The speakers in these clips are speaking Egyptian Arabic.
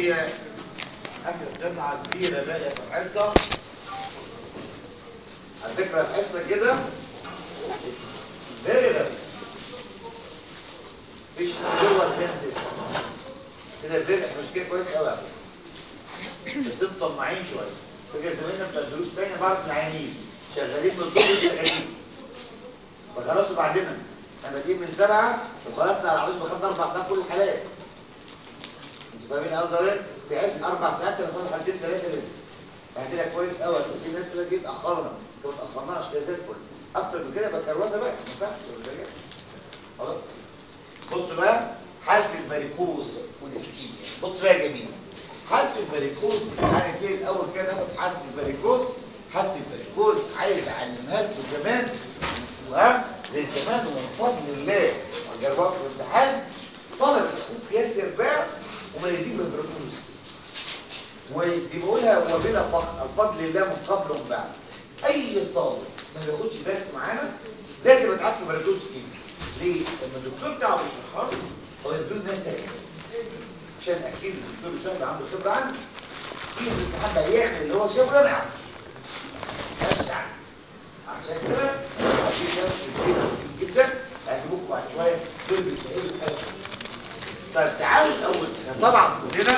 هي اخر قطعه كبيره باقيه في الحصه على فكره الحصه كده فيري رابيد مفيش جوه السنسس كده فيري احنا مش كده كويس قوي على فكره بس انتوا طماعين شويه فاكر زمايلنا بتاع الدروس الثانيه بعرف العيانين شغالين من الظهر شغالين فخلصوا بعدنا احنا بادئين من سبعه وخلصنا على العروس بخدنا اربع ساعات كل الحالات انتوا فاهمين قصدي ايه؟ في عز اربع ساعات كان فاضل حالتين ثلاثه لسه بعد كده كويس قوي اصل في ناس تقول لك ايه اتاخرنا كده ما اتاخرناش كده زي الفل اكتر من كده يبقى كروته بقى ما ينفعش ولا زي كده خلاص بصوا بقى حاله الفاريكوز والاسكيميا بص بقى يا جميل حاله الفاريكوز تعالى كده الاول كده ناخد حاله الفاريكوز حاله الفاريكوز عايز اعلمها لكم زمان وها زي زمان ومن فضل الله وجربها في الامتحان طلب اخوك ياسر بقى وما يزيد بالفاريكوز ودي بقولها وبلا فخر الفضل لله من قبل ومن بعد اي طالب ما بياخدش درس معانا لازم يتعرف في فاريكوز كيمياء ليه؟ لما الدكتور بتاعه بيشرحها له هو يدوه الناس ساكت عشان اكيد الدكتور مش واحد عنده خبره عنه يجي في الامتحان بقى يعمل اللي هو شافه ده ما يعرفش مش عارف عشان كده في ناس كتير جدا هجيبوكم بعد شويه دول بيسهلوا الحاجه طيب تعالوا الاول احنا طبعا كلنا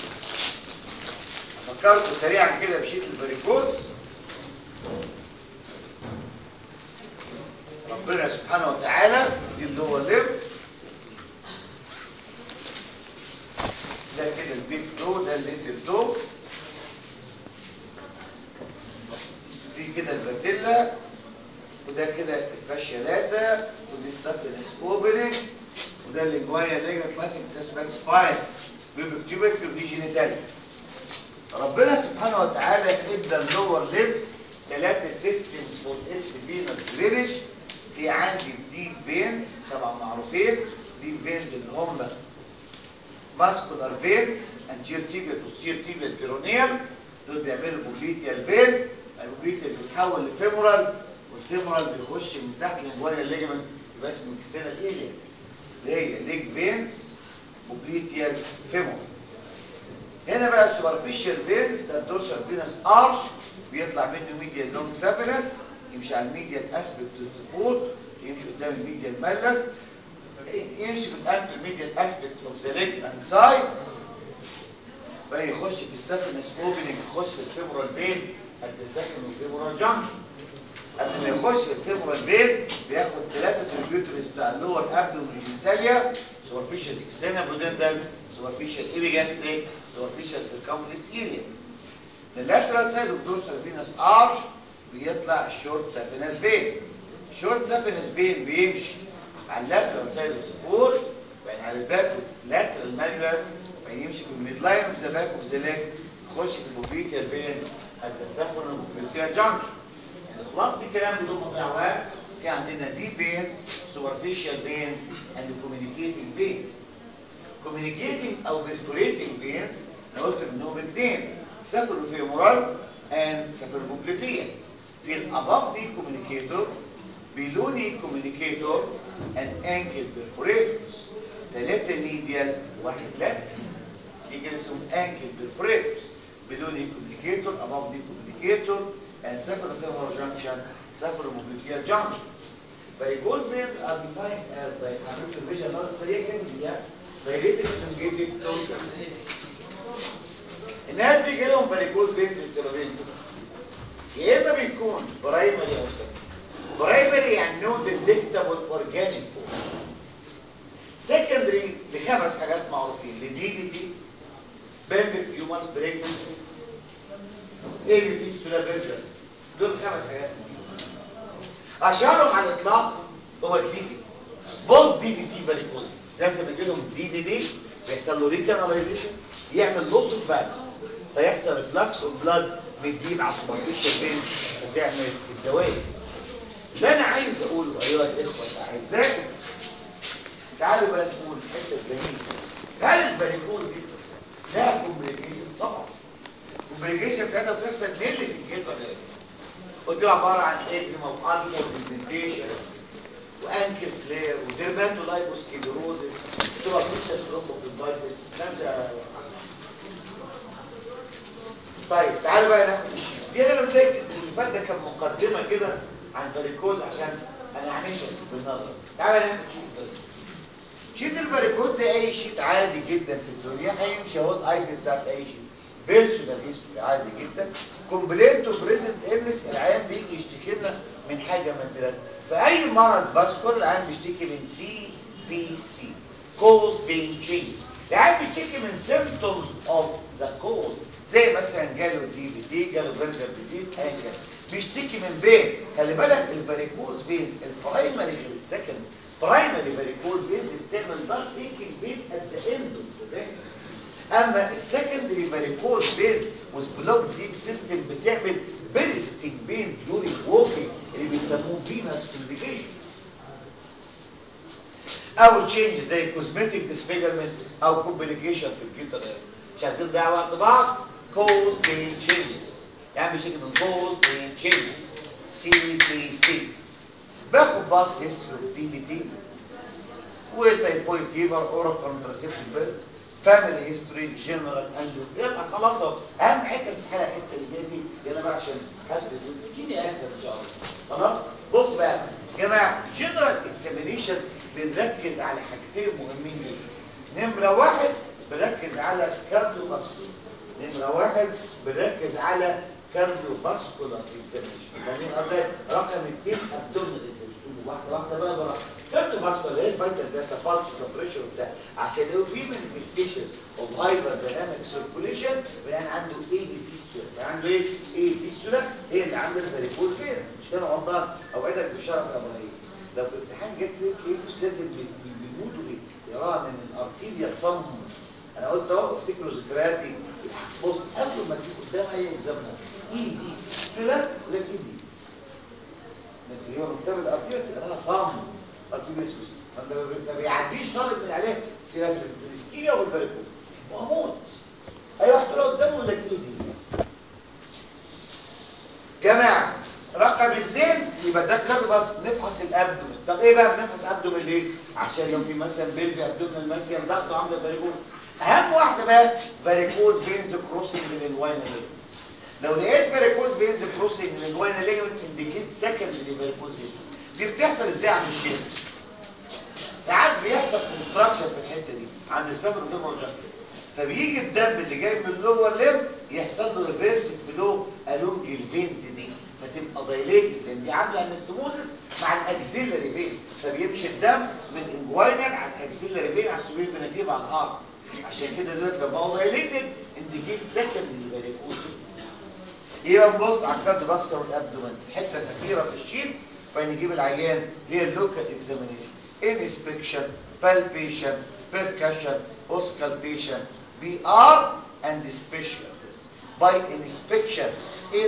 افكركم سريعا كده بشيء الفاريكوز ربنا سبحانه وتعالى دي اللي هو الليف ده كده البيت دو ده الليف دو دي كده الباتيلا وده كده الفاشيالاتا ودي السفلنس اوبننج وده اللينجوايا ليجمنت ماسك اسمها سباين بيبك تيوبك ودي جينيتاليا ربنا سبحانه وتعالى ادى اللور ليب ثلاثه سيستمز فور اتس فينال درينج في عندي ديب فينز طبعا معروفين ديب فينز اللي هم ماسكولار فينز انتير تيبيا بوستير تيبيا بيرونيال دول بيعملوا بوبليتيال فين البوبليتيال بيتحول لفيمورال والفيمورال بيخش من تحت للجوانيا الليجمنت يبقى اسمه اكسترنال ايليا اللي هي ليج فينز بوبليتيال فيمورال هنا بقى السوبرفيشال فينز ده الدورسال فينس ارش بيطلع منه ميديال لونج سافينس يمشي على الميديال اسبكت السفوت يمشي قدام الميديال مالس يمشي قدام الميديال اسبكت اوف ذا ليج اند سايد بقى يخش في السافينس اوبننج يخش في الفيمورال فين التساكن والفيمورال جانكشن قبل ما يخش في الفيمورال فين بياخد ثلاثه تريبيوتريز بتاع اللور ابدومين جينيتاليا سوبرفيشال اكسترنال بودندال سوبرفيشال ايبيجاستريك سوبرفيشال سيركمفلكس اريا اللاترال سايد اوف دورسال فينس ارش بيطلع الشورت سافينس فين الشورت سافينس فين بيمشي على اللاترال سايد اوف سبور بعدين على الباك اوف لاترال ماليوس بعدين يمشي في الميد لاين اوف ذا باك اوف ذا ليج يخش في البوبيتيال فين هتسافر البوبيتيال جانكشن خلاص دي كلام بدون مضيعات في عندنا دي فينز سوبرفيشال فينز اند كوميونيكيتنج فينز communicating او perforating veins انا قلت منهم اثنين سافروفيمورال and سافروبوبليتيا في الاباب دي كوميونيكيتور بيلوني كوميونيكيتور and ankle perforators ثلاثة ميديال واحد لا دي كده اسمهم ankle perforators بيلوني كوميونيكيتور above دي كوميونيكيتور and سافروفيمورال junction سافروبوبليتيا junction Varicose veins are defined as by Hamilton vision loss سريع كده dilated elongated closure الناس بيجي لهم فاريكوز فينز لسببين يا اما بيكون برايمري او سكندري برايمري يعني نو ديتكتابل اورجانيك سكندري لخمس حاجات معروفين لدي في دي بامبك هيومانز بريجنسي اي بي في سبيلابيزا دول خمس حاجات مشهوره اشهرهم على الاطلاق هو الدي في بوست دي في دي فاريكوز لازم يجي لهم دي في دي بيحصل له ريكاناليزيشن يعمل لوس اوف بالانس فيحصل ريفلكس اوف بلاد من الديب على السوبرفيشال فين وتعمل الدوائر اللي انا عايز اقوله ايها الاخوه الاعزاء تعالوا بقى نقول الحته الجميله هل الفاريكوز دي لها كومبليكيشن طبعا الكومبليكيشن بتاعتها بتحصل مين في الجيت ولا ايه قلت عباره عن اكزيما والكول بيجمنتيشن وانكل فلير وديرماتولايبوسكيلوروزس سوبرفيشال ثرومبوفليبايتس خمسه تعالوا بقى ناخد الشيت دي انا قلت لك اللي فات ده كان مقدمه كده عن الفاريكوز عشان انا عنيشك بالنظر تعالوا ناخد شيت الفاريكوز شيت الفاريكوز زي اي شيت عادي جدا في الدنيا هيمشي اهو الايتم بتاعت اي شيت بيرسونال هيستوري عادي جدا كومبلين تو بريزنت النس العيان بيجي يشتكي لنا من حاجه من ثلاثه فاي مرض فاسكولار العيان بيشتكي من سي بي سي كوز بين تشينج العيان بيشتكي من symptoms اوف ذا كوز زي مثلا جاله دي بي تي جاله برجر ديزيز ايا كان بيشتكي من بين خلي بالك الفاريكوز بين البرايمري غير السكند برايمري فاريكوز بينز بتعمل دارك ايكينج بين ات ذا اند اوف ذا اما السكندري فاريكوز بين وسبلوك ديب سيستم بتعمل بيرستنج بين ديورينج ووكينج اللي بيسموه فينس كومبليكيشن او تشينج زي كوزمتيك ديسفيجرمنت او كومبليكيشن في الجيتر مش عايزين نضيع وقت بعض كوز بين تشينجز يعني بشكل من كوز بين تشينجز سي بي سي باخد باص هيستوري دي بي تي وتايفويد فيفر اورال كونتراسيبتيف بيلز فاميلي هيستوري جنرال اندو يلا خلاص اهو اهم حته في الحلقه الحته اللي جايه دي يلا بقى عشان حد سكيني اسهل ان شاء الله خلاص بص بقى يا جماعه جنرال اكزامينيشن بنركز على حاجتين مهمين جدا نمره واحد بنركز على كارديو فاسكولار نمره واحد بنركز على كارديو فاسكولار اكزامينيشن فاهمين قصدي رقم اثنين ابدومينال اكزامينيشن واحده واحده بقى بقى كارديو فاسكولار هي الفايتال داتا فالش كومبريشن وبتاع عشان لو في مانيفستيشنز اوف هايبر دايناميك سيركوليشن بقى عنده اي بي فيستولا بقى عنده ايه اي فيستولا هي اللي عامله الفاريكوز فينز مش كده غلطان اوعدك بالشرف يا ابراهيم لو في امتحان جت سيره ليفوس لازم بيموتوا ايه يراها من الارتيريا تصمم انا قلت اهو افتكروا ذكرياتي بص قبل ما تجيب قدام اي اكزامنر اي دي فيستولا ولا اي دي انت هي مكتب الارتيريا تبقى لها صم ارتيريا سوس ما بيعديش طالب من عليه سياف في الاسكيميا والباريكوز واموت اي واحد طلع قدامه يقول لك ايه دي جماعه رقم اثنين يبقى ده كارد بس نفحص الابدومين طب ايه بقى بنفحص ابدومين ليه عشان لو في مثلا بيلفي ابدومينال ماسيا ضغطه عامله فاريكوز اهم واحده بقى فاريكوز بينز كروسنج للواين ليجمنت لو لقيت فاريكوز بينز كروسنج للواين ليجمنت انديكيت سكندري فاريكوز بينز دي بتحصل ازاي عند الشيخ ساعات بيحصل كونستراكشن في الحته دي عند السبر فيمور جاكت فبيجي الدم اللي جاي من اللور ليم يحصل له ريفيرس فلو الونج الفينز دي فتبقى دايليتد لان دي عامله انستموزس مع الاكسيلري فين فبيمشي الدم من انجوينال على الاكسيلري فين على السوبر فينجيف على الارض عشان كده دلوقتي لما هو دايليتد انديكيت سكند فاريكوز يبقى نبص على الكارد باسكر والابدومن الحته الاخيره في الشيت فنجيب العيان هي اللوكال اكزامينيشن inspection palpation percussion auscultation VR and special by inspection in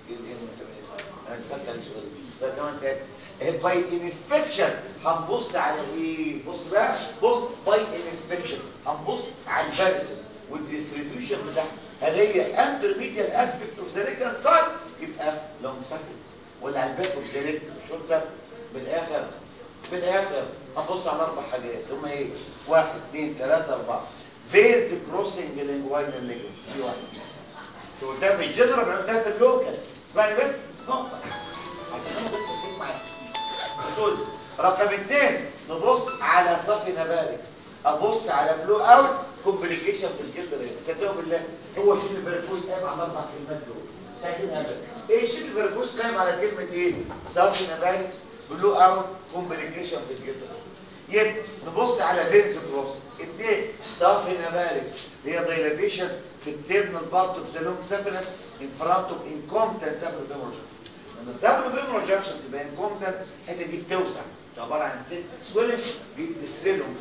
انا دخلت على سؤال بس كمان تاني باي انسبكشن هنبص على ايه بص بقى بص باي انسبكشن هنبص على الفارسز والديستريبيوشن بتاعها هل هي انترميديال اسبكت اوف ذا ريكال سايد يبقى لونج سافكس ولا على الباك اوف ذا ريك شورت سافكس بالاخر في الاخر هنبص على اربع حاجات هم ايه واحد اثنين ثلاثة اربعة فيز كروسنج لينجواينال ليجمنت دي واحد شو ده في الجنرال ده في اللوكال اسمعني بس اسمعوا هتسمعوا بالتسليم معايا بتقول رقم اثنين نبص على صافي نباركس ابص على بلو اوت كومبليكيشن في الجدر صدقوا بالله هو شيل الفيركوز قايم على اربع كلمات دول فاهمين هذا ايه شيل الفيركوز قايم على كلمه ايه صافي نباركس بلو اوت كومبليكيشن في الجدر يبقى نبص على فينز كروس اثنين صافي نباركس هي دايلاتيشن في التيرنال بارت اوف ذا لونج سافينس ان فرونت اوف انكومتنت سافينس لما السافينس فيمور جاكشن تبقى انكومتنت الحته دي بتوسع عباره عن سيستك سويلنج بيتسرلهم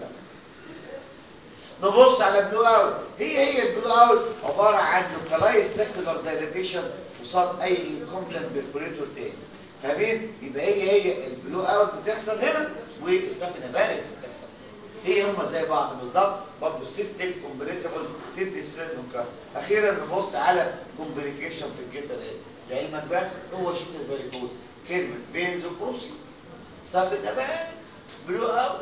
نبص على بلو اوت هي هي البلو اوت عباره عن لوكالايز سيكولار دايلاتيشن قصاد اي انكومبلنت بيرفوريتور تاني فاهمين يبقى هي هي البلو اوت بتحصل هنا والسافينا باركس بتحصل هي هما زي بعض بالظبط برضه السيستم كومبريسبل تدي سرينوكا اخيرا نبص على كومبليكيشن في الجيتر لعلمك بقى هو شيء الفاريكوز كلمه فينز كروسي سافينا باركس بلو اوت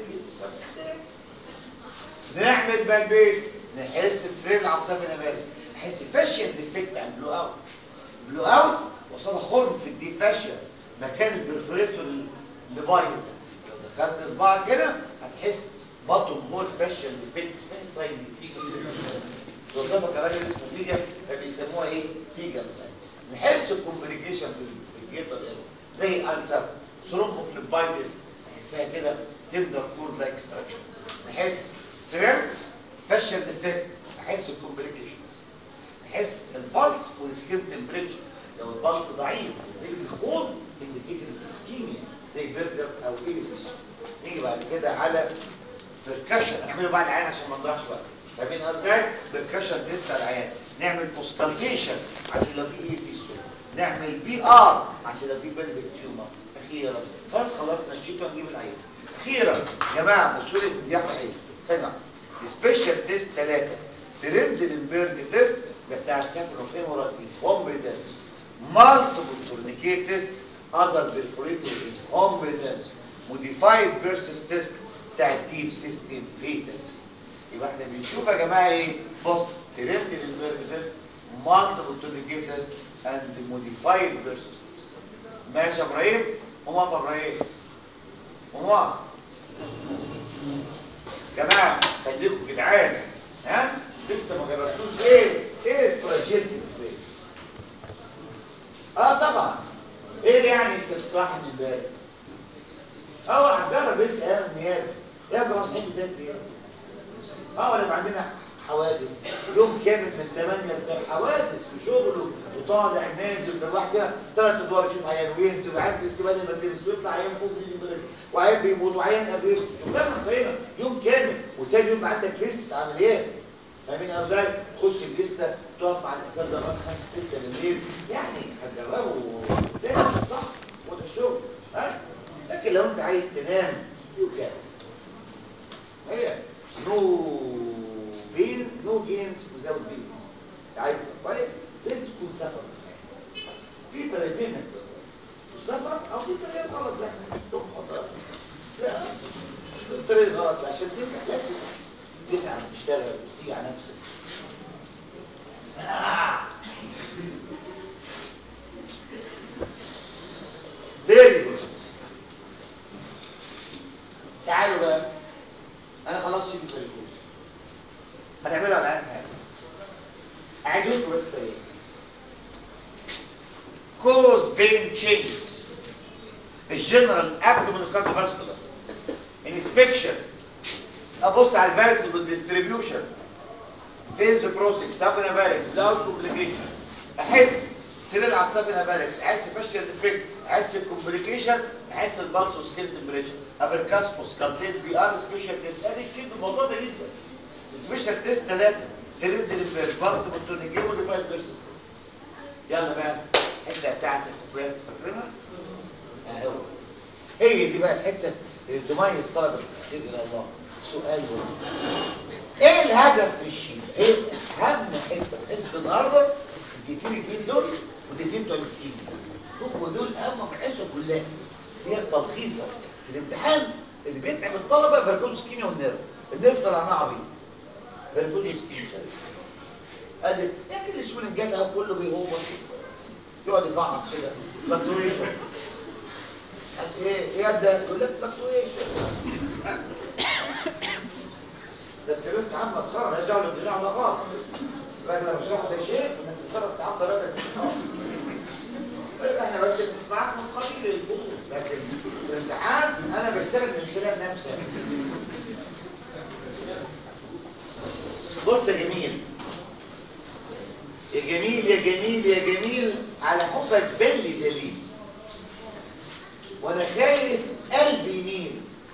كومبليكيشن نعمل بالبيت نحس سريل على السافينا باركس احس فاشيا ديفكت عن بلو اوت بلو اوت وصل خرم في الديب فاشيا مكان البرفوريتور اللي بايظ لو دخلت صباعك كده هتحس بطن هول فاشيا ديفكت اسمها الساين وظيفه كمان اسمه فيجا فبيسموها ايه فيجا ساين نحس الكومبليكيشن في في الجيتر زي السر ثرومبوفليبايتس نحسها كده تندر كورد لايك ستراكشر نحس سيرم فاشل ديفكت نحس الكومبليكيشن نحس البلس والسكين تمبريتشر لو البلس ضعيف رجل الخون انديكيتور في اسكيميا زي برجر او ايليفيس نيجي بعد كده على بركشن نعمله بقى العين عشان ما نضيعش وقت فاهمين قصدي بركشن تيست على العيان نعمل بوستالتيشن عشان لو في ايه في السوق نعمل بي ار عشان لو في بلد تيومر اخيرا خلاص خلصنا الشيت ونجيب العيان اخيرا يا جماعه بصوا لي دي ايه ثانيه سبيشال تيست ثلاثه ترندلنبرج تيست ده بتاع السافروفيمورال انكومبتنس مالتيبل تورنيكيت تيست اذر بيرفوريتور انكومبتنس موديفايد فيرسس تيست بتاع الديب سيستم بيتس يبقى احنا بنشوف يا جماعه ايه بص ترندلنبرج تيست مالتيبل تورنيكيت تيست اند موديفايد فيرسس ماشي يا ابراهيم قوم يا ابراهيم قوم جماعه خليكم جدعان ها لسه ما جربتوش ايه ايه الفراجيلتي اه طبعا ايه يعني انت بتصحي من امبارح اه هتجرب يسال ايام النيابه يا ابني صحيت تاني ايه اه ولا عندنا حوادث يوم كامل من 8 ل حوادث وشغله وطالع نازل ده واحد كده ثلاث ادوار يشوف عيان وينزل وعيان في استقبال المدرسه ويطلع عيان فوق من وعيان بيموت وعيان قبل شغلانه خطيره يوم كامل وتاني يوم عندك ليست عمليات فاهمين ازاي تخش الليسته تقف مع الحساب زمان 5 6 بالليل يعني هتجربه ده صح وده الشغل ها لكن لو انت عايز تنام يو كان هي نو بين نو جينز وزاوت بينز عايز تبقى كويس لازم تكون سفر في طريقتين انك تبقى كويس السفر او في طريقه غلط لا تكون خطأ لا الطريقه غلط عشان تنجح لازم تتعب تشتغل تيجي على نفسك فيري جود تعالوا بقى انا خلاص شيل الفيريكوز هنعمله على الان حاجه اعيدوا بس سريع كوز بين تشينجز الجنرال ابدومين كارديوفاسكولار انسبكشن ابص على الفيرس والديستريبيوشن فيز بروسيس سابنا فاركس لاود كومبليكيشن احس سيريل على السابنا فاركس احس فاشيال افكت احس الكومبليكيشن احس البلس وسكين تمبريتشر ابركاسفوس كالتيت بي ار سبيشال تيست ادي الشيء ببساطه جدا سبيشال تيست ثلاثه تريد الامبير بارت بوتونيكي موديفايد فيرسس يلا بقى الحته بتاعت الكويس فاكرينها اهو هي دي بقى الحته اللي تميز طلبه التحقيق الى الله سؤال واحد ايه الهدف من الشيء ايه اهم حته في حصه النهارده الدقيقتين الجديد دول والدقيقتين بتوع السكين دول دول اهم في الحصه كلها هي التلخيصه في الامتحان اللي بيتعب الطلبه فيرجوز سكيميا والنيرف النيرف طلعناه عبيط فيرجوز سكيميا قال لي يا كل الشولنجات اهو كله بيهوبر يقعد يفعص كده فلكتوريشن ايه ايه ده يقول لك فلكتوريشن ده الكلام تعب مسخره مالهاش دعوه بالبتاع ولا غلط بقى لما بشرح ده شيء انك تصرف تعب ده بقى احنا بس بنسمعك من قليل الفضول لكن في الامتحان انا بشتغل من خلال نفسي بص يا جميل يا جميل يا جميل يا جميل على حبك بلي دليل وانا خايف قلبي يميل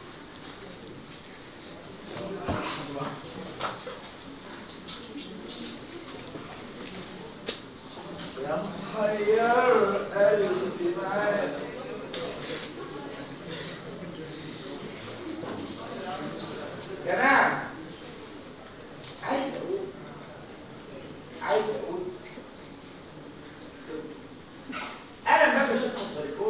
يا محير قلبي معاك جماعة عايز اقول عايز اقول انا لما باجي اشخص فاريكوز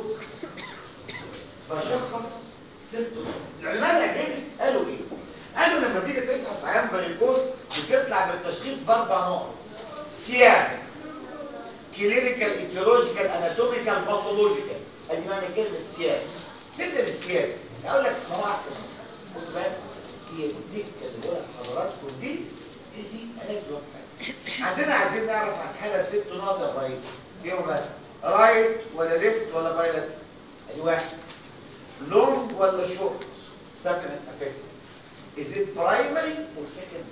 بشخص ست العلماء الاجانب قالوا ايه قالوا لما تيجي تفحص عيان فاريكوز بتطلع بالتشخيص باربع نقط سيان كلينيكال ايتيولوجيكال اناتوميكال باثولوجيكال ادي معنى كلمه سيان سيبدا بالسيان اقول لك ما هو احسن بص بقى هي الدكه اللي بقولها لحضراتكم دي هي دي ألذ عندنا عايزين نعرف عن حالة ست نقط يا ابراهيم ايه بقى رايت ولا ليفت ولا بايلت ادي واحد لونج ولا شورت سكند افكت is it primary or second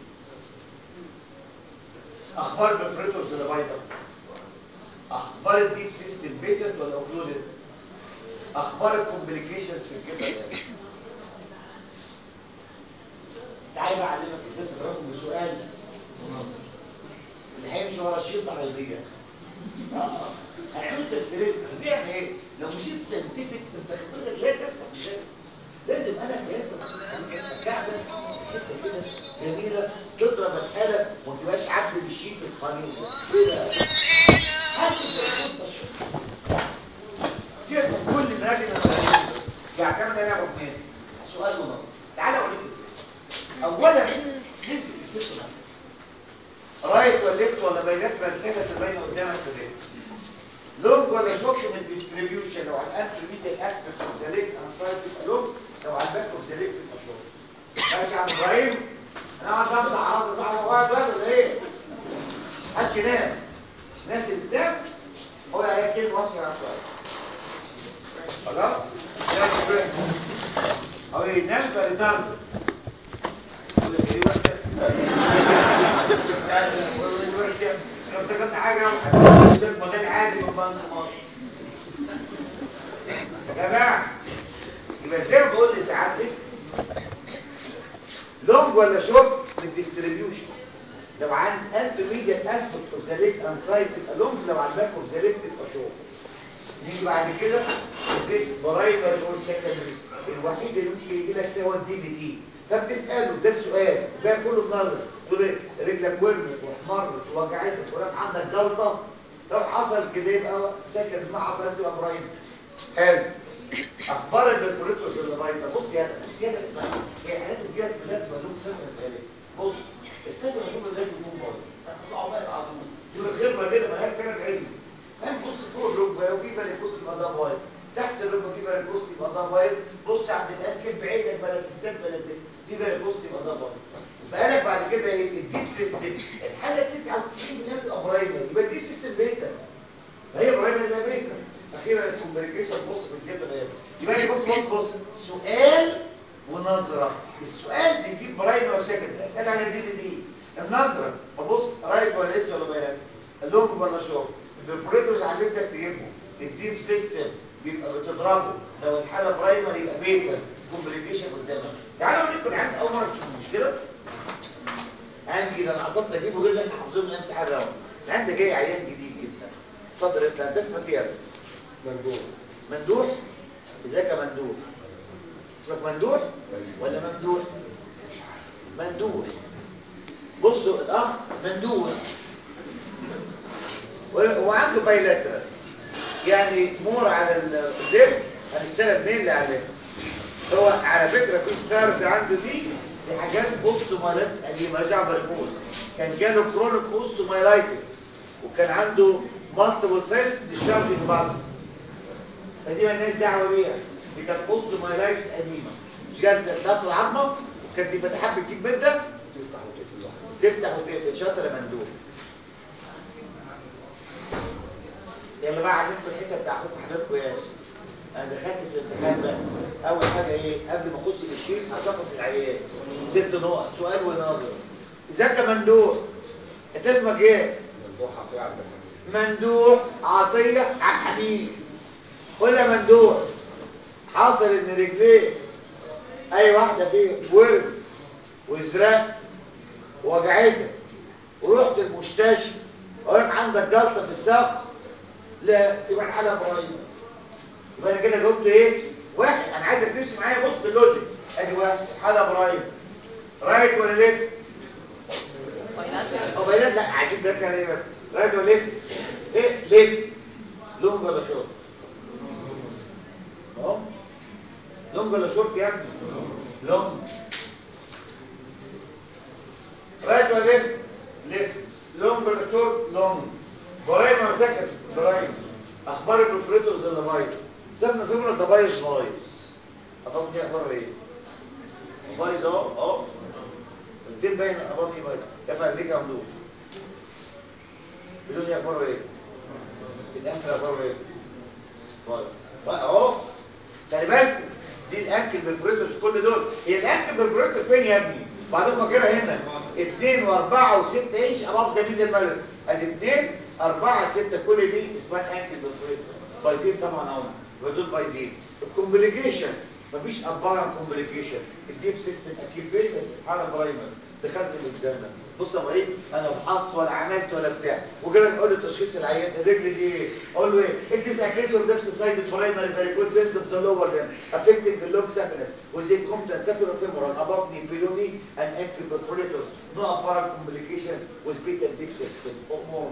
اخبار بفريتورز ولا بايزر اخبار الديب سيستم بيتد ولا اوكلودد اخبار الكومبليكيشنز في الجبل تعالى بقى اعلمك ازاي تضربهم بسؤال منظم اللي هيمشي ورا الشيط ده هيضيع اه هنعمل تفسيرين هيضيع يعني ايه لو مشيت ساينتفك انت خبرتك لا تسمح بشيء لازم انا كياسر اساعدك في حته كده جميله تضرب الحاله وما تبقاش عبد بالشيء في القانون كده سيبك من كل الراجل اللي يعتمد على ركنين سؤال ونص تعالى اوريك ازاي اولا نمسك الست رايت ولا ليفت ولا بينات مسافه تبين قدامك في الليفت لونج ولا شورت من الديستريبيوشن لو على الانترميديت اسبكت اوف ذا ليج اند سايد تبقى لونج لو على الباك اوف ذا ليج تبقى شورت ماشي يا عم ابراهيم انا قاعد بمسح عرض صح انا واقف بقى ولا ايه محدش ينام الناس اللي بتنام هو عليها كلمه وامشي على شويه خلاص هو ينام فريتارد يقول لك ايه وحشه لو افتكرت حاجه هتقول مكان عادي من بنك مصر يا جماعه يبقى زي ما بقول لسعادتك لونج ولا شورت للديستريبيوشن لو عن انترميديت اسبكت اوف ذا ليج اند سايد تبقى لونج لو على الباك اوف ذا ليج تبقى شورت نيجي بعد كده ازاي برايمري اور سكندري الوحيد اللي ممكن يجي لك سوا الدي بي دي فبتساله ده السؤال بقى كله بنظر تقول رجلك ورمت واحمرت ووجعتك ولك عندك جلطه لو حصل كده يبقى سكند ما حصلش يبقى برايمري حلو اخبار البرفوريتورز اللي بايظه بص يا بص يا اسمع هي حالات الجهاز بلاد ملوك سنه اسئله بص السنه ملوك لازم يكون بايظ هتطلعوا بقى على طول دي الخبره كده مالهاش سنه علم هم بص فوق الركبه لو في باريكوست يبقى ده بايظ تحت الركبه في باريكوست يبقى ده بايظ بص عند الانكل بعيدك بلا تستات بلا زي في باريكوست يبقى ده بايظ يبقى لك بعد كده ايه الديب سيستم الحاله 99% بتبقى برايمري يبقى الديب سيستم بيتا ما هي برايمري يبقى بيتا اخيرا الكومبليكيشن بص في الجدل ايه يبقى لي بص بص بص سؤال ونظره السؤال بيجيب برايمري وسكندري اسال على دي دي النظره ببص رايت ولا ليفت ولا بيان اللونج ولا شورت البرفوريتورز علمتك تجيبهم الديب سيستم بيبقى بتضربه لو الحاله برايمري يبقى بيتا كومبليكيشن قدامك تعالوا اوريكم العند اول مره تشوفوا مش كده عندي كده انا قصدت اجيبه غير اللي احنا حافظينه من الامتحان راوند العند جاي عيان جديد جدا اتفضل انت انت اسمك ايه مندوب مندوح ازيك يا مندوح اسمك مندوح ولا ممدوح مندوح بصوا الاخ مندوح وعنده بايلاترال يعني مور على الليفت هنشتغل مين اللي على الليفت هو على فكره في ستارز عنده دي دي حاجات اوستومايلايتس قديمه رجع برمول كان جاله كرونيك اوستومايلايتس وكان عنده مالتيبل سايتس ديشارجنج باس فدي مالناش دعوه بيها دي كانت اوستومايلايتس قديمه مش كانت تلف العظمه وكانت دي فتحات بتجيب مده تفتح وتقفل لوحدها تفتح وتقفل شاطر يا مندوب يلا بقى علمكم الحته بتاع اخوكم حبيبكم ياسر انا دخلت في الامتحان بقى اول حاجه ايه قبل ما اخش بالشيت هشخص العيان ست نقط سؤال ونظر ازيك يا مندوب انت اسمك ايه مندوب عطيه عبد الحميد مندوح عطيه عبد الحميد قول يا مندوح حاصل ان رجليه اي واحده فيه ورم وازرق ووجعتك ورحت المستشفى وقلت عندك جلطه في الساق لا يبقى الحاله برايمه يبقى انا كده جاوبت ايه واحد انا عايزك تمشي معايا بص باللوجيك ادي واحد الحاله برايمه رايت ولا ليفت او بيانات لا عايزين نرجع ليه بس رايت ولا ليفت ايه ليفت لونج ولا شورت اهو لونج ولا شورت يا ابني لونج رايت ولا ليفت ليفت لونج ولا شورت لونج بايظ سمنا فيبرال ده بايظ بايظ اباب دي اخباره ايه بايظ اهو اهو فين باين اباب دي بايظ ارفع ايديك يا ممدوح بدون دي اخباره ايه الانكل اخباره ايه بايظ بقى اهو خلي بالكم دي الانكل بالفريتورز كل دول هي الانكل بالفريتور فين يا ابني بعدين فاكرها هنا 2 و4 و6 انش اباب زي ميدل مالس ادي 2 4 6 كل دي اسمها انكل بالفريتور بايظين طبعا اهو يبقى دول بايظين الكومبليكيشن مفيش ابارا كومبليكيشن الديب سيستم اكيد فين حاله برايمر دخلت الاكزامنر بص يا ابراهيم انا فحصت ولا عملت ولا بتاع وجاي اقول له تشخيص العيان الرجل دي ايه اقول له ايه it is a case of left sided primary varicose veins of the lower limb affecting the long saphenous with incompetent saphenofemoral above knee below knee and ankle perforators no apparent complications with beta deep system hormone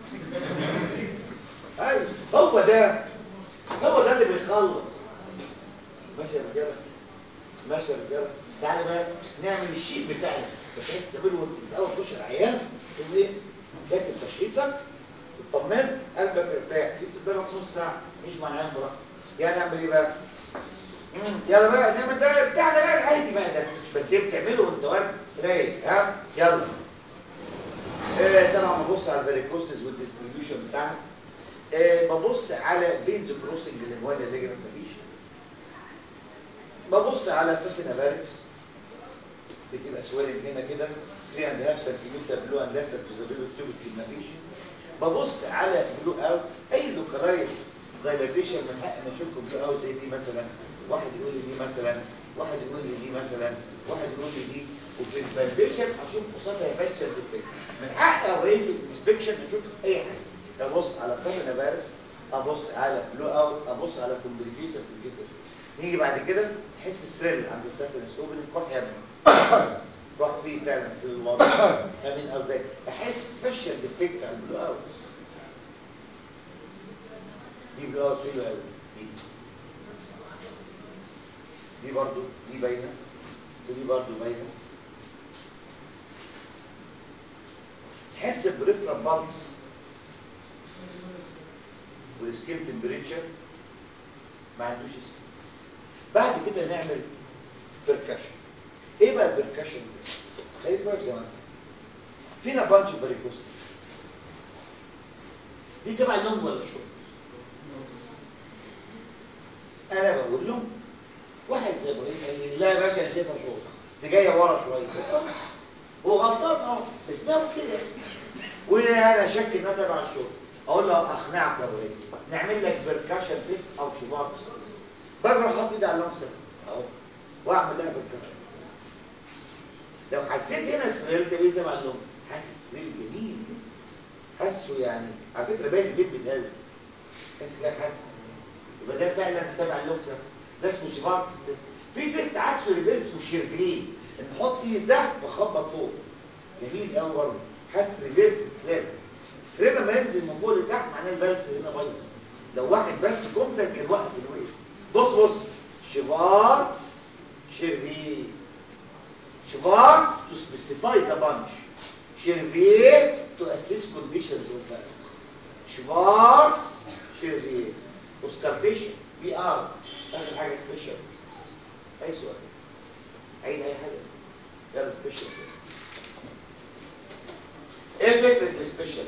ايوه هو ده هو ده اللي بيخلص ماشي يا رجاله ماشي يا رجاله تعالى بقى نعمل الشيت بتاعنا بس انت تعمله وانت الاول تخش العيان تقول ايه تاكل تشخيصك تطمن قلبك ارتاح تقيس قدامك نص ساعه مش مع العيان براحتك يعني اعمل ايه بقى مم، يلا بقى نعمل ده بتاعنا بقى العادي بقى ده بس ايه بتعمله وانت واقف رايق ها يلا آه طبعا ببص على الفاريكوستس والديستريبيوشن بتاعها آه ببص على فينز كروسنج للموال اللي جنب مفيش ببص على سفن باركس بتبقى سوالف هنا كده 3 اند هاف سنتيمتر بلو اند لاتر تو ذا بيبي تيوب مفيش ببص على بلو اوت اي لوكرايل دايلاتيشن من حق ان اشوف بلو اوت زي دي مثلا واحد يقول لي دي مثلا واحد يقول لي دي مثلا واحد يقول لي دي وفي الفالبيشن اشوف قصادها فاشل ديفكت من حق اوريد في الانسبكشن اشوف اي حاجه ابص على سفن باركس ابص على بلو اوت ابص على كومبليكيشن في الجدر نيجي بعد كده نحس السريل عند السفنس اوبن الكح يا ابني كح فيه فعلا سريل واضح فاهمين قصدي احس فشل ديفكت على البلو اوت دي بلو اوت حلوه قوي دي دي برضو دي باينه ودي برضو باينه تحس بريفرال بالز والسكين تمبريتشر ما عندوش سكين بعد كده نعمل بركشن ايه بقى البركشن ده خليك بقى في زمان فينا بانش بريكوست دي تبع اللونج ولا شو انا بقول لهم واحد زي ابراهيم قال لي لا يا باشا انا شايفها شوط دي جايه ورا شويه هو غلطان اه بس ما كده وانا شك انها تبع الشوط اقول له اقنعك يا ابراهيم نعمل لك بركشن تيست او شبار باجي اروح احط ايدي على اللمسه اهو واعمل لها بركشن لو حسيت هنا السرير ده بيه تبع اللون حاسس السرير جميل حاسه يعني على فكره باين البيت بيتهز حاسس كده حاسه يبقى ده فعلا تبع اللمسه ده اسمه شيفاركس تيست في تيست عكسه ريفيرس اسمه شيرفين ان تحط ايدي تحت واخبط فوق جميل قوي برضه حاسس ريفيرس فلاب السرير لما ينزل من فوق لتحت معناه البالانس هنا بايظه لو واحد بس كومتك كان وقف الويف بص بص شيفاركس شيرفين شيفاركس to specify the bunch شيرفين to assess conditions of balance شيفاركس شيرفين اوسكارتيشن بي ار اخر حاجه سبيشال اي سؤال عين اي حاجه يلا سبيشال ايه فكره السبيشال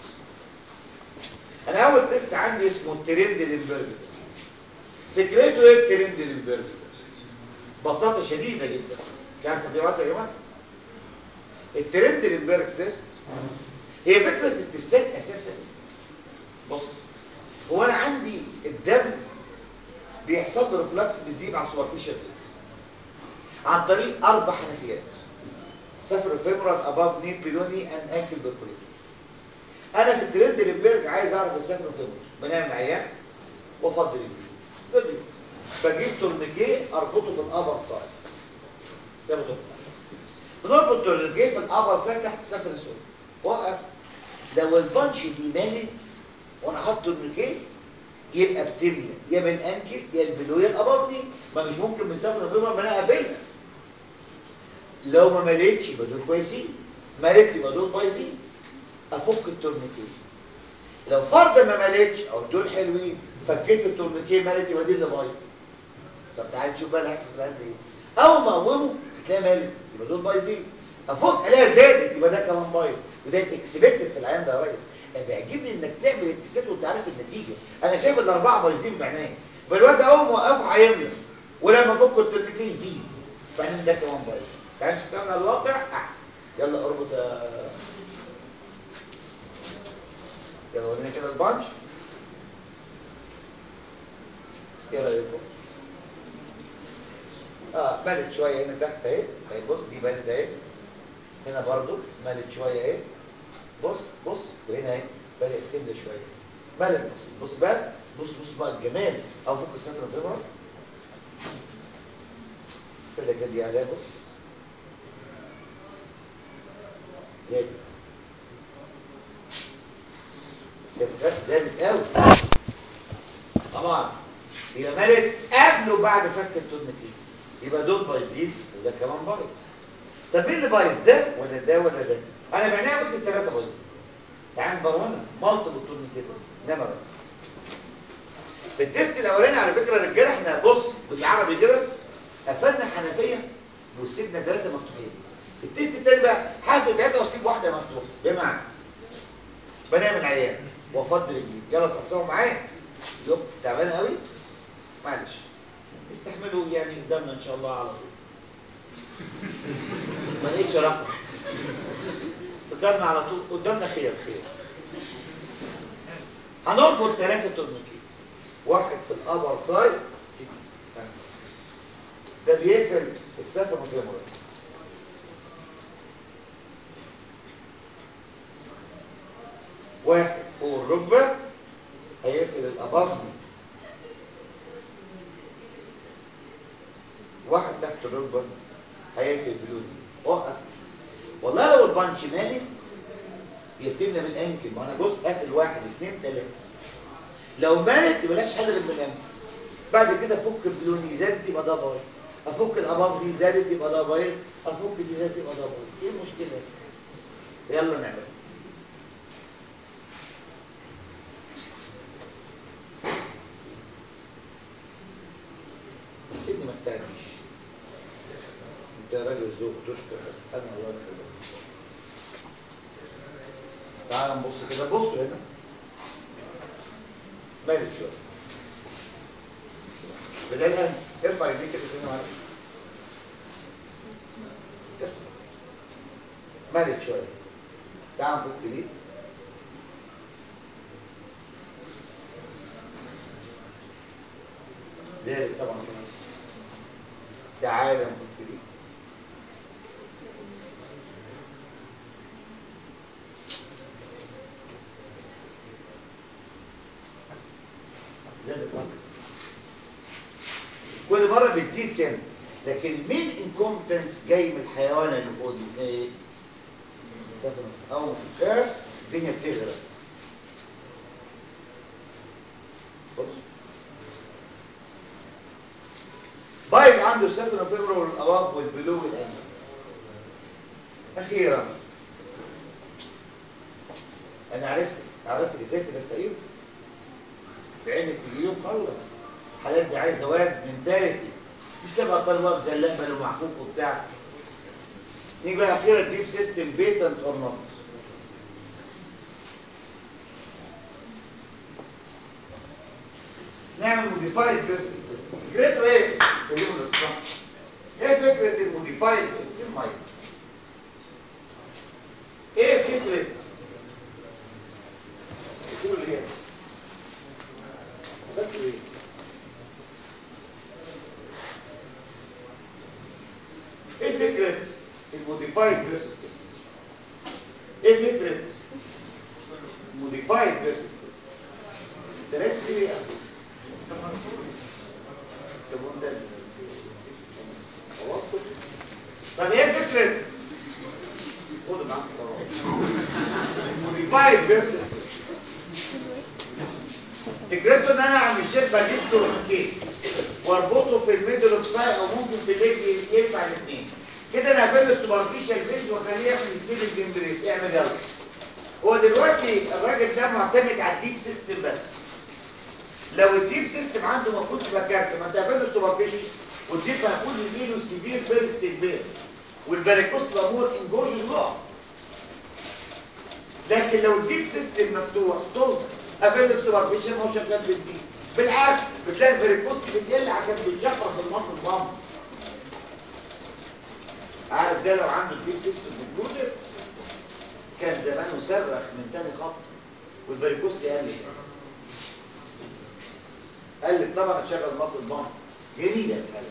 انا اول تيست عندي اسمه الترند ليمبرج فكرته ايه الترند ليمبرج ببساطه شديده جدا كاسه دي واحده يا جماعه الترند ليمبرج تيست هي فكره التستات اساسا بص هو انا عندي الدم بيحصل له ريفلكس بالديب على السوبرفيشال عن طريق اربع حنفيات سفر فيمورال اباف ني بيلوني ان انكل برفوريت انا في الترند ليمبرج عايز اعرف السفر فيمورال بنعمل عيان وافضل الفيديو بجيب تورنيكيه اربطه في الابر سايد يلا دكتور بنربط تورنيكيه في الابر سايد تحت سفر السود وقف لو البانش دي مالت وانا حاطط تورنيكيه يبقى بتملى يا من انكل يا البلو يا الابرني ما مش ممكن بنستخدم فيبر ما انا اقابلها لو ما مليتش يبقى دول كويسين مليت يبقى دول بايظين افك التورنيكيه لو فرض ما ملتش او دول حلوين فكيت التورنيكيه ملت يبقى دي اللي بايظ طب تعال نشوف بقى اللي هيحصل في القلب ايه اول ما اقومه هتلاقي مالك يبقى دول بايظين افوق الاقيها زادت يبقى ده كمان بايظ وده اكسبكتد في العيان ده يا ريس أنا بيعجبني انك تعمل اتسات وانت عارف النتيجه انا شايف الاربعه بايظين بعينيا فالواد اول ما اوقفه هيملى ولما افك التورنيكيه يزيد بعدين ده كمان بايظ تعال نشوف على الواقع احسن يلا اربط يا يلا ورينا كده البانش ايه رايكم اه مالت شويه هنا تحت اهي اهي بص دي مالت اهي هنا برضو مالت شويه اهي بص بص وهنا اهي بدات تملى شويه مالت بص بص بقى بص بص بقى الجمال او فوق السنتر الزبره السنه كده دي عليها بص زادت زادت زادت قوي طبعا يبقى مالت قبل وبعد فك التورنيكيه يبقى دول بايظين وده كمان بايظ طب مين اللي بايظ ده ولا ده ولا ده انا معناها قلت الثلاثه بايظين تعال نبرهنها مالتيبل تورنيكيه نمره في التيست الاولاني على فكره يا رجاله احنا بص بالعربي كده قفلنا حنفيه وسيبنا ثلاثه مفتوحين في التيست الثاني بقى حافظ ثلاثه وسيب واحده مفتوحه بمعنى بنام العيان وافضل رجلي يلا صحصحوا معايا يوم تعبان قوي معلش استحملوا يعني قدامنا ان شاء الله على طول ما لقيتش رقم قدامنا على طول قدامنا خير خير هنربط ثلاثة تورنيكيه واحد في الابر سايد ده بيقفل السفر وفيه مرض واحد فوق الركبة هيقفل الاباف واحد تحت الركبة هيقفل البلوني وقف والله لو البانش مالي يتمنى من الانكل ما انا بص قافل واحد اثنين ثلاثة لو مالت يبقى حل غير من الانكل بعد كده افك البلوني زادت يبقى ده بايظ افك الاباف دي زادت يبقى ده بايظ افك دي زادت يبقى ده بايظ ايه المشكلة يلا نعمل سيبني ما تساعدنيش انت راجل ذوق تشكر بس انا الله يخليك تعال نبص كده بصوا هنا مالك شويه بدايه ارفع يديك كده سنه معاك مالك شويه تعال نفك دي ذلك طبعا تعالى نفك دي زادت مرة كل مرة بتزيد سنة لكن مين انكومبتنس جاي من الحيوان اللي فوق دي ايه سفر اول ما تتكار الدنيا بتغرق بص بايظ عنده سفن وفبر والأواف والبلو والأنف أخيرا أنا عرفت عرفت ازاي تدفقيه بعينك تجيله خلص حالات دي عايزه واد من تالتي مش تبقى طالب زي اللهبل ومحكوك وبتاع نيجي بقى اخيرا تجيب سيستم بيتنت اور نوت نعمل موديفايد بيرسيس فكرته ايه؟ تجيبوا الاصلاح ايه فكره الموديفايد في المايك ايه فكره تقول ايه بس ايه ايه فكرة الموديفايد فيرسس تيست ايه فكرة موديفايد فيرسس تيست ثلاث ايه سيبون ده خلاص طب ايه فكرة خدوا معاك موديفايد فيرسس تيست فكرته ان انا اعمل الشيب بجيب تورنيكيه واربطه في الميدل اوف ساي او ممكن في الليج ينفع الاثنين كده انا هقفل السوبرفيشال فيز واخليه يعمل ستيبل امبريس اعمل يلا هو دلوقتي الراجل ده معتمد على الديب سيستم بس لو الديب سيستم عنده المفروض تبقى كارثه ما انت قابلت السوبرفيشن والديب هيكون يجيله سيفير بيرست بين والفاريكوست بامور انجوجن يقع لكن لو الديب سيستم مفتوح طز قابلت السوبرفيشن هو شغال بالديب بالعكس بتلاقي الفاريكوست بتقل عشان بتشفر في المصل بامر عارف ده لو عنده الديب سيستم موجود كان زمانه صرخ من تاني خط والفاريكوست قل قلت طبعا تشغل مصل بامر جميله الحاله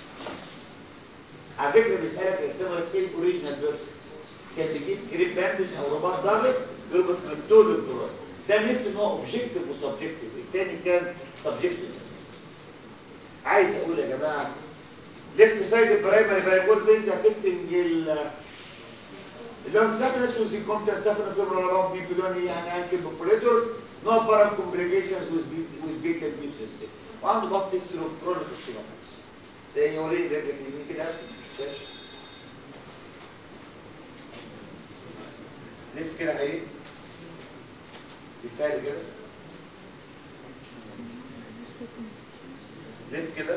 على فكره بيسالك يستمر ايه الاوريجينال بيرسس كان بيجيب كريب باندج او رباط ضاغط يربط من الدول للدولار ده مثل ان هو اوبجكتيف وسبجكتيف الثاني كان سبجكتيف بس عايز اقول يا جماعه ليفت سايد برايمري فاريكوز بينز افكتنج ال اللونج سافنس وزي كومتن سافنس فيبرال اباف دي بلوني يعني انكل بفوليتورز نو بارام كومبليكيشنز ويز ويز بيتا ديب سيستم وعنده بس هيستوري اوف كرونيك ستينوفيس زي وليه رجلك اليمين كده لف كده حقيقي بالفعل كده لف كده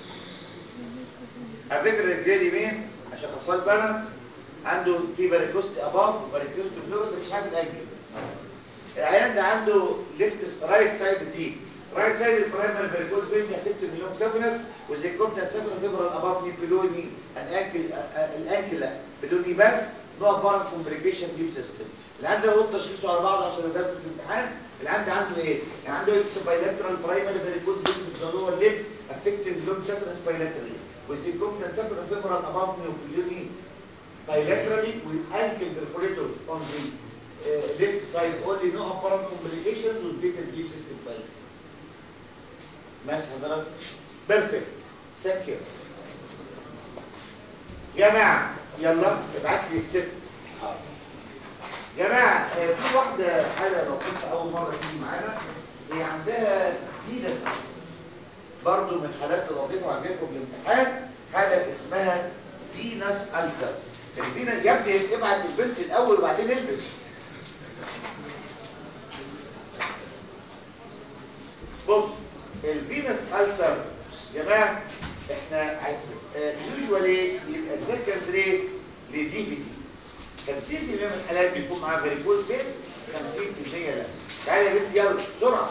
على فكره رجلي اليمين عشان خصال بنا عنده في باريكوست اباف وباريكوست بلو بس مفيش حاجه الانجل العيان ده عنده ليفت رايت سايد دي رايت سايد البرايمري فاريكوز بينز افكت مليون سافنس وزي كومتا سافنس فيبرال اباف ني بلو مين الانكل الانكل لا بلو ني بس نوع بارا كومبليكيشن ديب سيستم اللي عنده قلت تشخيصه على بعض عشان ده في الامتحان اللي عنده عنده ايه يعني عنده اكس بايلاترال برايمري فاريكوز بينز بزلوه الليب افكت مليون سافنس بايلاترالي وزي كومتا سافنس فيبرال اباف ني بلو ني bilaterally with ankle perforators on the uh, left side only no apparent complications with beta deep system failure. ماشي حضرتك بيرفكت ثانك يو جماعه يلا ابعت لي الست حاضر جماعه آه، في واحده حاله لو كنت اول مره تيجي معانا هي عندها فينس برضه من الحالات اللطيفه وعجبكم في الامتحان حاله اسمها فينس ألسر الفينس يا ابني ابعت البنت الاول وبعدين البس بص الفينس ألسر يا جماعه احنا عايزين يوجوالي يبقى سكندري لدي في دي 50% من الحالات بيكون معاها فاريكوز فينس 50% لا تعالى يا بنت يلا بسرعه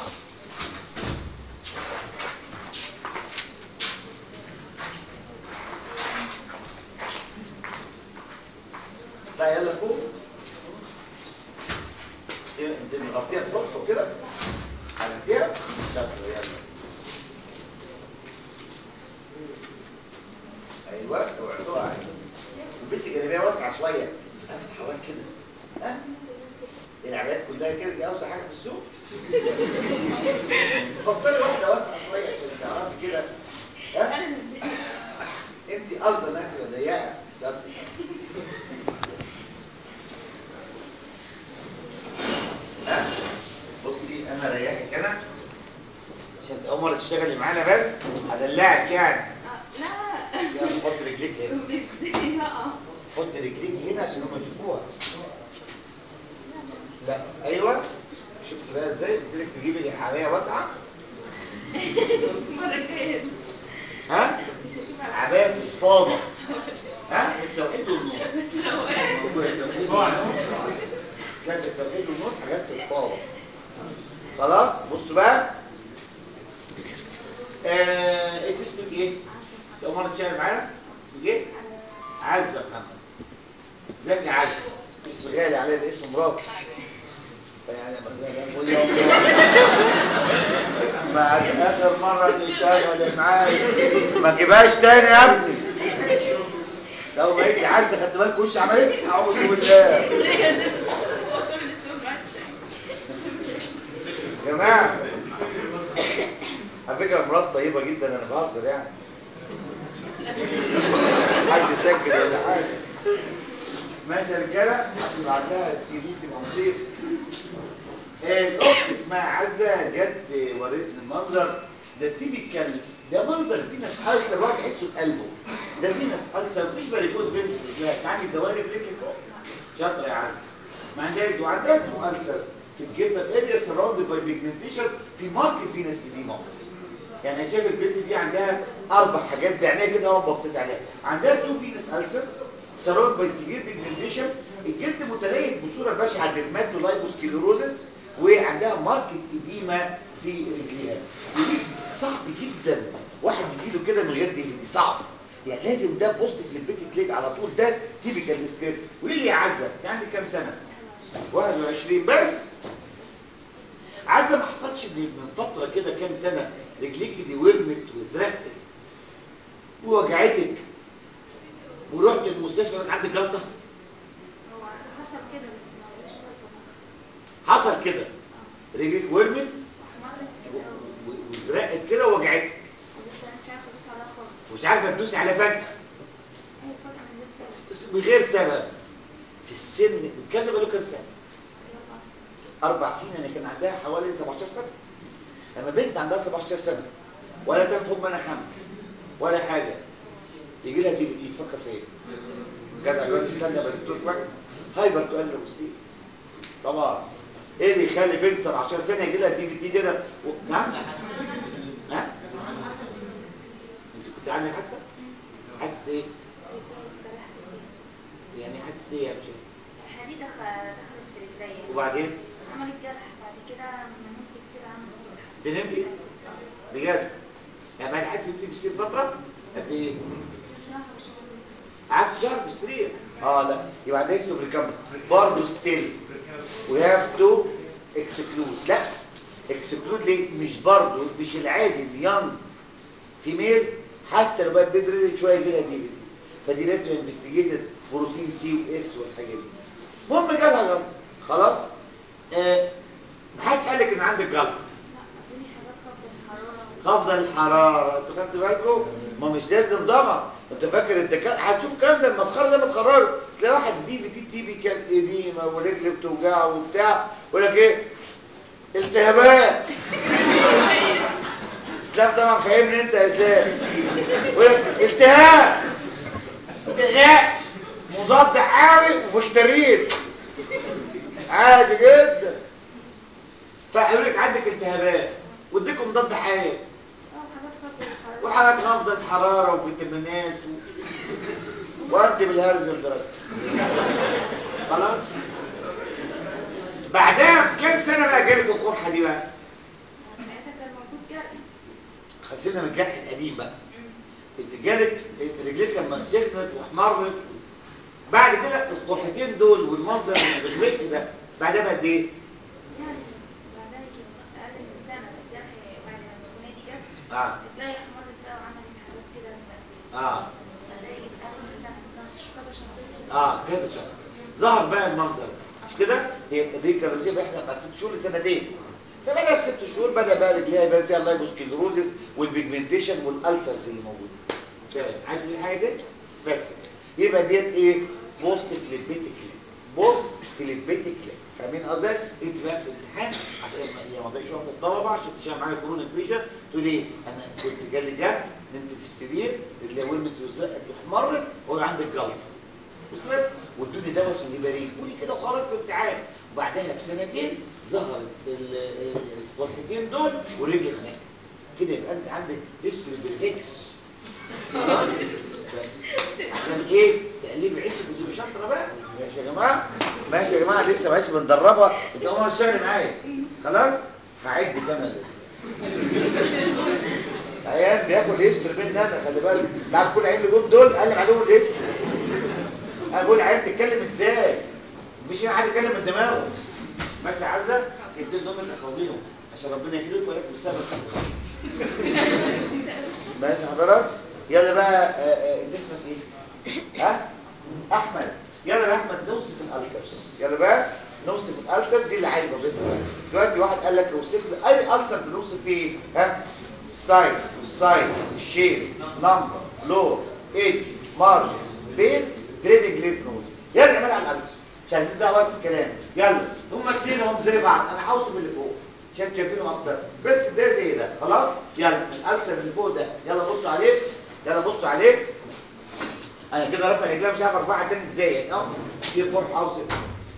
لا يلا فوق إيه، انت مغطيها الطرح وكده عملتيها شاطر يلا ايوه اوعدوها عليك وبسي جانبيه واسعه شويه بس انا حوالي كده ها العبايات كلها كده دي اوسع حاجه في السوق فصلي واحده واسعه شويه عشان تعرفي كده ها انت قصدك انها تبقى ضيقه يلا ها بصي انا ريحك انا عشان اول مره تشتغلي معانا بس هدلعك يعني لا يلا حط رجليك هنا ازاي لا حط رجليك هنا عشان هم يشوفوها لا ايوه شفت بقى ازاي قلت لك تجيبي حمايه واسعه مرة كده ها عبايه فضفاضه ها التوحيد والنور بس لو وقعت موضوع التوحيد والنور لا التوحيد والنور حاجات فضفاضه خلاص بصوا بقى آه، انت اسمك ايه؟ انت اول مره تشتغل معانا؟ اسمك ايه؟ عز يا محمد ازيك يا عز اسم غالي عليا ده اسم مراتي فيعني بقول يا بعد اخر مره تشتغل معايا ما تجيبهاش تاني يا ابني لو بقيت يا عز خدت بالك وش عملت اعوذ بالله ليه يا زفت وصول السمعة يا جماعه على فكره مرات طيبه جدا انا بهزر يعني حد سجل ولا حاجه ماشي يا رجاله حد يبعت لها السي دي تبقى نصيب الاخت اسمها عزه جت وريتني المنظر ده تيبيكال ده منظر في ناس ألسر الواحد يحسه بقلبه ده في ناس ألسر مفيش باريكوز بنت في رجلها يعني الدوائر في رجلك فوق شاطره يا عزه ما عندهاش جايز وعندها تو ألسرز في الجلد اريا سراوندد باي بيجمنتيشن في مارك فينس اديما يعني انا شايف البنت دي عندها اربع حاجات بعينيها كده اهو بصيت عليها عندها تو فينس ألسرز سراوند باي سيفير بيجمنتيشن الجلد متليف بصوره بشعه ديرماتولايبوسكليروزس وعندها ماركت اديما في رجليها ودي صعب جدا واحد يجيله كده من غير دي دي صعب يعني لازم ده بص في البيت كليك على طول ده تيبيكال ستيب ويقول لي يا عزه انت عندك كام سنه 21 بس عزه ما حصلش من من فتره كده كام سنه رجليك دي ورمت وزرقت ووجعتك ورحت المستشفى قالك عندك جلطه هو حصل كده بس ما بقاش وقت حصل كده رجلك ورمت واحمرت و- كده و- وزرقت كده ووجعتك ولسه مش عارفه ادوس عليها خالص ومش عارفه تدوسي على فجاه ايوه فجاه من غير سبب بس من غير سبب في السن الكلام ده بقاله كام سنه اربع سنين اربع سنين انا كان عندها حوالي 17 سنه لما بنت عندها 17 سنه ولا تاخد حب انا حمل ولا حاجه يجي لها دي بي تفكر في ايه جدع الواد استنى بس الدكتور كويس هايبر تقول له بصي طبعا ايه اللي يخلي بنت 17 سنه يجي لها دي بي تي كده و... نعم ها انت كنت عامل حادثه حادثه ايه يعني حادثه ايه يا مشي الحديدة خ- دخلت في رجليا وبعدين عملت جرح بعد كده لما نمت كتير عملت جرح بنمتي بجد يعني بعد الحادثه دي بتصير فتره قد ايه شهر شهر قعدت شهر في السرير اه لا يبقى عندها هيستو بريكامبس برضه ستيل وي هاف تو اكسكلود لا اكسكلود ليه مش برضه مش العادي اليانج فيميل حتى لو بقت بيدريد شويه يجي لها دي بي فدي لازم انفستيجيتد بروتين سي واس والحاجات دي المهم جالها جلطه خلاص آه محدش قال لك ان عندك جلطه لا ادوني حاجات خفض خفض الحرارة الحرارة انتوا خدتوا بالكم ما مش لازم طبعا انت فاكر الدكاتره هتشوف كام ده المسخره ده متخرجه تلاقي واحد دي في تي بي كان اديمه ورجل بتوجعه وبتاع يقول لك ايه التهابات اسلام طبعا فاهمني انت يا اسلام يقول لك التهاب التهاب مضاد حيوي وفلترين عادي جدا فيقول لك عندك التهابات واديكم مضاد حيوي اه حاجات خفض الحرارة وحاجات خفض الحرارة وفيتامينات و... وانت بالهرز الدرجة خلاص بعدها بكام سنة بقى جالك القرحة دي بقى ساعتها كان موجود جرح خسينا من الجرح القديم بقى انت جالك رجليك لما سخنت واحمرت بعد كده القرحتين دول والمنظر الغمق ده بعدها بقى قد ايه يعني بعدها يجي اقل من سنة الجرح بعد ما السخونية دي جت اه رجليا احمرت بقى وعملت حاجات كده اه بعدها يجي اقل من سنة نفس كذا شهرين اه كذا شهر ظهر بقى المنظر مش كده هي دي كرازيه بيحصل بعد ست شهور لسنتين فبدا في ست شهور بدا بقى رجليها يبان فيها اللايبوسكليروزس والبيجمنتيشن والالسرز اللي موجوده تمام عارف ايه حاجه دي بس يبقى ديت ايه بوست فليبيتيك بوست فليبيتيك فاهمين قصدي انت بقى في الامتحان عشان ما يعني ما تضيعش وقت الطلبه عشان تشتغل معايا كورونا بريشر تقول ايه انا كنت جالي جرح نمت في السرير رجلي ورمت وزرقت واحمرت هو عندك جلطه بص بس وادوني دواء اسمه ليبرين قولي كده وخلاص في الامتحان وبعدها بسنتين ظهرت ال- ال- الغرفتين دول ورجلي خناقه كده يبقى انت عندك هيستوري بالهيكس خلاص؟ بس. عشان ايه تقليب عيش كنت مش شاطره بقى ماشي يا جماعه ماشي يا جماعه لسه ماشي بندربها انت اول مره تشتغلي معايا خلاص هعد كمان عيان بياكل هيستوري بين انا خلي بالك تعرف كل عيان اللي جم دول قال لي عليهم الهيستوري انا بقول عيان تتكلم ازاي مش حد يتكلم من دماغه ماشي يا عزه ادي لهم تحفظيهم عشان ربنا يكرمك وياك مستقبل ماشي حضرتك يلا بقى آه، آه، انت اسمك ايه ها احمد يلا يا احمد نوصف الالسرز يلا بقى نوصف الالسر دي اللي عايز اضيفها دلوقتي واحد قال لك اوصف لي اي السر بنوصف فيه ايه ها سايد والسايد الشيب نمبر لو ايدج مارجن بيز جريدنج ليف نوز يلا نعمل على الالسر مش عايزين ده وقت الكلام يلا هما الاثنين هم زي بعض انا هوصف اللي فوق عشان شايفينه اكتر بس ده زي ده خلاص يلا الالسر اللي فوق ده يلا بصوا عليه يلا بصوا عليه انا كده رافع رجلي مش عارف ارفعها تاني ازاي يعني اه في قرح اوصل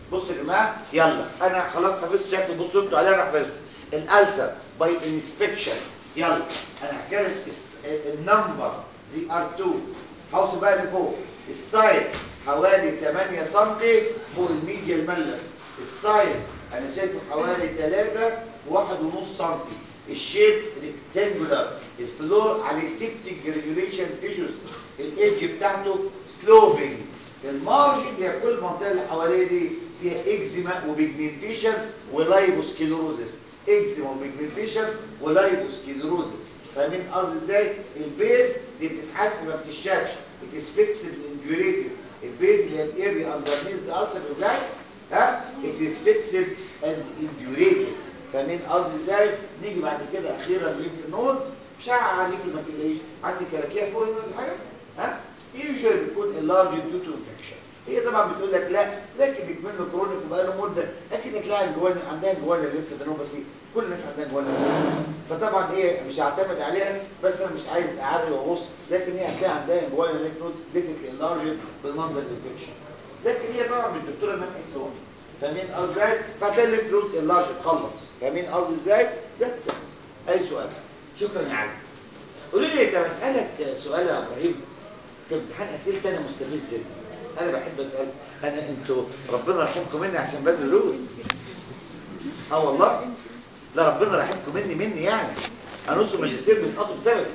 بصوا يا جماعه يلا انا خلاص حفظت شكل بصوا انتوا عليها انا حفظته الالسر باي انسبكشن يلا انا هتكلم النمبر زي ار 2 هوصل بقى لفوق السايز حوالي 8 سم فوق الميديا الملس السايز انا شايفه حوالي 3 وواحد ونص سم الشيب ريكتانجولار الفلور عليه سيبتيك ريجوليشن تيشوز الايدج بتاعته سلوبنج المارجن هي كل المنطقه اللي حواليه دي فيها اكزيما وبيجمنتيشن ولايبوسكيلروزس اكزيما وبيجمنتيشن ولايبوسكيلروزس فاهمين قصدي ازاي البيز دي بتتحسب ما بتشافش اتس فيكسد انديوريتد البيز اللي هي الاريا اندرنيث ذا السر ازاي ها اتس فيكسد اند انديوريتد فاهمين قصدي ازاي نيجي بعد كده اخيرا الليمف نودز شعر عليك ما تقلقيش عندي كلاكيه فوق ولا حاجه ها يوجوالي بتكون اللارج ديو تو انفكشن هي طبعا بتقول لك لا لكن منه كرونيك وبقى له مده اكيد هتلاقي جوانا عندها جوانا الليمف بس كل الناس عندها جوانا فطبعا هي مش هعتمد عليها بس انا مش عايز اعري واغص لكن هي هتلاقي عندها جوانا الليمف نود ديفيكلي اللارج بالمنظر الانفكشن لكن هي طبعا مش دكتوره ما تحسهم فاهمين قصدي ازاي فتلاقي الليمف نود اللارج تخلص فاهمين قصدي ازاي ذات سنس اي سؤال شكرا يا عزيزي قولوا لي طب اسالك سؤال يا ابراهيم في امتحان اسئله انا مستفز انا بحب اسال انا انتوا ربنا يرحمكم مني عشان بدري دروس اه والله لا ربنا يرحمكم مني مني يعني انا نص ماجستير بيسقطوا بسببي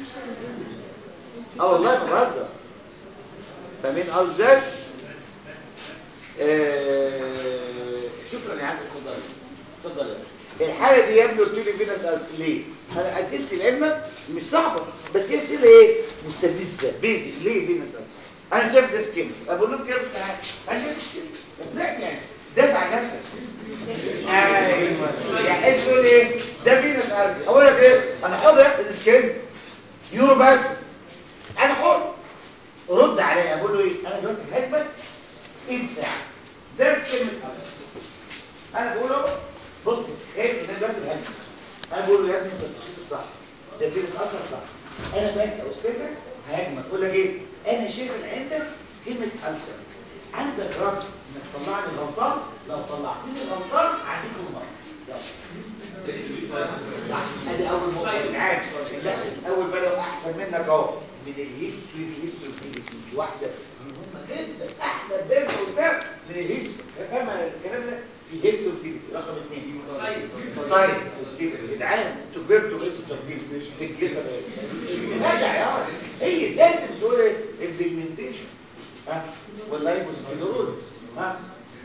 اه والله ما بهزر فاهمين قصدي ازاي آه شكرا يا عزيزي اتفضل اتفضل الحاله دي يا ابني قلت لي فينا سالت ليه انا اسئلتي العلم مش صعبه بس هي اسئله ايه مستفزه بيزك ليه فينا سالت انا شايف ده سكيم اقول لهم كده تعالى انا شايف سكيم لا يعني دافع نفسك ايوه يعني انت تقول ايه ده فينا سالت اقول لك ايه انا حر اخد سكيم يورو بس انا حر رد عليا اقول له ايه انا دلوقتي هجمك ادفع ده سكيم انا بقول له بص ايه ده دلوقتي بهجم انا بقول له يا ابني انت بتحسب صح ده في بتاثر صح انا بقى يا استاذه هاجمك اقول لك ايه انا شايف ان عندك سكيمه ألسر عندك رد انك تطلعني غلطان لو طلعتني غلطان هعديك المره يلا صح ادي اول نقطه عارف لا اول بلد احسن منك اهو من الهيستوري الهيستوري دي واحده مهمه جدا احلى بدايه قدام من الهيستوري فاهم الكلام ده في هيستوري رقم اثنين سايد يا جدعان انتوا كبرتوا بقيتوا تطبيق في الجبهه راجع يا ولد هي لازم تقول ايه البيجمنتيشن ها واللايبوسكليروزس ها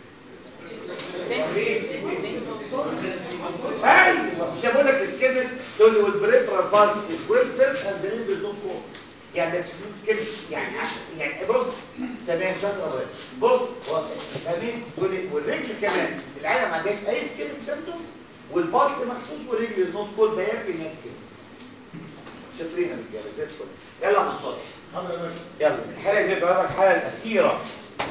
ايوه مش هقول لك سكيمت تقول لي والبريفرال بالز از ويل فيلد اند ذا ليفل دونت كور يعني ده سكيمت يعني يعني بص تمام شاطر يا بص فاهمين والرجل كمان العالم ما عندهاش اي سكيمت سيمبتوم والبالز محسوس والرجل از نوت كول ده يكفي الناس كده شاطرين يا رجاله زي الفل يلا على الصبح يلا الحاله دي بقى الحاله الاخيره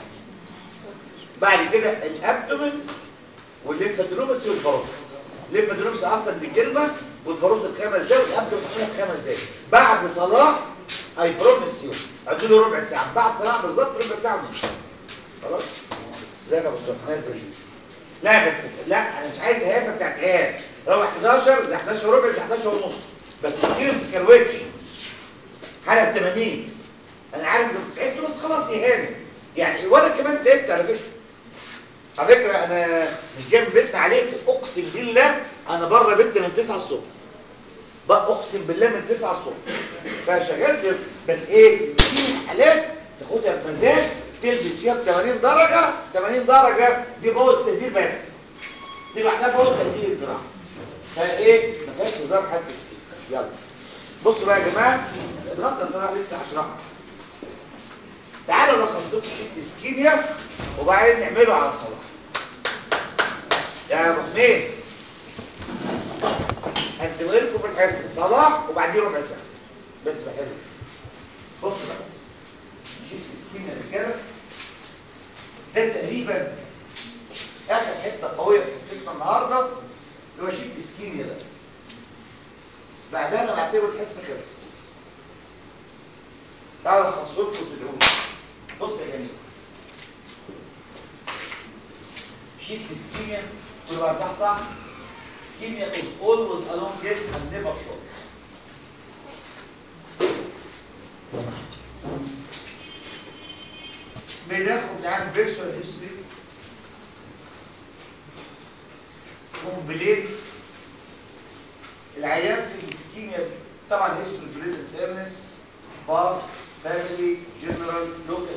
بعد كده الابدومن والليمفادينومس والباروت الليمفادينومس اصلا دي كلمه والباروت الخمس دقايق والابدومن في خمس دقايق بعد صلاه اي بروميس يو ادوا له ربع ساعه بعد صلاه بالظبط ربع ساعه ونص خلاص ازيك يا ابو الشمس نازل لا بس لا انا مش عايز هيافه بتاعت عيال روح 11 زي 11 وربع زي 11 ونص بس كتير ما تكروتش حاله ب 80 انا عارف انك تعبت بس خلاص يهاني يعني وانا كمان تعبت على فكره على فكره انا مش جاي من بيتنا عليك اقسم بالله انا بره بيتنا من 9 الصبح بقى اقسم بالله من 9 الصبح فشغال زفت بس ايه في حالات تاخدها بمزاج تلبس فيها ب 80 درجه 80 درجه دي بوظ تقدير بس دي لوحدها بوظ تقدير الجراحه فايه ما فيهاش هزار حد مسكين يلا بصوا بقى يا جماعه الغلطه اللي انا لسه هشرحها تعالوا نلخص لكم شيت اسكيميا وبعدين نعمله على الصلاه يا ابو حميد هنتبقى لكم في الحصه صلاه وبعدين ربع ساعه بس بحلو بصوا بقى شيت اسكيميا يا رجاله ده تقريبا اخر حته قويه في حصتنا النهارده اللي هو شيت اسكيميا ده بعدها انا بعتبر الحصه خلصت تعالوا اخصص لكم تدعوني بص يا جميل شيت السكيميا كل بقى صح صح ischemia is always along this and never short بناخد عن فيرسوال هيستوري كومبليت العيان في الاسكيميا طبعا هيستوري بريزنت ايلنس باث فاميلي جنرال لوكال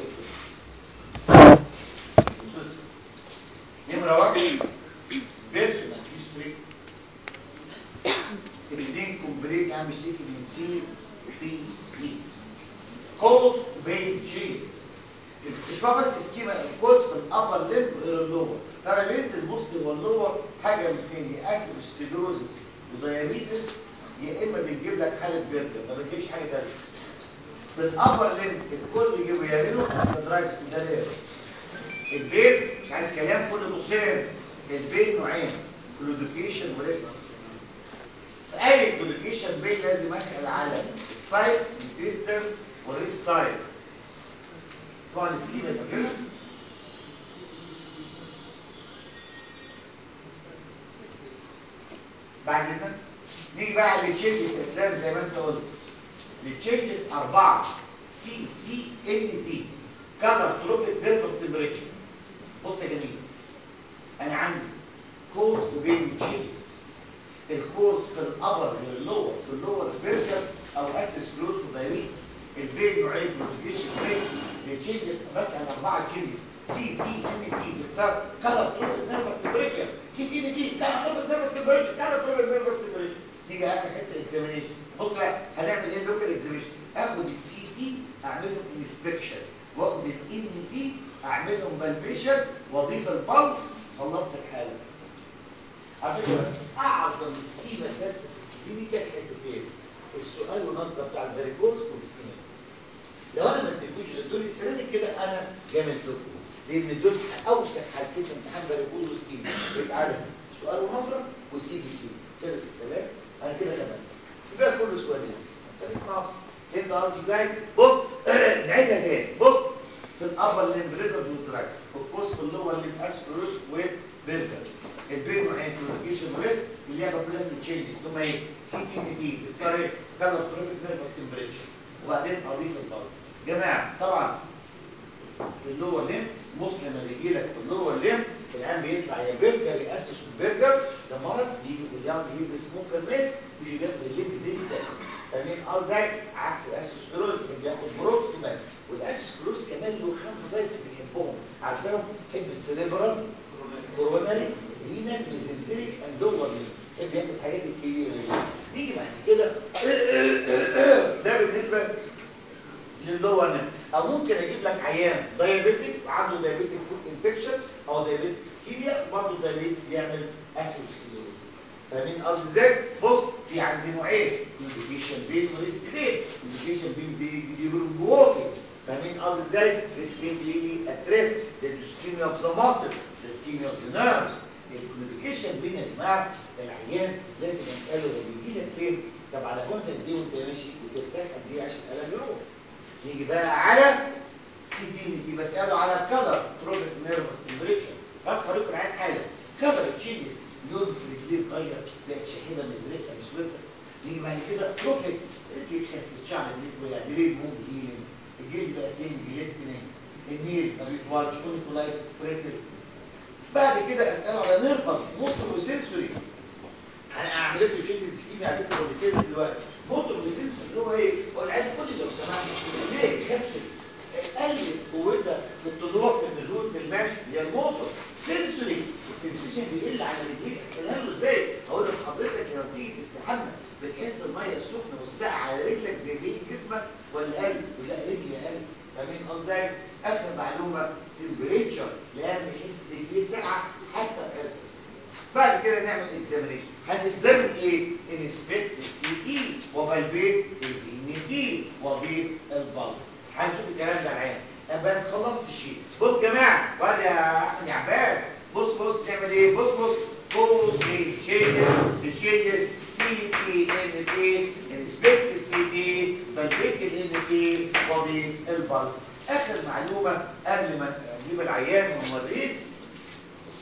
نمرة واحد بيرسونال هيستوري الاثنين كومبليت عم بيشتكي من سي بي سي كولد بين جينز مش بقى بس اسكيما الكوز في الابر ليمب غير اللور طبعا بينزل البوست واللور حاجه من اثنين يا اسيدوسكليروزس وديابيتس يا اما بيجيب لك حاله برجر ما بتجيبش حاجه ثانيه في الابر ليمب الكوز بيجيبه يا رينو دراجز ده ليه البين مش عايز كلام كل بصين البين نوعين كلوديكيشن وريسك في اي كلوديكيشن بين لازم اسال على السايت الديستنس والريس تايم اسمعوا السكيمه فاكرها بعد اذنك نيجي بقى للتشينجز يا اسلام زي ما انت قلت التشينجز اربعه سي تي ان تي كاتاستروفيك ديربس تمبريتشر بص يا جميل انا عندي كورس وبين تشينجز الكورس في الابر للور في اللور برجر او اسس فلوس ودايبيتس البين نوعين موديفيكيشن ريسك للتشينجز مثلا اربعه تشينجز سي تي ان تي باختصار كلر تروفيك نيرفس تمبريتشر سي تي ان تي كلر تروفيك نيرفس تمبريتشر كلر تروفيك نيرفس تمبريتشر نيجي اخر حته الاكزامينيشن بص بقى هنعمل ايه لوكال اكزامينيشن اخد السي تي اعملهم انسبكشن واخد الان تي اعملهم بالبيشن واضيف البلس خلصت الحاله على فكره اعظم سكيمه كانت دي كانت حتتين السؤال والنصب بتاع الفاريكوز والسكيمه لو انا ما اديتوش دول السنه كده انا جامد لكم لان دول اوسع حالتين في امتحان فاريكوز وسكيمه بيتعرف سؤال ونظره والسي بي سي خلص الكلام انا كده تمام يبقى كله سؤال ناس خليك ناصر فهمت قصدي ازاي بص نعيدها تاني بص في الابر ليمب ريدر والدراكس والكوس في اللور ليمب اسبروس وبرجر البين نوعين كلوريكيشن وريسك اللعبه كلها في التشينجز اللي هم ايه سي تي ان تي بتصير ايه كلر تروفيك نيرفس تمبريتشر وبعدين اضيف البلس جماعه طبعا في اللور ليمب مسلم لما بيجي لك في اللور ليمب العام بيطلع يا برجر ياسس برجر ده مرض بيجي قدام بيجي سموكر ميت يجي بياخد الليمب ديستال فاهمين قصدي عكس الاسوسكلوز بياخد بروكسيمال والاسوسكلوز كمان له خمس سايتس بيحبهم عارفينهم حب السليبرال كوروناري رينال ميزنتريك اند لور يحب ياخد الحاجات الكبيره دي نيجي بعد كده ده بالنسبه للور نيم او ممكن اجيب لك عيان دايابيتيك وعنده دايابيتيك فود انفكشن او دايابيتيك سكيميا وبرضه دايابيتيك بيعمل اسوسكلوز فاهمين قصدي ازاي بص في عندي نوعين انديكيشن بين وريست بين انديكيشن بين بيجي جواكي فاهمين قصدي ازاي ريست بين بيجي اتريس للسكيميا اوف ذا ماسل السكيميا اوف ذا نيرفز الكوميونيكيشن بين يا جماعه العيان لازم اساله هو بيجي لك فين طب على بعد قد ايه وانت ماشي وترتاح قد ايه عشان الالم يروح نيجي بقى على سي دي ان دي بساله على الكلر تروفيك نيرفس تمبريتشر خلاص خليكم العين حاله كلر تشينجز لون رجليه اتغير بقت شحيبه مزرقه مسوده نيجي بعد كده تروفيك رجليه خست شعر رجليه وقع دريد مود هيلينج الجلد بقى فين جليستنين النيل ما بيطولش اونيكولايسيس بريتل بعد كده اساله على نيرفس موتور وسنسوري انا اعمل لكم تشيل السكيمي على فكره وديتيلز دلوقتي موتور وسنسوري اللي هو ايه هو العيال كل لو سمحت ليه كسل قلل قوتها في الطلوع في النزول في المشي هي الموتور سنسوري السنسيشن بيقل على رجليك اسالها له ازاي اقول له حضرتك لما بتيجي تستحمى بتحس الميه السخنه والساقعه على رجلك زي باقي جسمك ولا قل ولا رجلي قل فاهمين قصدي اخر معلومه تمبريتشر لان بيحس رجليه ساقعه حتى في اساس بعد كده نعمل اكزامينيشن هنكزامن ايه انسبكت السي اي وبالبيت الدي تي واضيف البلس هنشوف الكلام ده العين بس خلصت الشيء بص يا جماعه واد يا احمد يا عباس بص بص نعمل ايه بص بص كل دي تشينجز تشينجز سي تي ان تي انسبكت السي تي بالبيت الان تي واضيف البلس اخر معلومه قبل ما نجيب العيان ونوريه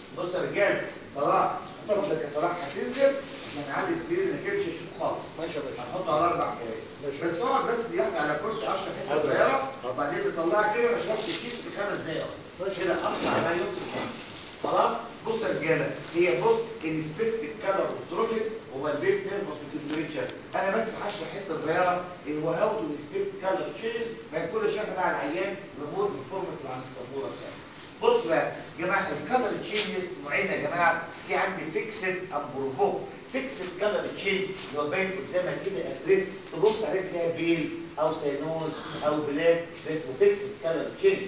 بص يا رجاله صلاح فضلك يا صلاح هتنزل عشان نعلي السرير اللي كده مش هيشوف خالص ماشي يا باشا هنحطه على اربع كراسي ماشي. بس اقعد بس يحكي على كرسي 10 حته حاضر. صغيره حاضر. وبعدين تطلعها كده مش هتحط الكيس في خمس دقايق ماشي. كده اسرع ما يمكن خلاص بص يا رجاله هي بص انسبكتد كلر اوتروفيك هو البيت نيرفس تمبريتشر انا بس هشرح حته صغيره إيه هو هاو تو انسبكت كلر تشينجز ما كل شويه مع العيان ريموت انفورماتيف عن السبوره بتاعته بص بقى يا جماعه الكلر تشينجز نوعين يا جماعه في عندي فيكسد ام بروفوك فيكسد كلر تشينج اللي هو باين قدامك كده اتريس تبص عليه تلاقي بيل او سينوز او بلاك ده اسمه فيكسد كلر تشينج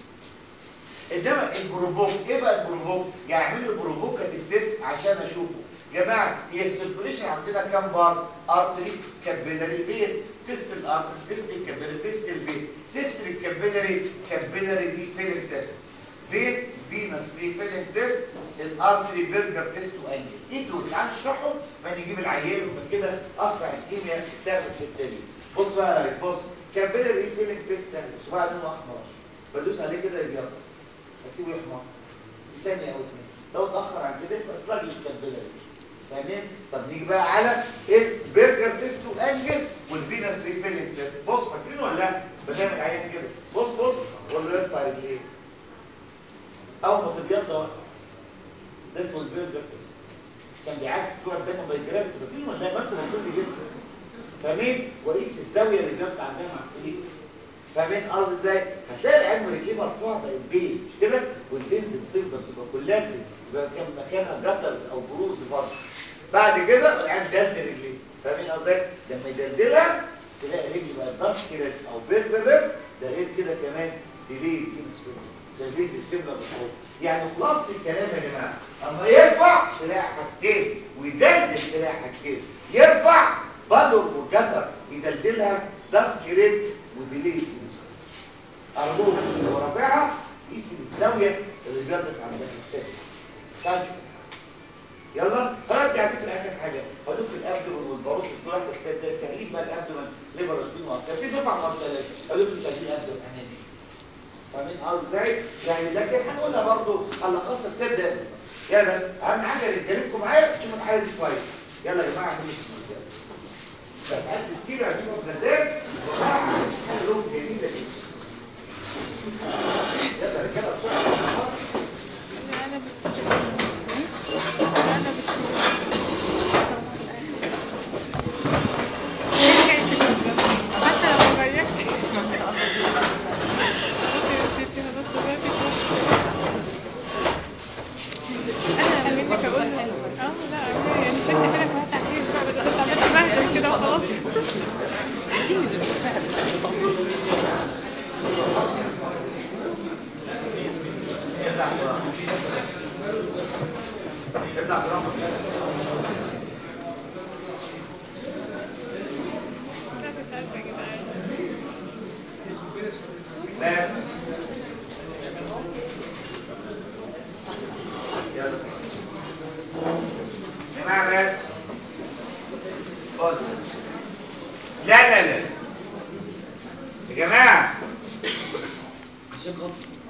انما البروفوك ايه بقى البروفوك يعملوا البروفوكاتيف تيست عشان اشوفه جماعه هي السيركوليشن عندنا كام بار ارتري كابيلاري فين تيست الارتري تيست الكابيلاري تيست الفين تيست الكابيلاري كابيلاري دي فيلنج تيست فين فينس ري فيلنج تيست الارتري برجر تيست وانجل ايه دول تعال نشرحهم ما نجيب العيان ومن كده اسرع اسكيميا تاخد في التاني بص بقى يا ريس بص كابيلاري فيلنج تيست سهل صباع لونه احمر بدوس عليه كده يجرب اسيبه يحمر في ثانيه او اتنين لو اتاخر عن كده يبقى سلاجش كالبيلاري فاهمين طب نيجي بقى على البرجر تيست وانجل والفينس ريفيلنج تيست بص فاكرين ولا لا بنعمل العيان كده بص بص ولا يرفع رجليه اول ما تبيض ده ده اسمه البرجر تيست عشان بيعكس بتوع الدم بايجرافيتي فاكرين ولا لا ما انتوا مسؤول جدا فاهمين وقيس الزاويه اللي جنب عندنا مع السرير فاهمين قصدي ازاي هتلاقي العين رجليه مرفوعه بقت بيج مش كده والبنز بتفضل تبقى كولابس يبقى كان مكانها جاترز او بروز برضه بعد كده العين دلدل رجليه فاهمين قصدي ازاي لما يدلدلها تلاقي رجلي بقت داش كده او بيربر ده غير كده كمان ديلي ده البيز الكبله بالفوق يعني خلاصه الكلام يا جماعه اما يرفع تلاقي حاجتين ويدلدل تلاقي حاجتين يرفع بالور وجتر يدلدلها داس كريت وديلي أرجوك لو رافعها قيس الزاوية اللي بيضت عندها الثاني تعال نشوف يلا هرجع على فكرة آخر حاجة هقول لكم الأبدومن والباروت كل واحدة تلاقي سهلين بقى الأبدومن ليبر سبين وأسكار في دفعة مصدلات هقول لكم سهلين أبدومن أمامي فاهمين قصدي ازاي؟ يعني لكن هنقولها برضه هنلخصها تبدأ بس يلا بس أهم حاجة رجالتكم معايا تشوفوا الحالة دي كويس يلا يا جماعة اعملوا السكيل فتحت السكيل هتجيبها بمزاج وبسرعة حاجة لهم جميلة جدا يلا رجاله بسرعه انا انا حتى لو غيرت انا منك اقول اه لا يعني شفت كده فيها تحليل بقى بدل ما عملت بهدل كده وخلاص ارجع بسرعه ارجع بسرعه لا كنت عارفه يا جدعان بس يلا يا جماعه بس بص لا لا لا يا جماعه عشان خاطر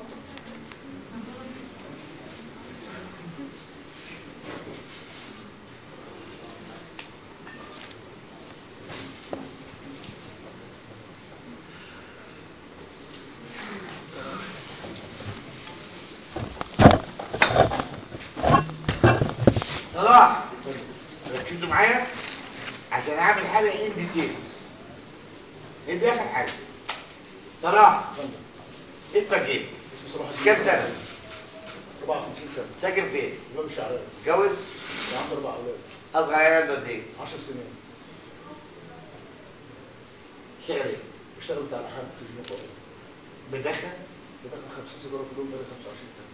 صلاح ركزوا معايا عشان اعمل حاجه ان ديتيلز ايه دي اخر حاجه صلاح اسمك ايه اسمه صلاح الدين كام سنه 54 سنة ساكن فين إمام الشعراوي اتجوز وعنده أربع أولاد اصغر عيال قد ايه 10 سنين شغال ايه بيشتغل بتاع لحام في المطار بدخن بدخل 50 سيجارة في اليوم بقالي 25 سنة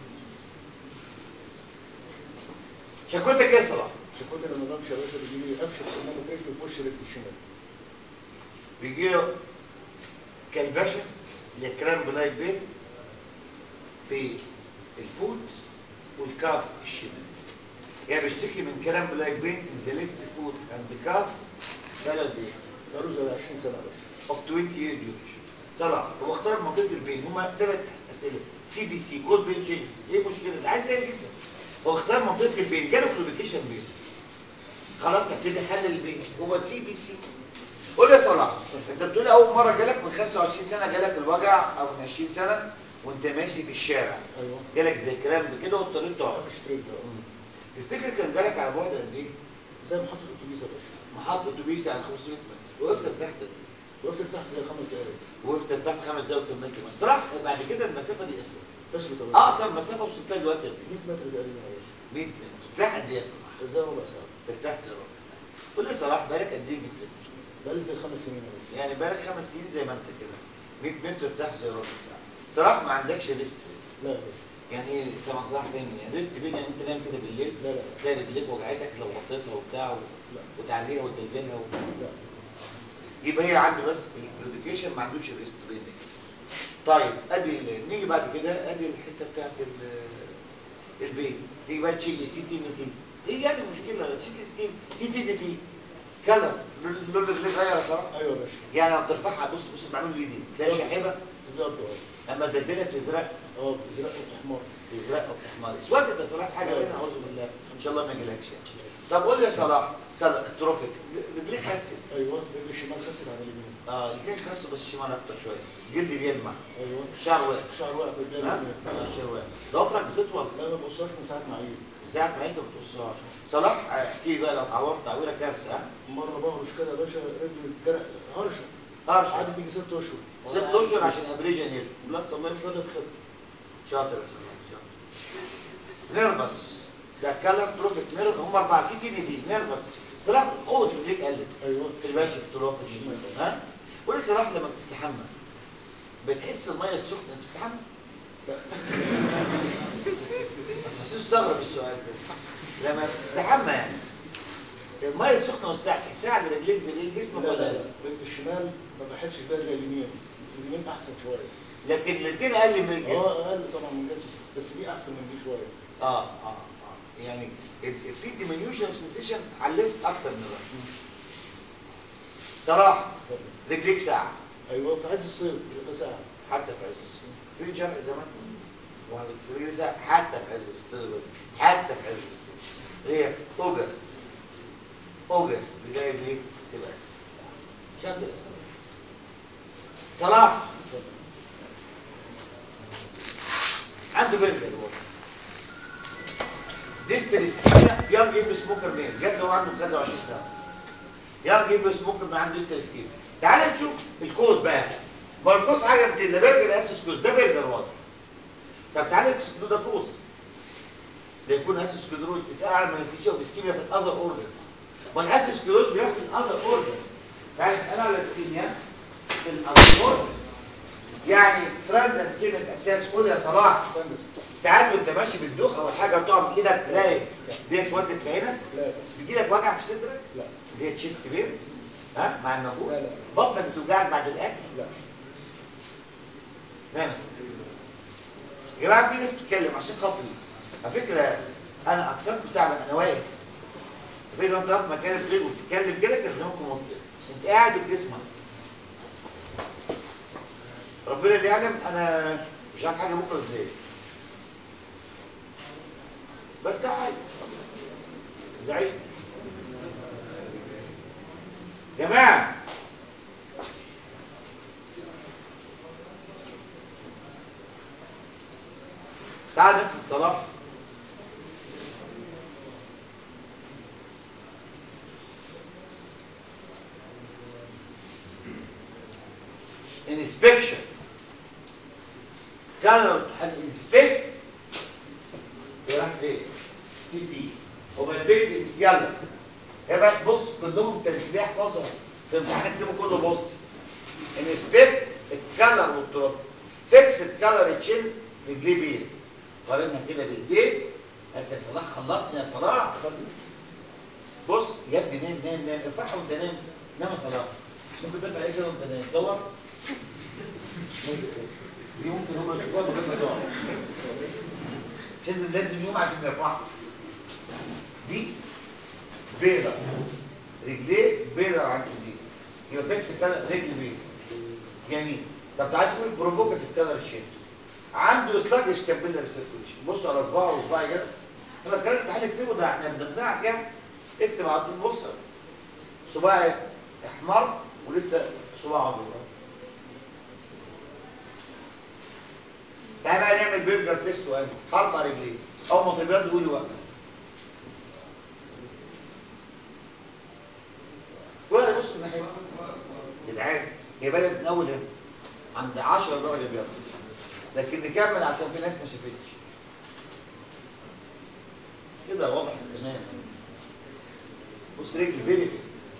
شكوتك ايه يا صلاح شكوت لما بمشي يا باشا بيجي لي قفش في سنة رجلي في وش رجلي الشمال بيجي له كلبشه اللي هي كرامب لايك بين في الفوت والكاف الشمال يعني بيشتكي من كرامب لايك بين in the left foot and the calf بلد ايه بقاله زي 20 سنة يا باشا of 20 years duration صلاح هو اختار منطقه البين هما ثلاث اسئله سي بي سي كود بين تشينج ايه مشكله ده عايز سهل جدا هو اختار منطقه البين جاله كلوبيكيشن بين خلاص ابتدي حل البين هو سي بي سي قول يا صلاح انت بتقول اول مره جالك من 25 سنه جالك الوجع او من 20 سنه وانت ماشي في الشارع ايوه جالك زي الكلام ده كده واضطريت تقعد مش تريد ده اه. تفتكر كان جالك على بعد قد ايه زي محطه الاتوبيس يا باشا محطه اتوبيس على 500 متر وقفت تحت وقفت تحت زي خمس دقايق وقفت تحت خمس دقايق وكملت مصر صراحه بعد كده المسافه دي اسرع تثبت يا باشا اقصر مسافه وصلتها دلوقتي قد 100 متر تقريبا يا باشا 100 متر ترتاح قد ايه يا صلاح زي ربع ساعه ترتاح زي ربع ساعه قول لي يا صلاح بالك قد ايه جدا بقالي زي خمس سنين يا باشا يعني بالك خمس سنين زي ما انت كده 100 متر ترتاح زي ربع ساعه صلاح ما عندكش ريست لا يا باشا يعني ايه طبعا صلاح فاهم يعني ريست بين يعني انت نايم كده بالليل لا لا تلاقي رجليك وجعتك لو غطيتها وبتاع و... لا. وتعليها وتدلبلها و... لا يبقى هي عنده بس الكلوديكيشن ما عندوش الريست بين طيب ادي ال- نيجي بعد كده ادي الحته بتاعت ال- البين نيجي بقى تشيل السي تي ان تي ايه يعني المشكله سي تي سكين سي تي ان تي كلر لون رجليك غير صراحه ايوه يا باشا يعني لما بترفعها بص بص المعلومه دي دي تلاقي شحيبه تبيض اه اما تدلدلها بتزرق اه بتزرق وبتحمر تزرق وبتحمر اسود ده صراحه حاجه هنا اعوذ بالله ان شاء الله ما يجيلكش يعني طب قول لي يا صلاح كلر التروفيك رجليك خست ايوه رجل الشمال خسر على اليمين اه الاثنين خسوا بس الشمال اكتر شويه الجلد بيلمع ايوه الشعر واقف الشعر واقف رجلي ها اليمين. آه، الشعر واقف ضوافرك بتطول لا ما بقصاش من ساعه ما عيت من ساعه ما انت بتقصها صلاح آه، احكي لي بقى لو اتعورت تعويره كارثه ها مره بهرش كده يا باشا رجلي اتجرح هرشه هرشة. قعدت تيجي ست اشهر ست اشهر عشان ابريجن هيل لا تصمم مش راضيه تخف شاطر يا صلاح شاطر نيرفس ده كلام بروفيت نيرفس هم اربع سنين دي نيرفس صلاح قوه رجليك قلت ايوه في الماشي في الترافيك ها قول لي صلاح لما بتستحمى بتحس الميه السخنه بتستحمى لا بس استغرب السؤال ده لما تستحمى يعني الميه السخنه والساعه تحسها على رجليك زي ايه جسمك لا ولا لا لا لا رجل الشمال ما بحسش بيها زي اليمين اليمين احسن شويه لكن الاثنين اقل من الجسم اه اقل طبعا من جسمي بس دي احسن من دي شويه اه اه اه يعني ال- في diminution سنسيشن على الليفت اكتر من الرايت صراحه رجليك ساعه ايوه في عز الصيف بيبقى ساعه حتى في عز الصيف في جرح زمان واحد رجليه ساعه حتى في عز الصيف حتى في عز الصيف هي اوجست اوجست بدايه دي تبقى ساعه شاطر يا صلاح صلاح عنده برجر هو ديستر سكيميا يانج يبقى سموكر مين جات له عنده كذا 20 سنه يانج يبقى سموكر من عنده ديستر سكيميا تعال نشوف الكوز بقى ما الكوز حاجه بتدينا برجر اسس كوز ده برجر واضح طب تعال نكسب ده كوز بيكون اسس كلوز تسأل عن منفيسيا وبسكيميا في الاذر اورجن والاسس كلوز بياخد الاذر اورجن تعال نسال على سكيميا في الاذر اورجن يعني ترانزنت سكيميك اتاكس قول يا صلاح ساعات وانت ماشي بتدوخ او حاجه بتقع من ايدك تلاقي دي اسودت في عينك لا بيجي لك وجع في صدرك لا اللي هي تشيست بين ها مع المجهود لا، لا. بطنك بتوجعك بعد الاكل لا لا مثلا يا جماعه في ناس بتتكلم عشان خاطري على فكره انا اكثرت تعبان انا واقف في لو انت واقف مكان البريك وبتتكلم كده كان زمانكم مطلق انت قاعد وبتسمع ربنا اللي يعلم انا مش عارف حاجه بكره ازاي بس ده حاجه زعيم جماعه تعال نفهم الصلاة inspection كان الانسبكت يروح فين سي بي هو البيت يلا يا بس بص كلهم تسبيح فصل في امتحان اكتبوا كله بوست انسبكت الكلر والتراب فيكس الكلر تشين رجليه بيه قارنها كده بايديه انت يا صلاح خلصني يا صلاح بص يا ابني نام نام نام ارفعها وانت نام نام يا صلاح مش ممكن ترفع ايه كده وانت نام تصور دي ممكن هم يشوفوها من غير ما تقع مش لازم لازم يوم عشان يرفعها دي بيضة رجليه بيضة عن دي يبقى فيكس كده رجل بيضة جميل طب تعال شوف البروفوكاتيف كلر شيت عنده سلاجش كابيلر سيركوليشن بصوا على صباعه وصباعي كده لما الكلام اللي تعالى اكتبه ده احنا بنقنعك يعني اكتب على طول بص صباعي احمر ولسه صباعه ابيض تعالى بقى نعمل بيرجر تيست وقال حرف على رجليه اول ما تبيض يقول لي وقف ولا بص من ناحيه جدعان هي بدات من اول هنا عند 10 درجه بيض لكن نكمل عشان في ناس ما شافتش كده واضح تمام بص رجلي فين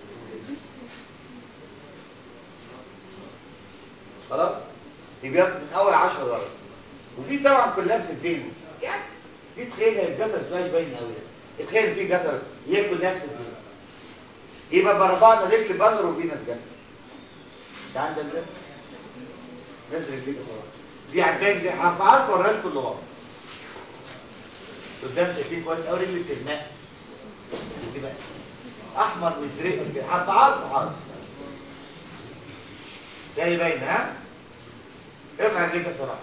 خلاص يبيض من اول 10 درجه وفي طبعا كولابس الفينز يعني في تخيل الجترز مش باين قوي ده تخيل في جترز هي كولابس الفينز يبقى بقى رفعنا رجل بدر وفي ناس جت ده عندك ده نزل رجليك صراحه دي عجباني دي هرفعها وريها لكم اللي ورا قدام شايفين كويس قوي رجل الترماء دي بقى احمر مزرق كده هرفعها لكم حاضر تاني باين ها ارفع رجليك صراحه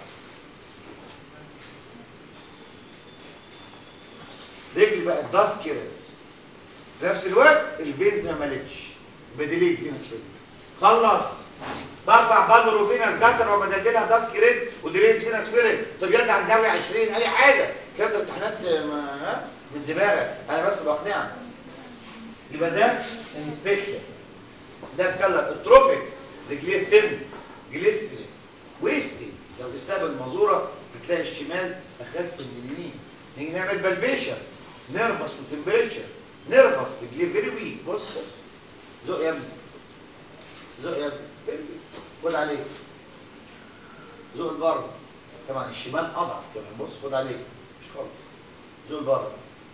رجلي بقت داس كده في نفس الوقت الفينز ما ملتش بديليت فينس فينس خلص برفع بدر وفينس جاتر وبدللها داس كريد وديليت فينس فينس طب يد عن زاويه 20 اي حاجه كده ده امتحانات ما ها من دماغك انا بس بقنعك يبقى ده انسبكشن ده الكلر التروفيك رجليه ثم جليسترين ويستي لو استقبل المزوره هتلاقي الشمال اخس من اليمين نيجي نعمل بلبيشن نرفس وتمبريتشر نرفس رجليه فيري ويك بص بص زق يا ابني زق يا ابني فيري ويك خد عليك زق لبره طبعا الشمال اضعف كمان بص خد عليك مش خالص زق لبره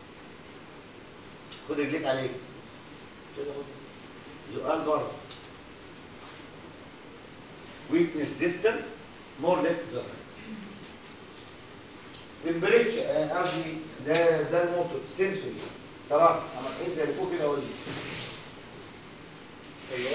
خد رجليك عليك كده خد زقها لبره ويكنس ديستال مور ليفت ذا تمبريتشر قصدي ده ده الموتور سنسوري صراحه اما تحس زي فوق كده اقول لي ايوه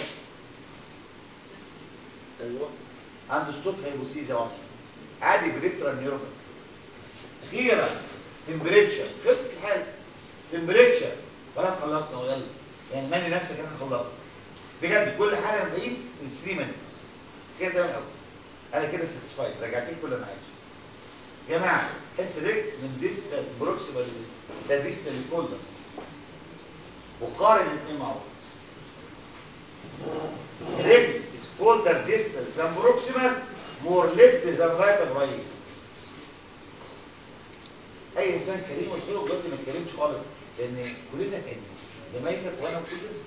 ايوه عنده ستوك هيبوسيزا واحده عادي بريفرال نيوروباث اخيرا تمبريتشر خلصت الحال تمبريتشر خلاص خلصنا اهو يلا يعني ماني نفسك انا خلصت بجد كل حاجه من بعيد من 3 مينتس كده تمام قوي انا كده ساتيسفايد رجعت لكم اللي انا عايزه يا جماعه حس رجل من ديستال بروكسيمال ده ديستال كله وقارن الاثنين مع بعض رجل is colder distal than proximal more left than right and right اي انسان كريم والخير بجد ما يتكلمش خالص لان كلنا كان زمايلك وانا كلنا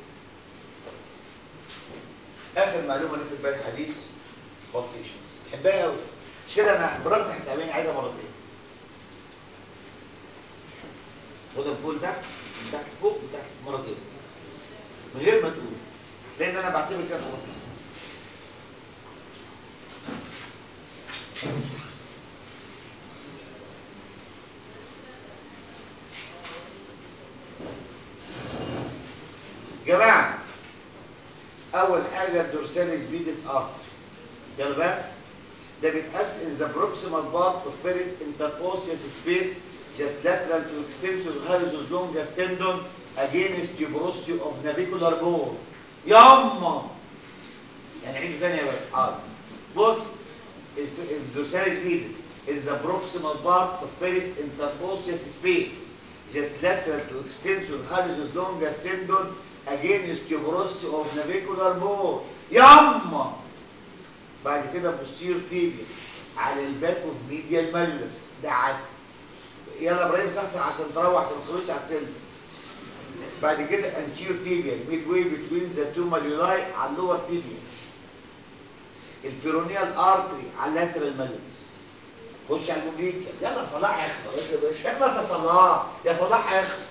اخر معلومه اللي في بالي حديث بالسيشنز بحبها قوي مش كده انا برغم ان احنا عاملين عايزه مرتين خد الفول ده من تحت فوق من تحت مرتين من غير ما تقول لان انا بعتبر كده خلاص جماعه اول حاجه الدورساليس فيديس ارت يلا بقى ده بيتقاس in the proximal part of first interosseous space just lateral to extensor hallucis longus tendon against tuberosity of navicular bone ياما يعني عيد تاني يا باشا حاضر بص الدورساليس فيديس in the proximal part of first interosseous space just lateral to extensor hallucis longus tendon against tuberosity of navicular bone ياما بعد كده بوستير تيبيا على الباك اوف ميديال مالوس ده عسل يلا ابراهيم صحصح عشان تروح عشان ما تخرجش على السلم بعد كده انتير تيبيا ميد واي بتوين ذا تو ماليولاي على اللور تيبيا البيرونيال ارتري على اللاترال مالوس خش على الموبليكا يلا صلاح اخلص يا باشا اخلص يا صلاح يا صلاح اخلص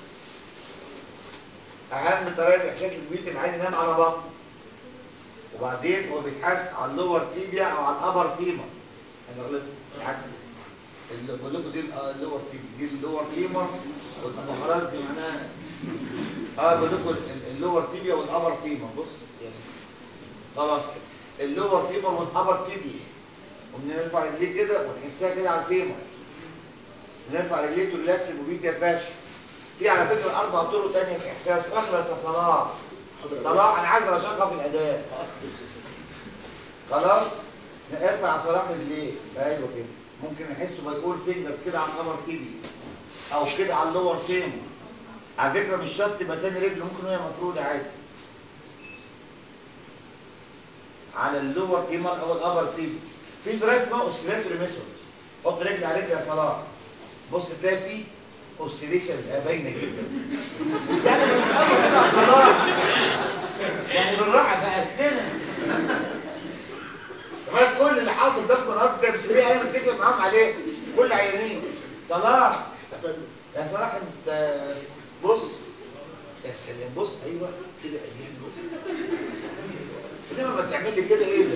اهم طريقه لاحساس المبيت العين ينام على بطنه وبعدين هو بيتحس على اللور تيبيا او على الابر فيمر انا غلطت العكس اللي بقول لكم دي اللور تيبيا دي اللور فيمر والمخرج دي معناها اه بقول لكم اللور تيبيا والابر فيمر بص يعني خلاص كده اللور فيمر والابر تيبيا ونرفع رجليه كده ونحسها كده على الفيمر نرفع رجليه تريلاكس المبيت يا باشا في على فكره اربع طرق تانية في احساس اخلص يا صلاح صلاح انا عايز اشغل في الاداء خلاص ارفع صلاح رجليه ايوه كده ممكن احسه بيقول فينجرز كده على القمر تيبي او كده على اللور فيمو على فكره مش شرط تبقى تاني رجل ممكن وهي مفروده عادي على اللور فيمر او الابر تيبي في دراسه اسمها اوسيلاتوري ميثود حط رجل على رجل يا صلاح بص تلاقي في اوسيليشنز باينه جدا يعني مش قوي كده خلاص يعني بالراحه بقى اسنانها كمان كل اللي حاصل ده القرآن ده مش ليه انا متفق معاهم عليه كل عيانين صلاح يا صلاح انت بص يا سلام بص ايوه كده ايام بص كده ما بتعمل لي كده ايه ده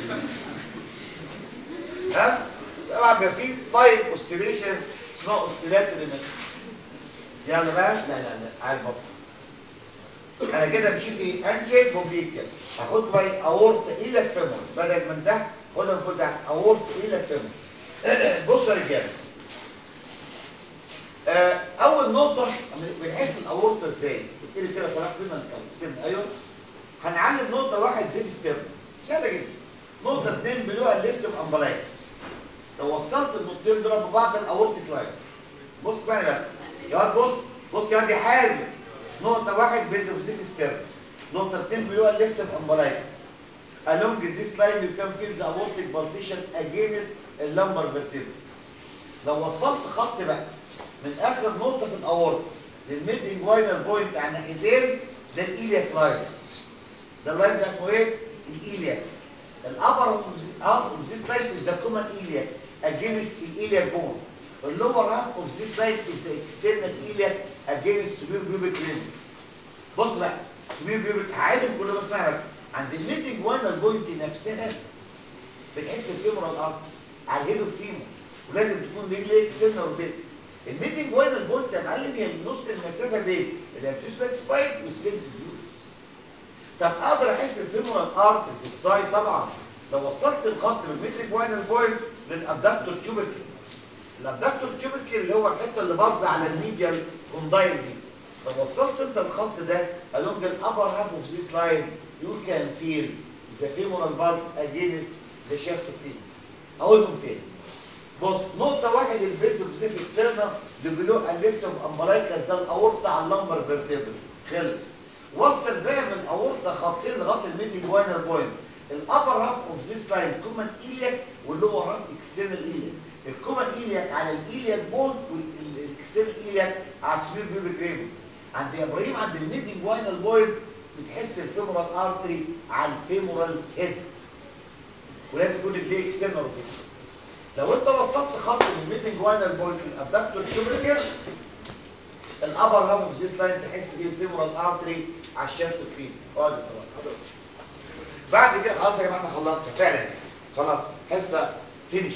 ها طبعا بيبقى في فايف اوسيليشنز اسمها اوسيلاتوري ميثود يلا بقى لا لا لا عايز بطل انا كده مشيت ايه انكل بوبليكال هاخد باي اورت الى الفيمور بدل من ده خدها من فوق تحت اورت الى الفيمور بصوا يا رجاله آه، اول نقطه بنحس الاورطه ازاي بتقلب كده صلاح سنه سنه ايوه هنعلم نقطه واحد زيف ستيرن سهله جدا نقطه اثنين بلوع الليفت امبلايكس لو وصلت النقطتين دول ببعض الاورتيك لاين بص بقى بس يا واد بص بص يا واد يا حازم نقطه واحد بيزف زيف ستيرن نقطه اثنين بلوع الليفت امبلايكس along this line you can feel the aortic pulsation against the lumbar vertebra لو وصلت خط بقى من اخر نقطة في الاورط للميد انجوينال بوينت على الناحيتين ده الايلياك لاين ده اللاين ده اسمه ايه الايلياك الابر اوف ذيس لاين از ذا كومن ايلياك اجينست الايلياك بون اللور هاف اوف ذيس لاين از ذا اكسترنال ايلياك اجينست سوبير بيوبيك رينس بص بقى سوبير بيوبيك هعيدهم كلهم اسمعها بس عند الميد انجوينال بوينت نفسها بتحس الفيمورال ارت على الهيد اوف فيمور ولازم تكون رجليك سنه روتيت الميدنج وين البولت يا معلم هي نص المسافه بين الانتوسباك سبايك والسيمس بيوتس طب اقدر احس الفيمورال ارت في السايد طبعا لو وصلت الخط من الميدنج وين البوينت للادكتور تيوبيكل الادكتور تيوبيكل اللي هو الحته اللي باظه على الميديال كوندايل دي لو وصلت انت الخط ده along the upper half of this line you can feel the femoral pulse against the shaft of femur اقولهم تاني بص نقطة واحد البيز بسيف استرنا لبلو الليفت امبلايكاس ده الاورطة على اللمبر فيرتيبل خلص وصل بقى من الاورطة خطين لغاية الميدي جوينر بوينت الابر هاف اوف ذيس لاين كومن ايلياك واللور هاف اكسترنال ايلياك الكومن ايلياك على الايلياك بون والاكسترنال ايلياك على السوير بيبي جريمز عند يا ابراهيم عند الميدي جوينر بوينت بتحس الفيمورال ارتري على الفيمورال هيد ولازم يكون رجليه اكسترنال روتيشن لو انت وصلت خط من الميدنج واينال بوينت للابدكتور تيوبريكل الابر هاف اوف ذيس لاين تحس بيه الفيمورال ارتري على الشافت فين اقعد يا صلاح بعد كده خلاص يا جماعه احنا خلصنا فعلا خلاص حصه فينش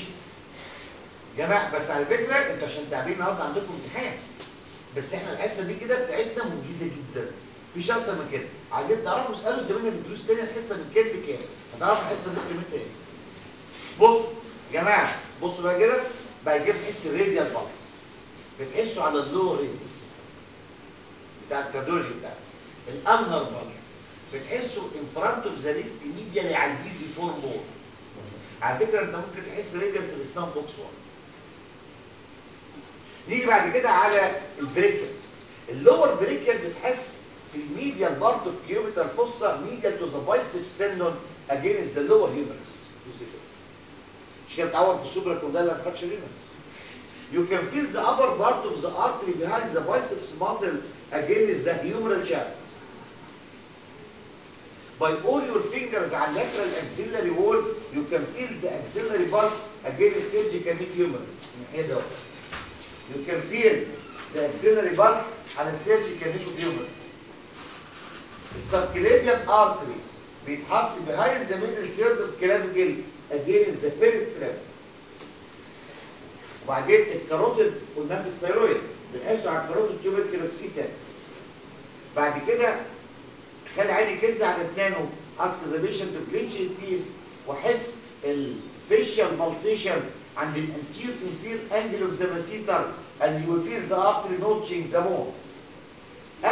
جماعه بس على فكره انتوا عشان تعبين النهارده عندكم امتحان بس احنا الحصه دي كده بتاعتنا منجزه جدا مفيش اكتر من كده عايزين تعرفوا اسالوا زمايلنا في الدروس تاني الحصه من كام لكام هتعرفوا الحصه دي قيمتها ايه بص يا جماعه بصوا بقى كده بقى كده بتحس الراديال بالس بتحسوا على اللور ريدس بتاع الكارديولوجي بتاعك الانر بالس بتحسوا ان فرونت اوف ذا ليست ميديالي على البيزي فور مور على فكره انت ممكن تحس راديال في الاسنان بوكس 1 نيجي بعد كده على البريكل اللور بريكل بتحس في الميديال بارت اوف كيوبيتال فوسا ميديال تو ذا بايسبس تندون اجينست ذا لور هيومرس مش كده بتعور في السوبر كوندايلر فراكشر هيومرس You can feel the upper part of the artery behind the biceps muscle against the humeral shaft. By all your fingers على lateral axillary wall, you can feel the axillary pulse against surgical mid humerus. الناحية ده. You can feel the axillary pulse على surgical mid humerus. السبكليفيان artery بيتحس behind the middle third of clavicle against the first clavicle. وبعدين الكاروتيد قلنا في الثيرويد بنقاس على الكاروتيد تيوبيكل في سي 6 بعد كده خلي عيني كز على اسنانه ask the patient to clench his teeth واحس الفيشال pulsation عند الانتير inferior angle of the masseter and you will feel the artery notching the bone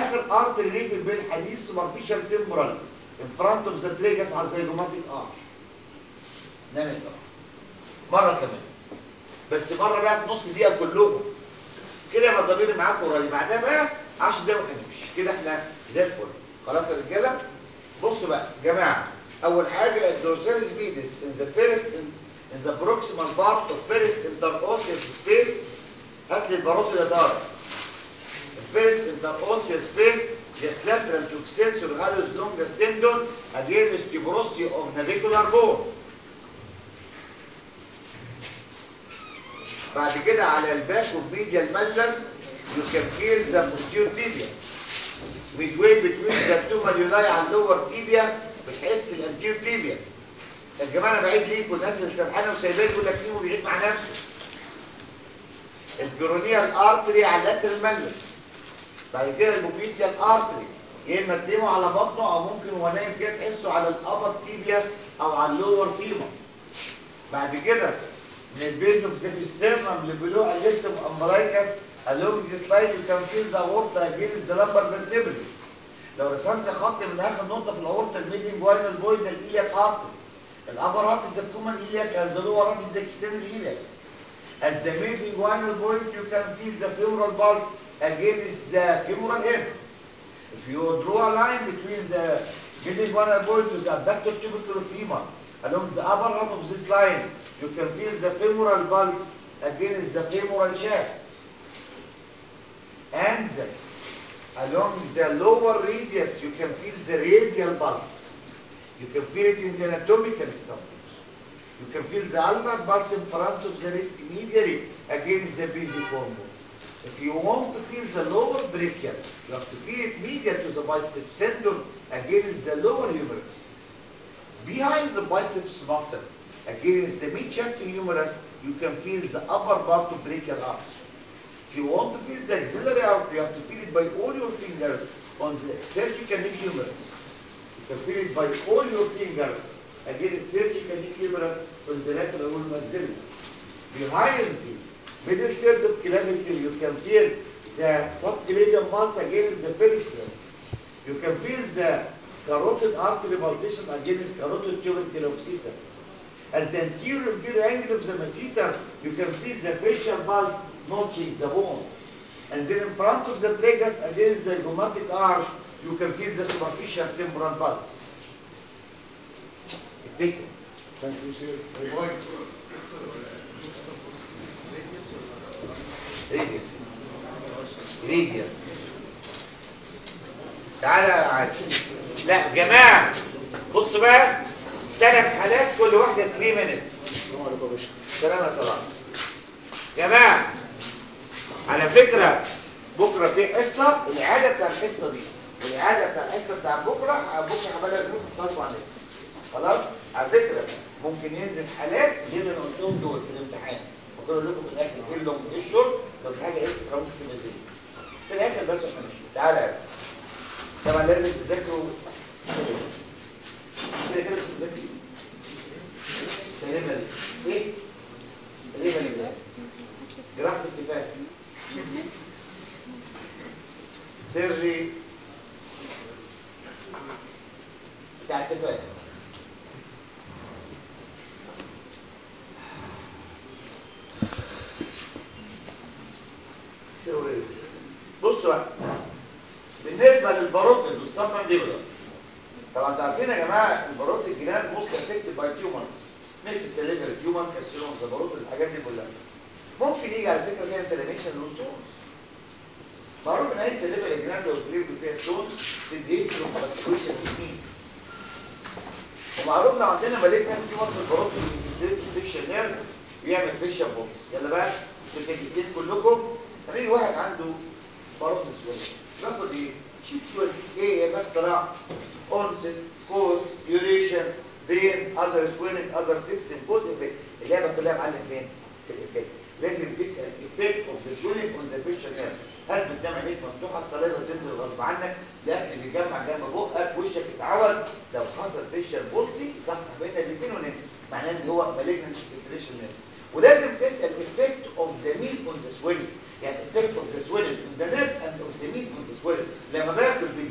اخر ارت ريفل بالحديث سوبرفيشال تمبرال ان فرونت اوف ذا تريجس على الزيجوماتيك ارش نعم يا صلاح مره كمان بس مره بقى في نص دقيقه كلهم كده يبقى الضمير معاكم قريب بعدها بقى 10 دقايق وهنمشي كده احنا زي الفل خلاص يا رجاله بصوا بقى يا جماعه اول حاجه الدورساليس ميدس ان ذا فيرست ان ذا بروكسيمال بارت اوف فيرست انتر سبيس هات لي الباروت ده دار الفيرست انتر سبيس just lateral to extensor hallucis longus tendon against tuberosity of navicular bone بعد كده على الباك اوف ميديال مالس you can feel the posterior tibia midway between the two malleoli على اللور تيبيا بتحس الانتيور تيبيا يا جماعه انا بعيد ليكم الناس اللي سرحانه وسايباه يقول لك سيبه بيعيد مع نفسه البيرونيال ارتري على اللاترال مالس بعد كده الموبيتيال ارتري يا اما تنيمه على بطنه او ممكن وهو نايم كده تحسه على الابر تيبيا او على اللور فيمر بعد كده من البيز اوف سيفيسترنم لبلو اليبتم امبرايكس along this slide you can feel the aorta against the lumbar vertebrae لو رسمت خط من اخر نقطه في الاورتا الميدنج واينال بويد الإيلياك ارتري الابر هاف is the common iliac and the lower half is the extended iliac at the midinguinal point you can feel the femoral pulse against the femoral hip if you draw a line between the midinguinal point to the abductor tubercular femur along the upper half of this line you can feel the femoral pulse against the femoral shaft and the, along the lower radius you can feel the radial pulse you can feel it in the anatomical structures you can feel the ulnar pulse in front of the wrist immediately against the pisiform bone if you want to feel the lower brachial you have to feel it medial to the biceps tendon against the lower humerus behind the biceps muscle against the mid-shaft humerus you can feel the upper part of brachial arch if you want to feel the axillary artery, you have to feel it by all your fingers on the cervical neck humerus. You can feel it by all your fingers against cervical neck humerus on the lateral wall maxillary. Behind the middle third of clavicle, you can feel the subclavian pulse against the perineum. You can feel the carotid artery pulsation against carotid tubercle of Caesar. At the anterior inferior angle of the masseter, you can feel the facial pulse notching the bone. And then in front of the tragus against the zygomatic arch, you can feel the superficial temporal pulse. Take it. Thank you, sir. ريديوس ريديوس تعالى يا عادل لا جماعة بصوا بقى ثلاث حالات كل واحدة 3 minutes السلام عليكم يا باشا سلام يا صلاح جماعة على فكرة بكرة في حصة الإعادة بتاع الحصة دي والإعادة بتاع الحصة بتاع بكرة بكرة هبقى لازم تحطوا على النت خلاص على فكرة ممكن ينزل حالات غير اللي أنا قلتهم دول في الامتحان ممكن أقول لكم في الآخر إيه اللهم إيه الشرب لو في حاجة إكسترا ممكن تنزل في الآخر بس إحنا مش تعالى يا ابني. طبعا لازم تذاكروا كده كده تذاكروا تقريبا ايه تقريبا ايه جراحة اتفاق سري بتاع اتفاق بصوا بقى بالنسبة للباروتز والسبمنديبولار طبعا انتوا عارفين يا جماعه الباروت الجنان موست افكتد باي تيومرز ميكس سيليفر تيومر كارسينوم زباروت الحاجات دي كلها ممكن يجي على فكره فيها انفلاميشن للستونز معروف ان اي سيليفر الجنان لو كبير فيها ستونز تدي هيستروم فاكتويشن كتير ومعروف لو عندنا مالجنان تيومر في الباروت الانفكشن نيرف بيعمل فيشن بولس يلا بقى السكتين كلكم لما يجي واحد عنده باروت سويل ناخد ايه شيت سويل ايه يا اختراع onset, cause, duration, pain, other swelling, other system, cause effect. اللعبة كلها معلم فين؟ في الإفكت. لازم تسأل effect of the swelling on the facial nerve. هل قدام عينيك مفتوحة الصلاة وتنزل غصب عنك؟ الأكل بيجمع جنب بقك وشك اتعود لو حصل فيشل بولسي صح صح بينا الاثنين ونام معناه ان هو malignant infiltration nerve. ولازم تسأل effect of the meat on the swelling. يعني effect of the swelling on the nerve and of the meat on the swelling. لما بقى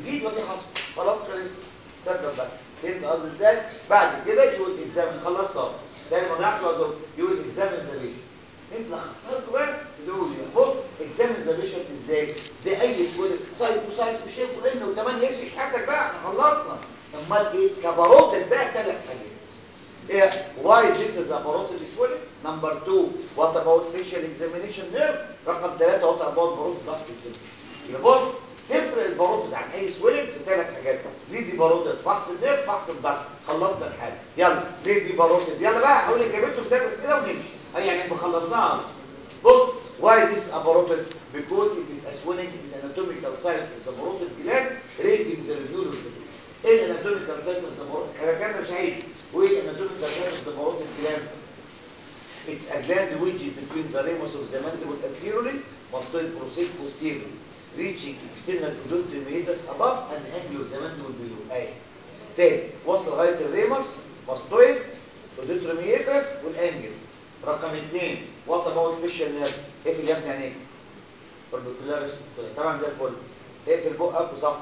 بتزيد وفي حصر خلاص خلص صدق بقى فهمت قصدي ازاي بعد كده يقول اكزامن خلصت اهو تاني ما ضيعتش وقت يقول اكزامن ذا بيشنت انت لخصت بقى تقول لي بص اكزامن ذا بيشنت ازاي زي اي سويد سايز وسايز وشيب وان وثمان يسرش حياتك بقى احنا خلصنا امال ايه كبروت الباقي ثلاث حاجات Yeah. Why this is a parotid swelling? Number two, what about facial examination nerve? رقم ثلاثة what about parotid duct examination? يبقى بص تفرق الباروتد عن اي سويلنج في ثلاث حاجات ليه دي باروتد فحص النيرف فحص الضغط خلصنا الحاجه يلا ليه دي باروتد يلا بقى هقول لك جابت له كتاب اسئله ونمشي أي يعني خلصناها أصلاً. بص why this is a parotid because it is a swelling it is anatomical site of the parotid gland raising the radial of the gland. ايه الاناتوميكال سايت اوف ذا parotid الكلام ده مش عيب وايه الاناتوميكال سايت اوف ذا parotid gland It's a gland widget between the ramus of the mandible anteriorly, mastoid process posteriorly, reaching external pudendal meatus above and angle of the mandible below. اهي. تاني وصل لغايه الريمس ماستويد pudendal meatus والانجل. رقم اثنين وات اباوت فيشال نيرف اقفل يا ابني عينيك. اوربيكولاريس طبعا زي الفل. اقفل بقك وصف.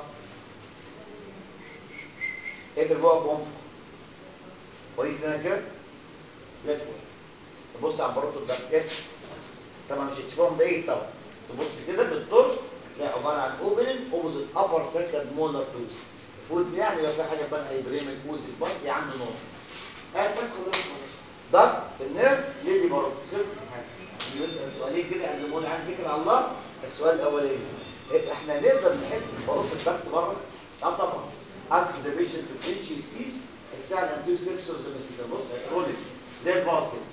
اقفل بقك وانفخ. كويس انا كده؟ زي الفل. تبص على بروتو الضغط كده طبعا مش هتشوفهم بعيد طبعا تبص كده بالطرش تلاقي عباره عن اوبننج اوبوزيت ابر سكند مولر توز فود يعني لو في حاجه بقى هيبريمك اوزي بص يا عم نور هات بس خلاص ضغط النيرف ليدي بروتو خلص الحاجه يسال سؤالين كده قبل ما اقول عن فكره على الله السؤال الاولاني احنا نقدر نحس بروتو الضغط بره اه طبعا ask the patient to clench his teeth الساعه الانتيو سيرفس اوف ذا ميسيكال بص هتقول زي الباص كده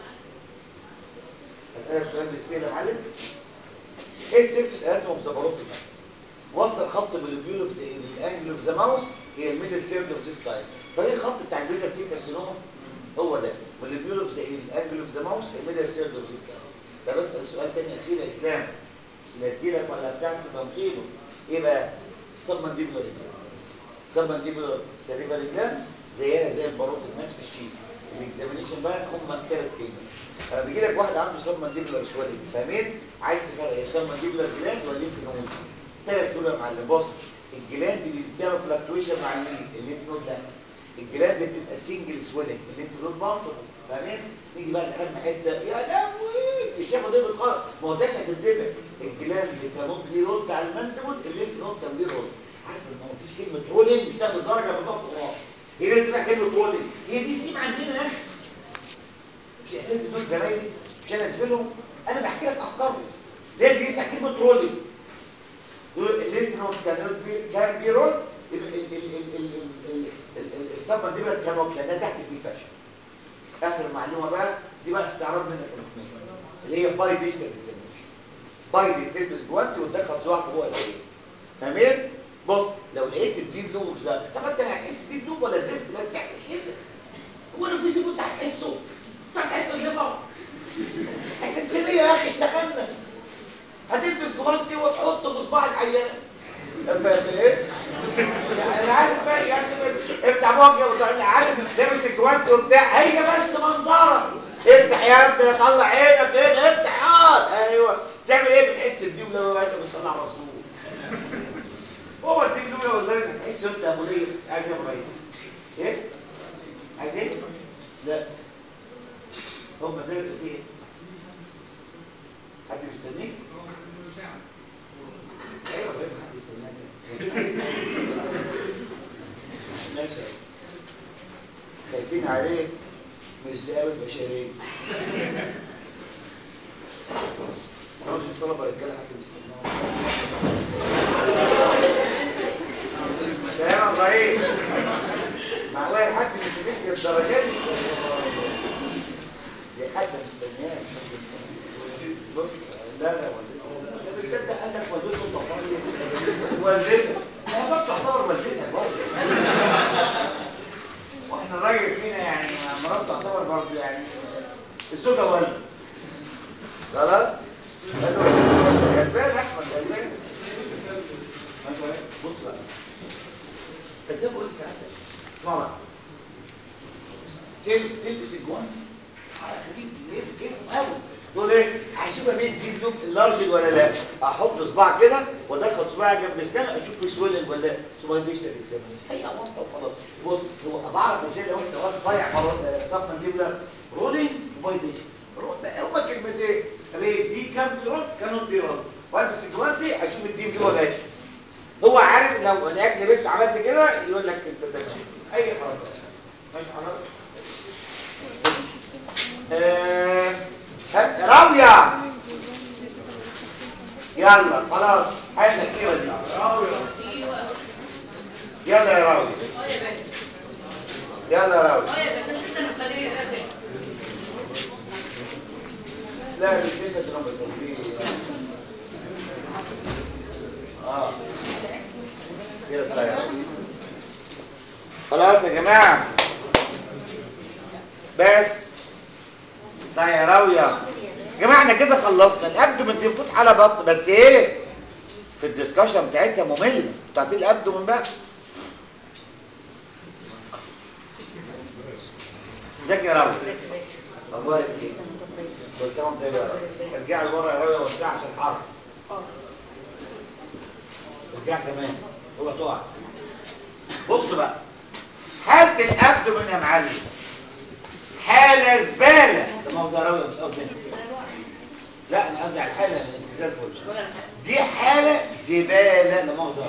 اسالك سؤال بالسيل يا معلم ايه السيرفس اناتوم اوف ذا باروتيد وصل خط بالبيول اوف ذا الانجل اوف ذا ماوس هي الميدل ثيرد اوف ذيس تايم فايه الخط بتاع البيزا سي كارسينوما هو ده بالبيول اوف ذا الانجل اوف ذا ماوس الميدل ثيرد اوف ذيس تايم ده بسال سؤال تاني اخير يا اسلام لا تجيلك ولا بتاعك تبقى مصيبه ايه بقى السبمنديبولار السبمنديبولار سيريبرال جلاند زيها زي الباروتيد نفس الشيء الاكزامينيشن بقى هم الثلاث كلمات لما بيجي لك واحد عنده سب مانديبولار سويلنج فاهمين عايز تفرق ايه سب مانديبولار جلاند ولا ليمف نود ثلاث دول يا معلم بص الجلاند اللي بتعمل فلكتويشن مع المين الليمف نود ده الجلاند بتبقى سنجل سويلنج في الليمف نود منطقه فاهمين نيجي بقى لاهم حته يا لهوي الشيخ ده بالقرار ما هو ده هتتدبع الجلاند كانون ليه رول بتاع المانديبول الليمف نود كان ليه رول عارف ما هو مفيش كلمه رولينج مش تاخد درجه في الضغط وراس هي لازم تبقى كلمه رولينج هي دي سيم عندنا يا اخي مش اساس دول زمايلي مش انا اسبلهم انا بحكي لك افكارهم لازم يسمع كلمه رولي الليمف نود كان كان بيرول الصبه دي بقى كانوا ده تحت دي فشل اخر معلومه بقى دي بقى استعراض منك المخميه اللي هي باي ديجيتال اكزامينشن باي دي تلبس جوانتي وتدخل صباعك جوه العين فاهمين بص لو لقيت الديب لوب في ذاك طب انت هتحس ديب لوب ولا زفت بس يعني كده هو انا في ديب لوب هتحسه هتحس الليفر هتنسليه يا اخي اشتغلنا هتلبس جوانتي وتحط بصباع العيان فاهم ايه؟ يعني عارف بقى يعني افتح بوجه وطلع عارف لابس الجوانتي وبتاع هي بس منظره افتح يا ابني طلع عينك هنا افتح اه ايوه تعمل ايه بتحس بدي ولا باشا بتصلي على الرسول هو الدين دول ولا هتحس انت يا ابو ليه عايز يا ابو ايه عايز ايه لا هم زي في ايه حد مستنيك ايوه غير حد يستناك ماشي خايفين عليه من الذئاب البشريه نقعد الطلبه رجاله حد مستناهم سلام ابراهيم مع واحد حد مستنيك الدرجات دي حد مستنياك بص لا لا والدتي ده بتصدق قال لك والدته طفريه والدتها ما بقى تعتبر والدتها برضه واحنا الراجل فينا يعني مرات تعتبر برضه يعني الزوجه والد خلاص قالوا غلبان احمد غلبان بص بقى بس زي ما قلت ساعتها اسمع بقى تلبس الجوان على خفيف ليه كيف قوي تقول ايه هشوف مين دي لوب اللارج ولا لا احط صباع كده وادخل صباعي جنب السنه اشوف في سويلنج ولا لا صباعي دي اشترك اكزامين هي واحده وخلاص بص هو بعرف ازاي لو انت واحد صايع صف نجيب لك رولينج وبايديشن رول هما كلمتين طب ايه دي كام رول كانوا دي رول والبس الجوانتي اشوف الدين جوه جاي هو عارف لو الاكل بس عملت كده يقول لك انت تمام اي حركه ماشي حضرتك آه، هات- راوية يلا خلاص حاجة كتيرة دي يلا يا راوية يلا يا راوية لا مش انت تنام بس اه يلا طيب خلاص يا جماعة بس طيب يا راوية يا جماعة احنا كده خلصنا الابدومن دي المفروض على بطن بس ايه في الديسكشن بتاعتها مملة انتوا عارفين الابدومن بقى ازيك يا راوية اخبارك ايه كل سنه وانت طيب يا راوية ارجع لورا يا راوية وسع عشان حر ارجع كمان هو تقع بص بقى حالة الابدومن يا معلم حالة زبالة ده مؤاخذة راوية مش قصدي لا انا قصدي على الحالة من زي الفل دي حالة زبالة لا مؤاخذة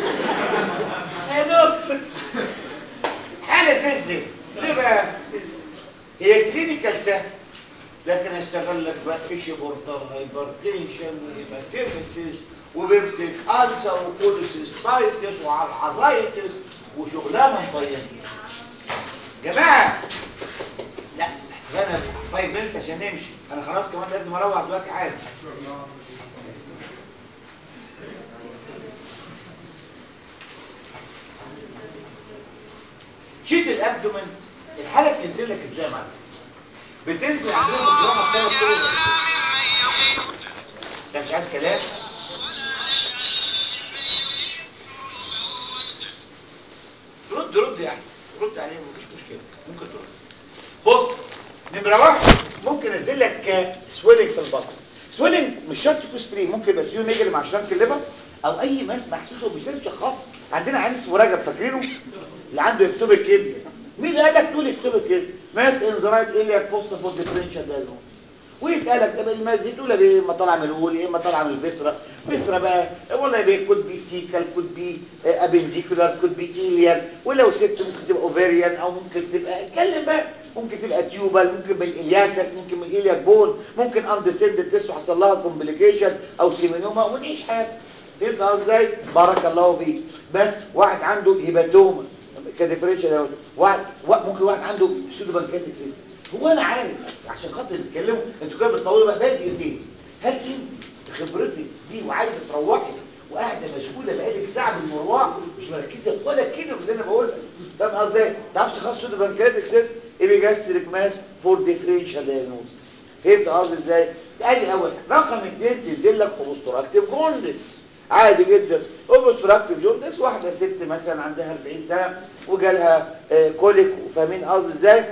راوية حالة زي الزفت ليه بقى هي كلينيكال سهل لكن اشتغل لك بقى ايش بورتر هايبرتنشن وهيباتيمسيس وبيبتيك ألسر وكوليسيستايتس وعالحظايتس وشغلانه مطينه جماعه لا انا فايف مينتس عشان نمشي انا خلاص كمان لازم اروح دلوقتي عادي شيت الابدومن الحاله بتنزل لك ازاي يا معلم بتنزل عندنا في الجراحه بثلاث طرق ده مش عايز كلام رد رد يا احسن رد عليه مفيش مشكله ممكن ترد بص نمره واحد ممكن انزل لك سويلنج في البطن سويلنج مش شرط يكون سبرين ممكن يبقى سبرين ميجري مع شرنك الليفر او اي ماس محسوس وبيسيرش خاص عندنا عيان اسمه رجب فاكرينه اللي عنده اكتوبر كيدني مين اللي قال لك تقول اكتوبر كيدني ماس انزرايت الياك فوسا فور ديفرنشال دايجنوز ويسالك طب الماس دي تقول يا اما طالعه من الول يا اما طالعه من الفيسرا فيسرا بقى والله يبقى كود بي سيكال كود بي ابنديكولار كود بي ايليان ولو ست ممكن تبقى اوفيريان او ممكن تبقى اتكلم بقى ممكن تبقى تيوبال ممكن بالالياكس ممكن من الياك بون ممكن اندسند تيست حصل لها كومبليكيشن او سيمينوما ونعيش حياتنا فهمت ازاي بارك الله فيك بس واحد عنده هيباتوما كديفرنشال اهو واحد وا- ممكن واحد عنده سودو بانكرياتيك سيستم هو انا عارف عشان خاطر نتكلموا انتوا كده بتطولوا بقى بقى دقيقتين هل انت خبرتك دي وعايزه تروحي وقاعده مشغوله بقالك ساعه بالمروح مش مركزه ولا كلمه اللي انا بقولها فاهم قصدي ايه؟ تعرفش خاص سودو بانكرياتيك سيستم ايه جاستريك ماس فور ديفرنشال دايجنوز فهمت قصدي ازاي؟ ادي اول حاجة. رقم اثنين تنزل لك اوبستراكتيف جوندس عادي جدا اوبستراكتيف جوندس واحده ست مثلا عندها 40 سنه وجالها آه، كوليك وفاهمين قصدي ازاي؟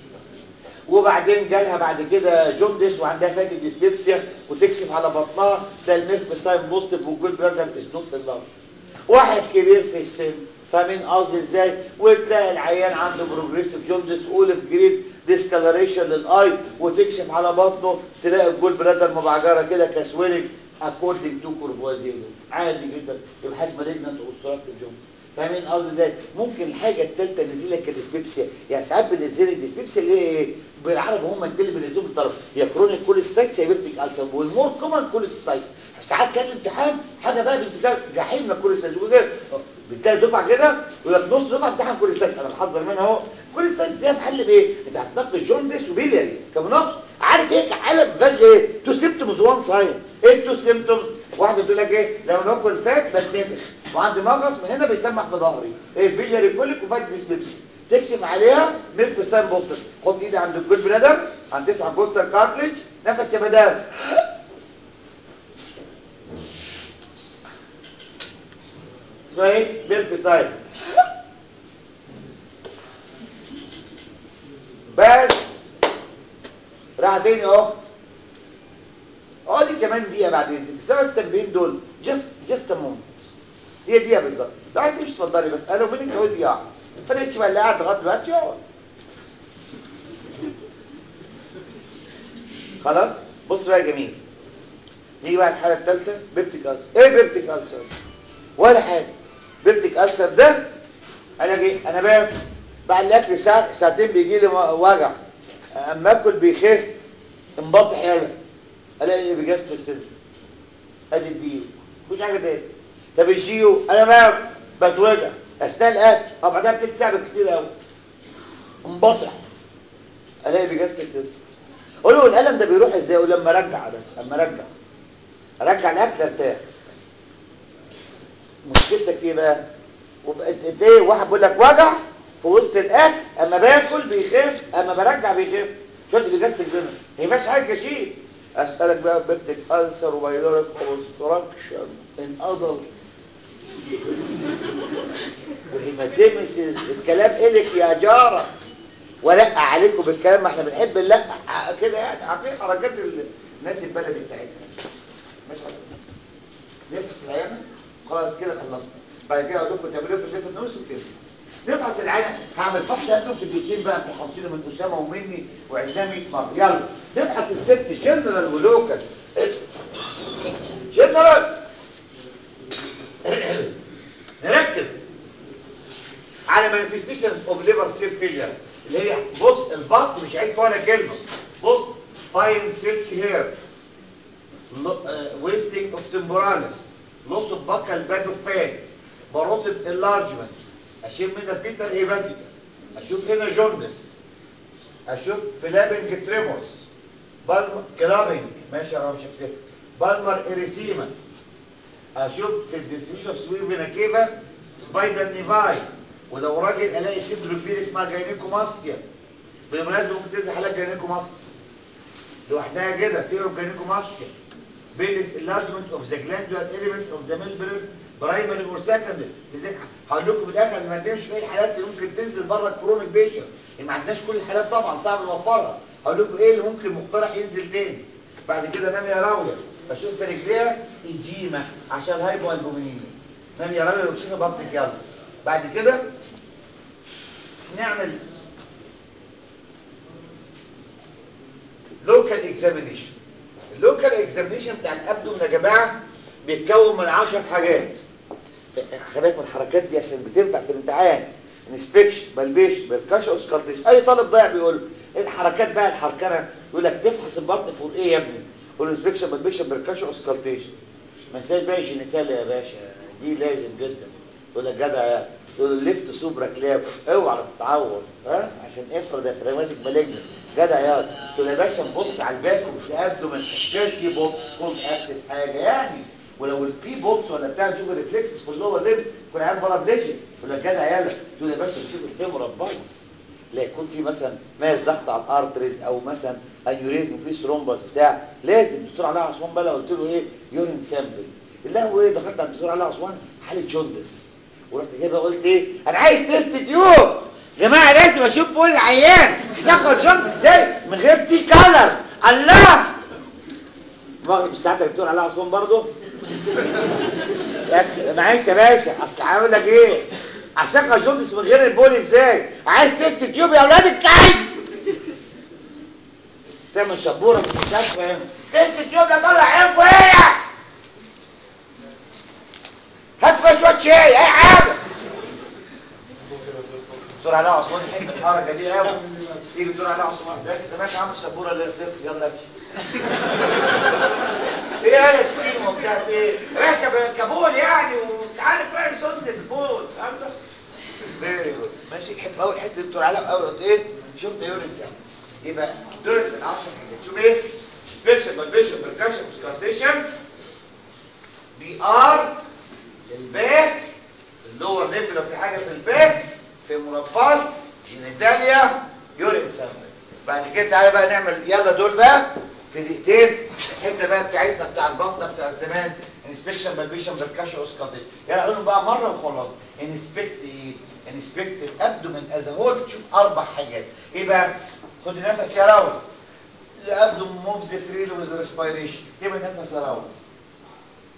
وبعدين جالها بعد كده جوندس وعندها فاتي ديسبيبسيا وتكشف على بطنها ده الميرف ساين بوزيتيف والجود برادر از نوت اللارج واحد كبير في السن فاهمين قصدي ازاي وتلاقي العيان عنده بروجريسيف جوندس اولف جريد ديسكالريشن للاي وتكشف على بطنه تلاقي الجول برادر مبعجره كده كسويلنج اكوردنج تو كورفوازيلو عادي جدا يبقى حاجه مالجنت اوستراكتيف جوندس فاهمين قصدي ازاي ممكن الحاجه الثالثه نزل لك الديسبيبسيا يعني ساعات بنزل الديسبيبسيا اللي هي ايه بالعربي هم اللي بينزلوا بالطرف هي كرونيك كوليستايتس يا بيبتيك السر والمور كومن كوليستايتس ساعات كان الامتحان حاجه بقى بنت جحيم كوليستايتس وده بتلاقي دفعه كده يقول لك نص دفعه امتحان كوليستايتس انا بحذر منها اهو كوليستايتس ده محل بايه انت هتناقش جوندس وبيلياري كمناقش عارف ايه كحاله فاز ايه تو سيمبتومز وان ساين ايه تو سيمبتومز واحده تقول لك ايه لما باكل فات بتنفخ وعندي مغص من هنا بيسمح في ظهري ايه بيلياري كوليك وفات بيسبيبسي تكشف عليها نف سان بوستر خد ايدي عند الجول برادر عند تسعة بوستر كارتلج نفس يا مدام اسمها ايه ميرف سايد بس راح فين اهو دقيقه بعد اذنك الخمس تمرين دول جست جست مومنت هي دقيقه بالظبط لو عايز تمشي اتفضلي بس انا وبينك هو دقيقه ما فرقتش بقى اللي قاعد لغايه دلوقتي يقعد خلاص بص بقى يا جميل نيجي بقى الحاله الثالثه بيبتيك ألسر ايه بيبتيك ألسر ولا حاجه بيبتيك ألسر ده انا جي انا باكل بعد الاكل بساعه ساعتين بيجي لي وجع اما اكل بيخف انبطح يلا الاقي بجسد بتنزل ادي الديو مفيش حاجه تاني طب الجيو انا باكل بتوجع اثناء الاكل اه بعدها بتلت ساعه كتير قوي انبطح الاقي بجسد بتنزل اقول له الالم ده بيروح ازاي اقول لما ارجع بس اما ارجع ارجع الاكل ارتاح بس مشكلتك في ايه بقى وبقت انت ايه واحد بيقول لك وجع في وسط الاكل اما باكل بيخف اما برجع بيخف شفت بيجسد زمن ما ينفعش حاجه شيء اسالك بقى بيبتك ألسر وبايلوريك اوبستراكشن ان ادلتس وهيماتيمسيس الكلام إلك يا جارة ولقى عليكم بالكلام ما احنا بنحب نلقى كده يعني عارفين حركات الناس البلدي بتاعتنا مش عارف نفحص العينة خلاص كده خلصنا بعد كده اقول لكم تعملوا في الليفت نورس وكده نفحص العينة هعمل فحص قبله في الدقيقتين بقى انتوا حافظينه من اسامه ومني وعدناه 100 مره يلا نفحص الست جنرال ولوكال جنرال نركز على مانيفستيشن اوف ليفر سيل فيلير اللي هي بص البط مش عايز ولا كلمه بص فاين سيلك هير ويستنج اوف تمبوراليس لوس اوف باكال باد اوف فات باروتيد انلارجمنت اشوف من فيتر هيباتيكس اشوف هنا جوردس اشوف فلابنج تريمورز بالم كلابنج ماشي انا مش هكسف بالمر اريسيما اشوف في الديستريبيوشن اوف سويفينا كيفا سبايدر نيفاي ولو راجل الاقي صدره كبير اسمها جاينيكوماستيا بالمناسبه ممكن تنزل حالات جاينيكوماستيا لوحدها كده تقرب جاينيكوماستيا بيلس enlargement of the glandular element of the membrane برايمري اور سكندري لذلك هقول لكم في الاخر ما تمشي ايه الحالات اللي ممكن تنزل بره الكرونيك بيشن ما عندناش كل الحالات طبعا صعب نوفرها هقول لكم ايه اللي ممكن مقترح ينزل تاني بعد كده نام يا راويه اشوف في رجليها ايجيما عشان هايبو البومينيميا نام يا راويه وشوفي بطنك يلا بعد كده نعمل لوكال اكزامينيشن اللوكال اكزامينيشن بتاع الابدومن يا جماعه بيتكون من 10 حاجات خلي بالك من الحركات دي عشان بتنفع في الامتحان انسبكشن بلبيش بركاش اوسكالتيشن اي طالب ضايع بيقول ايه الحركات بقى الحركنه يقول لك تفحص البطن فوق ايه يا ابني قول انسبكشن بلبيش بركاش اوسكالتيشن ما نساش بقى جينيتاليا يا باشا دي لازم جدا يقول لك جدع يا تقول له ليفت سوبرا كلاب اوعى تتعور ها عشان افرض افراماتيك مالجنس جدع يا تقول يا باشا نبص على الباك وفي ابدومن كاس في بوكس كولد ابسس حاجه يعني ولو في بوكس ولا بتاع نشوف الريفلكسز في اللور ليب يكون عيان بره بليجن يقول لك جدع يلا تقول يا باشا نشوف الفيمورال بايس لا يكون في مثلا ماس ضغط على الارتريز او مثلا انيوريزم وفي ثرومبس بتاع لازم الدكتور علاء عثمان بقى لو قلت له ايه يورين سامبل لا هو ايه دخلت عند الدكتور علاء عثمان حاله جوندس ورحت جايبها قلت ايه انا عايز تيست تيوب جماعه لازم اشوف بول العيان يشغل جوندس ازاي من غير تي كالر الله واخد ساعتها الدكتور علاء عثمان برضه معلش يا باشا اصل هقول لك ايه اشغل جوندس من غير البول ازاي عايز تيست تيوب يا اولاد الكلب تعمل شبوره في المستشفى هنا تيست تيوب لا طلع عينكم هي هات فيها شويه شاي اي حاجه دكتور علاء عثمان يحب الحركه دي قوي يجي دكتور علاء عثمان ده انت ماشي عامل شبوره اللي صفر يلا امشي ايه انا سكين وبتاع ايه يا باشا كابول يعني وانت عارف بقى صوت سبول فهمت فيري جود ماشي يحب اول حته دكتور علاء اول ايه شوف ده يورين سام يبقى دول ال 10 حاجات شوف ايه سبيكشن بالبيشن بركاشن سكارتيشن بي ار الباك اللور ليب لو في حاجه في الباك في مرباط جينيتاليا يورين سامبل بعد كده تعالى بقى نعمل يلا دول بقى في دقيقتين الحته بقى بتاعتنا بتاع البطنه بتاع زمان انسبكشن بالبيشن بالكاشن اوسكالتي يلا قولهم بقى مره وخلاص انسبكت ايه انسبكت الابدومن از هول تشوف اربع حاجات ايه بقى خد نفس يا راوي الابدومن موفز فريلي ويز ريسبيريشن اكتب نفس يا راوي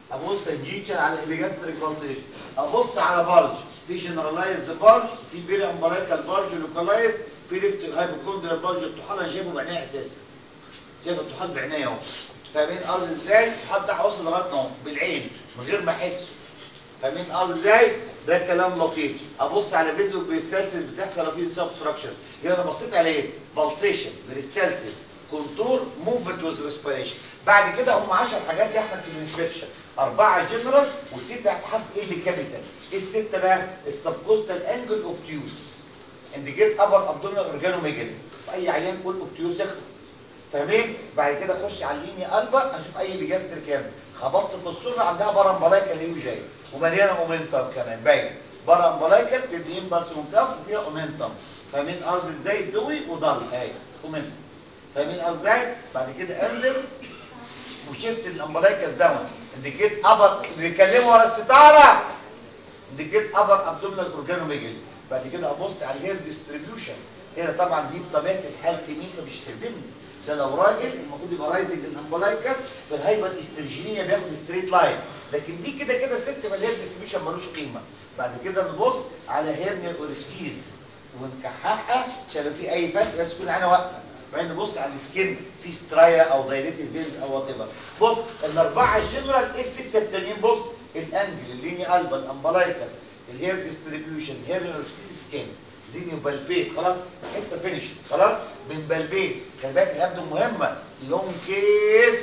ابص تنجيشن على الابيجاستريك بالسيشن ابص على بارج في جنرالايزد بارج في بيري امبلايكال بارج لوكالايز في ليفت هايبوكوندريال بارج الطحال انا شايفه بعينيا اساسا شايف الطحال بعينيا اهو فاهمين قصدي ازاي الطحال ده هوصل لغايه اهو بالعين من غير ما احسه فاهمين قصدي ازاي ده كلام لطيف ابص على بيزو بيستالسيس بتحصل لو في سبستراكشر يبقى انا بصيت على ايه بالسيشن بريستالسيس كونتور موفمنت ويز ريسبيريشن بعد كده هم 10 حاجات يا احمد في الانسبكشن اربعه جنرال وسته هتحط ايه اللي كابيتال ايه السته بقى السبكوستال انجل اوبتيوس انديكيت ابر ابدومينال اورجانوميجالي في اي عيان كل اوبتيوس يخلص فاهمين بعد كده اخش على الليني البا اشوف اي بيجاستر كام خبطت في الصوره عندها بارامبلايكا اللي هي جاي ومليانه اومنتم كمان باين بارامبلايكا بتدي امبلس ومكاف وفيها اومنتم فاهمين قصدي ازاي دوي وضل اهي اومنتم فاهمين قصدي ازاي بعد كده انزل وشفت الامبلايكاس داون انديكيت ابر بيتكلموا ورا الستاره انديكيت ابر ابدومينال اورجانوميجالي بعد كده ابص على الهير ديستريبيوشن هنا طبعا دي بطبيعه الحال في مين فمش تخدمني ده لو راجل المفروض يبقى رايزنج الامبلايكاس في الهايبر استرجينيا بياخد ستريت لاين لكن دي كده كده ست فالهير ديستريبيوشن ملوش قيمه بعد كده نبص على هيرنيا اورفسيز ونكححها عشان لو في اي فرق بس تكون عينها واقفه بعدين نبص على السكين في سترايا او دايريتيف فينز او وات ايفر بص الاربعه جنرال ايه السته التانيين بص الانجل الليني البا الامبلايكاس الهير ديستريبيوشن هيرنيا اورفسيز سكين زينيو بالبيت خلاص حته فينيش خلاص بنبلبيت خلي بالك الابدو مهمه لونج كيس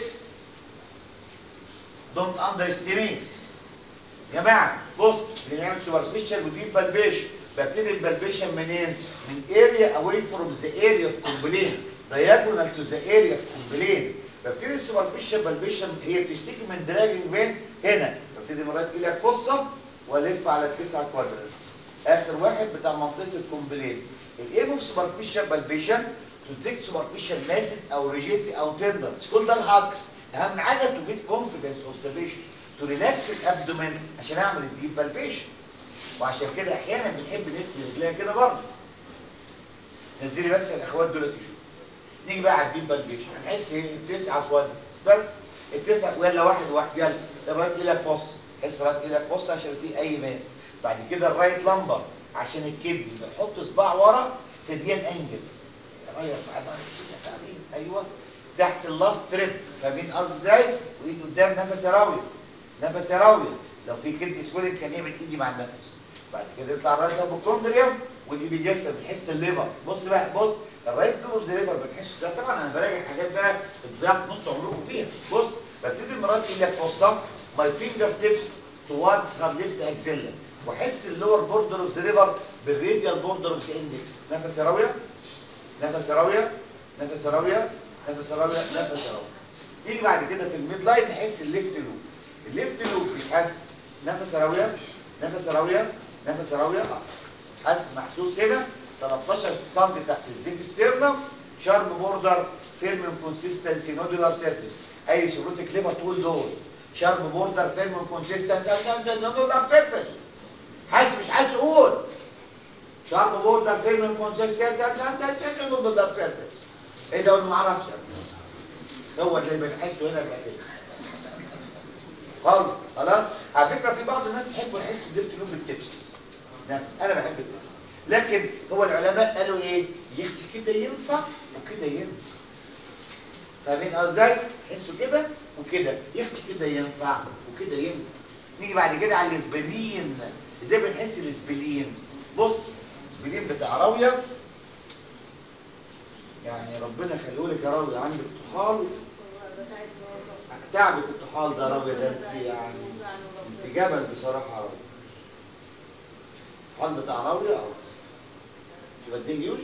دونت اندر استيميت يا جماعه بص بنعمل سوبرفيشال وديب بالبيشن ببتدي البلبيشن منين من اريا اواي فروم ذا اريا اوف كومبلين diagonal to the area of كومبلين ببتدي السوبرفيشال بالبيشن هي بتشتكي من دراجنج بين هنا ببتدي مرات الى فرصه والف على التسعه كوادرنتس اخر واحد بتاع منطقه الكومبلين الايم اوف سوبرفيشال بالبيشن تو ديكت سوبرفيشال ماسز او ريجيتي او تندرز كل ده الهاكس اهم حاجه تو جيت كونفيدنس اوبزرفيشن تو ريلاكس الابدومين عشان اعمل الديب بالبيشن وعشان كده احيانا بنحب ندي رجليها كده برضه نزلي بس الاخوات دول يشوفوا نيجي بقى على الديب بالبيشن هنحس ايه التسعه سواد بس التسعه ولا واحد واحد يلا الرايت ايدك فص حس رايت ايدك فص عشان في اي ماس بعد كده الرايت لمبر عشان الكدني بحط صباع ورا في ديال انجل غير في عضله ساعدين ايوه تحت اللاست تريب فاهمين قصدي ازاي وايد قدام نفس راوي نفس راوي لو في كدني سويدن كان يعمل ايدي مع النفس بعد كده يطلع الرايت ابوكوندريوم والايبيجاستر بنحس الليفر بص بقى بص الرايت لوب اوف ذا ليفر بنحس ازاي طبعا انا براجع حاجات بقى بتضيع نص عمركم فيها بص ببتدي المرات اللي اتوصل ماي فينجر تيبس towards her left axilla واحس اللور بوردر اوف ذا ليفر بالراديال بوردر اوف ذا اندكس نفس راويه نفس راويه نفس راويه نفس راويه نفس راويه نيجي بعد كده في الميد لاين نحس الليفت لوب الليفت لوب بيتحس نفس راويه نفس راويه نفس راويه حاسس محسوس هنا 13 سم تحت الزيف ستيرنم شارب بوردر فيرم كونسيستنسي نودولار سيرفيس اي سيروتيك ليفر تقول دول شارب بوردر فيرم كونسيستنسي نودولار سيرفيس حاسس مش عايز تقول شارب بوردر فيرم كونسيستنسي نودولار سيرفيس ايه ده ما اعرفش هو اللي بنحسه هنا بقى كده خالص خلاص على فكره في بعض الناس يحبوا يحسوا الليفت لوب بالتبس نعم انا بحب التبس لكن هو العلماء قالوا ايه يختي كده ينفع وكده ينفع فاهمين ازاي تحسوا كده وكده يختي كده ينفع وكده ينفع نيجي بعد كده على الاسبلين ازاي بنحس الاسبلين بص الاسبلين بتاع راويه يعني ربنا يخليه لك يا راويه عندك طحال تعبك الطحال ده راويه ده انت يعني انت جبل بصراحه راويه الطحال بتاع راويه اه يبقى دي جيوش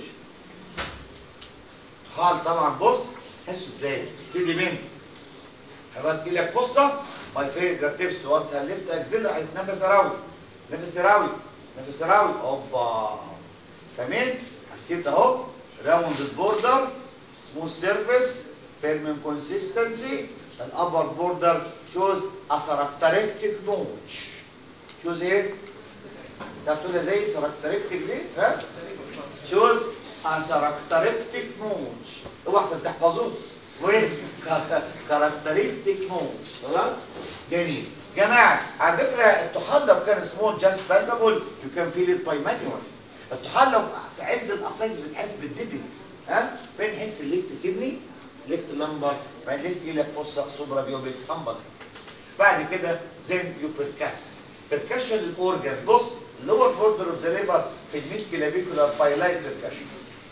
طحال طبعا بص تحسه ازاي تدي مين حضرتك ايدك فصه ماي فينجر تيبس وانس ليفت اكزيلا عايز نفس راوي نفس راوي نفس راوي اوبا فاهمين حسيت اهو راوند البوردر سموث سيرفيس فيرم كونسيستنسي الابر بوردر شوز اسركتريكتيك نوتش شوز ايه تقول زي سركتريكتيك دي ها شوز اسركتريكتيك نوتش اوعى عشان تحفظوه وين كاركترستيك نوتش خلاص جميل جماعة على فكرة الطحال لو كان سمول جاست بالبابل يو كان فيل ات باي مانيوال الطحال لو في عز الاسايز بتحس بالدبل ها فين نحس الليفت كدني ليفت لمبر بعدين ليفت يلك فوسا سوبرا بيوبيك همبر بعد كده زين يو بيركاس بيركشن الاورجن بص اللور بوردر اوف ذا ليفر في الميد كلافيكولار باي لايت بيركشن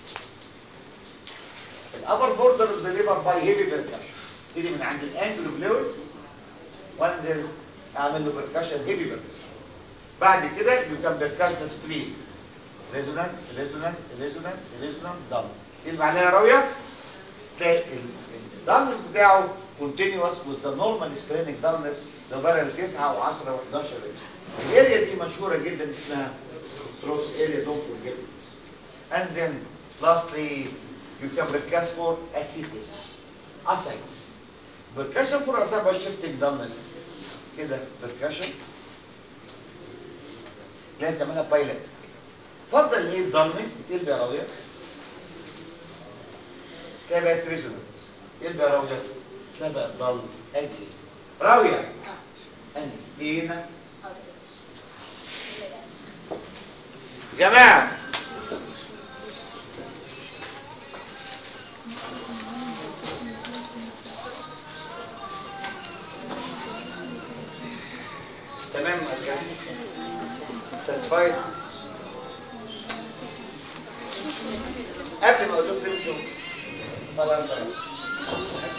الابر بوردر اوف ذا ليفر باي هيفي بيركشن تيجي من عند الانجل اوف لويس وانزل اعمل له بيركشن هيفي بيركشن بعد كده يو كان بيركاس ذا سبلين ريزونانت ريزونانت ريزونانت ريزونانت دل ايه اللي عليها راويه تلاقي الدالنس بتاعه continuous with the normal splenic dullness لو بقى 9 و10 و11 الاريا دي مشهوره جدا اسمها Stroke's area don't forget it and then lastly you can percuss for ascites ascites percussion for ascites shifting dullness كده percussion لازم تعملها بايلت فضل ايه الدالنس تقلب يا راويه تلاقي بقت ريزونانت يبقى يا راويه تلاقي بقى ضل اجري راويه انستينا جماعه تمام ساتسفايد قبل ما اقول لكم تمشوا خلاص خلاص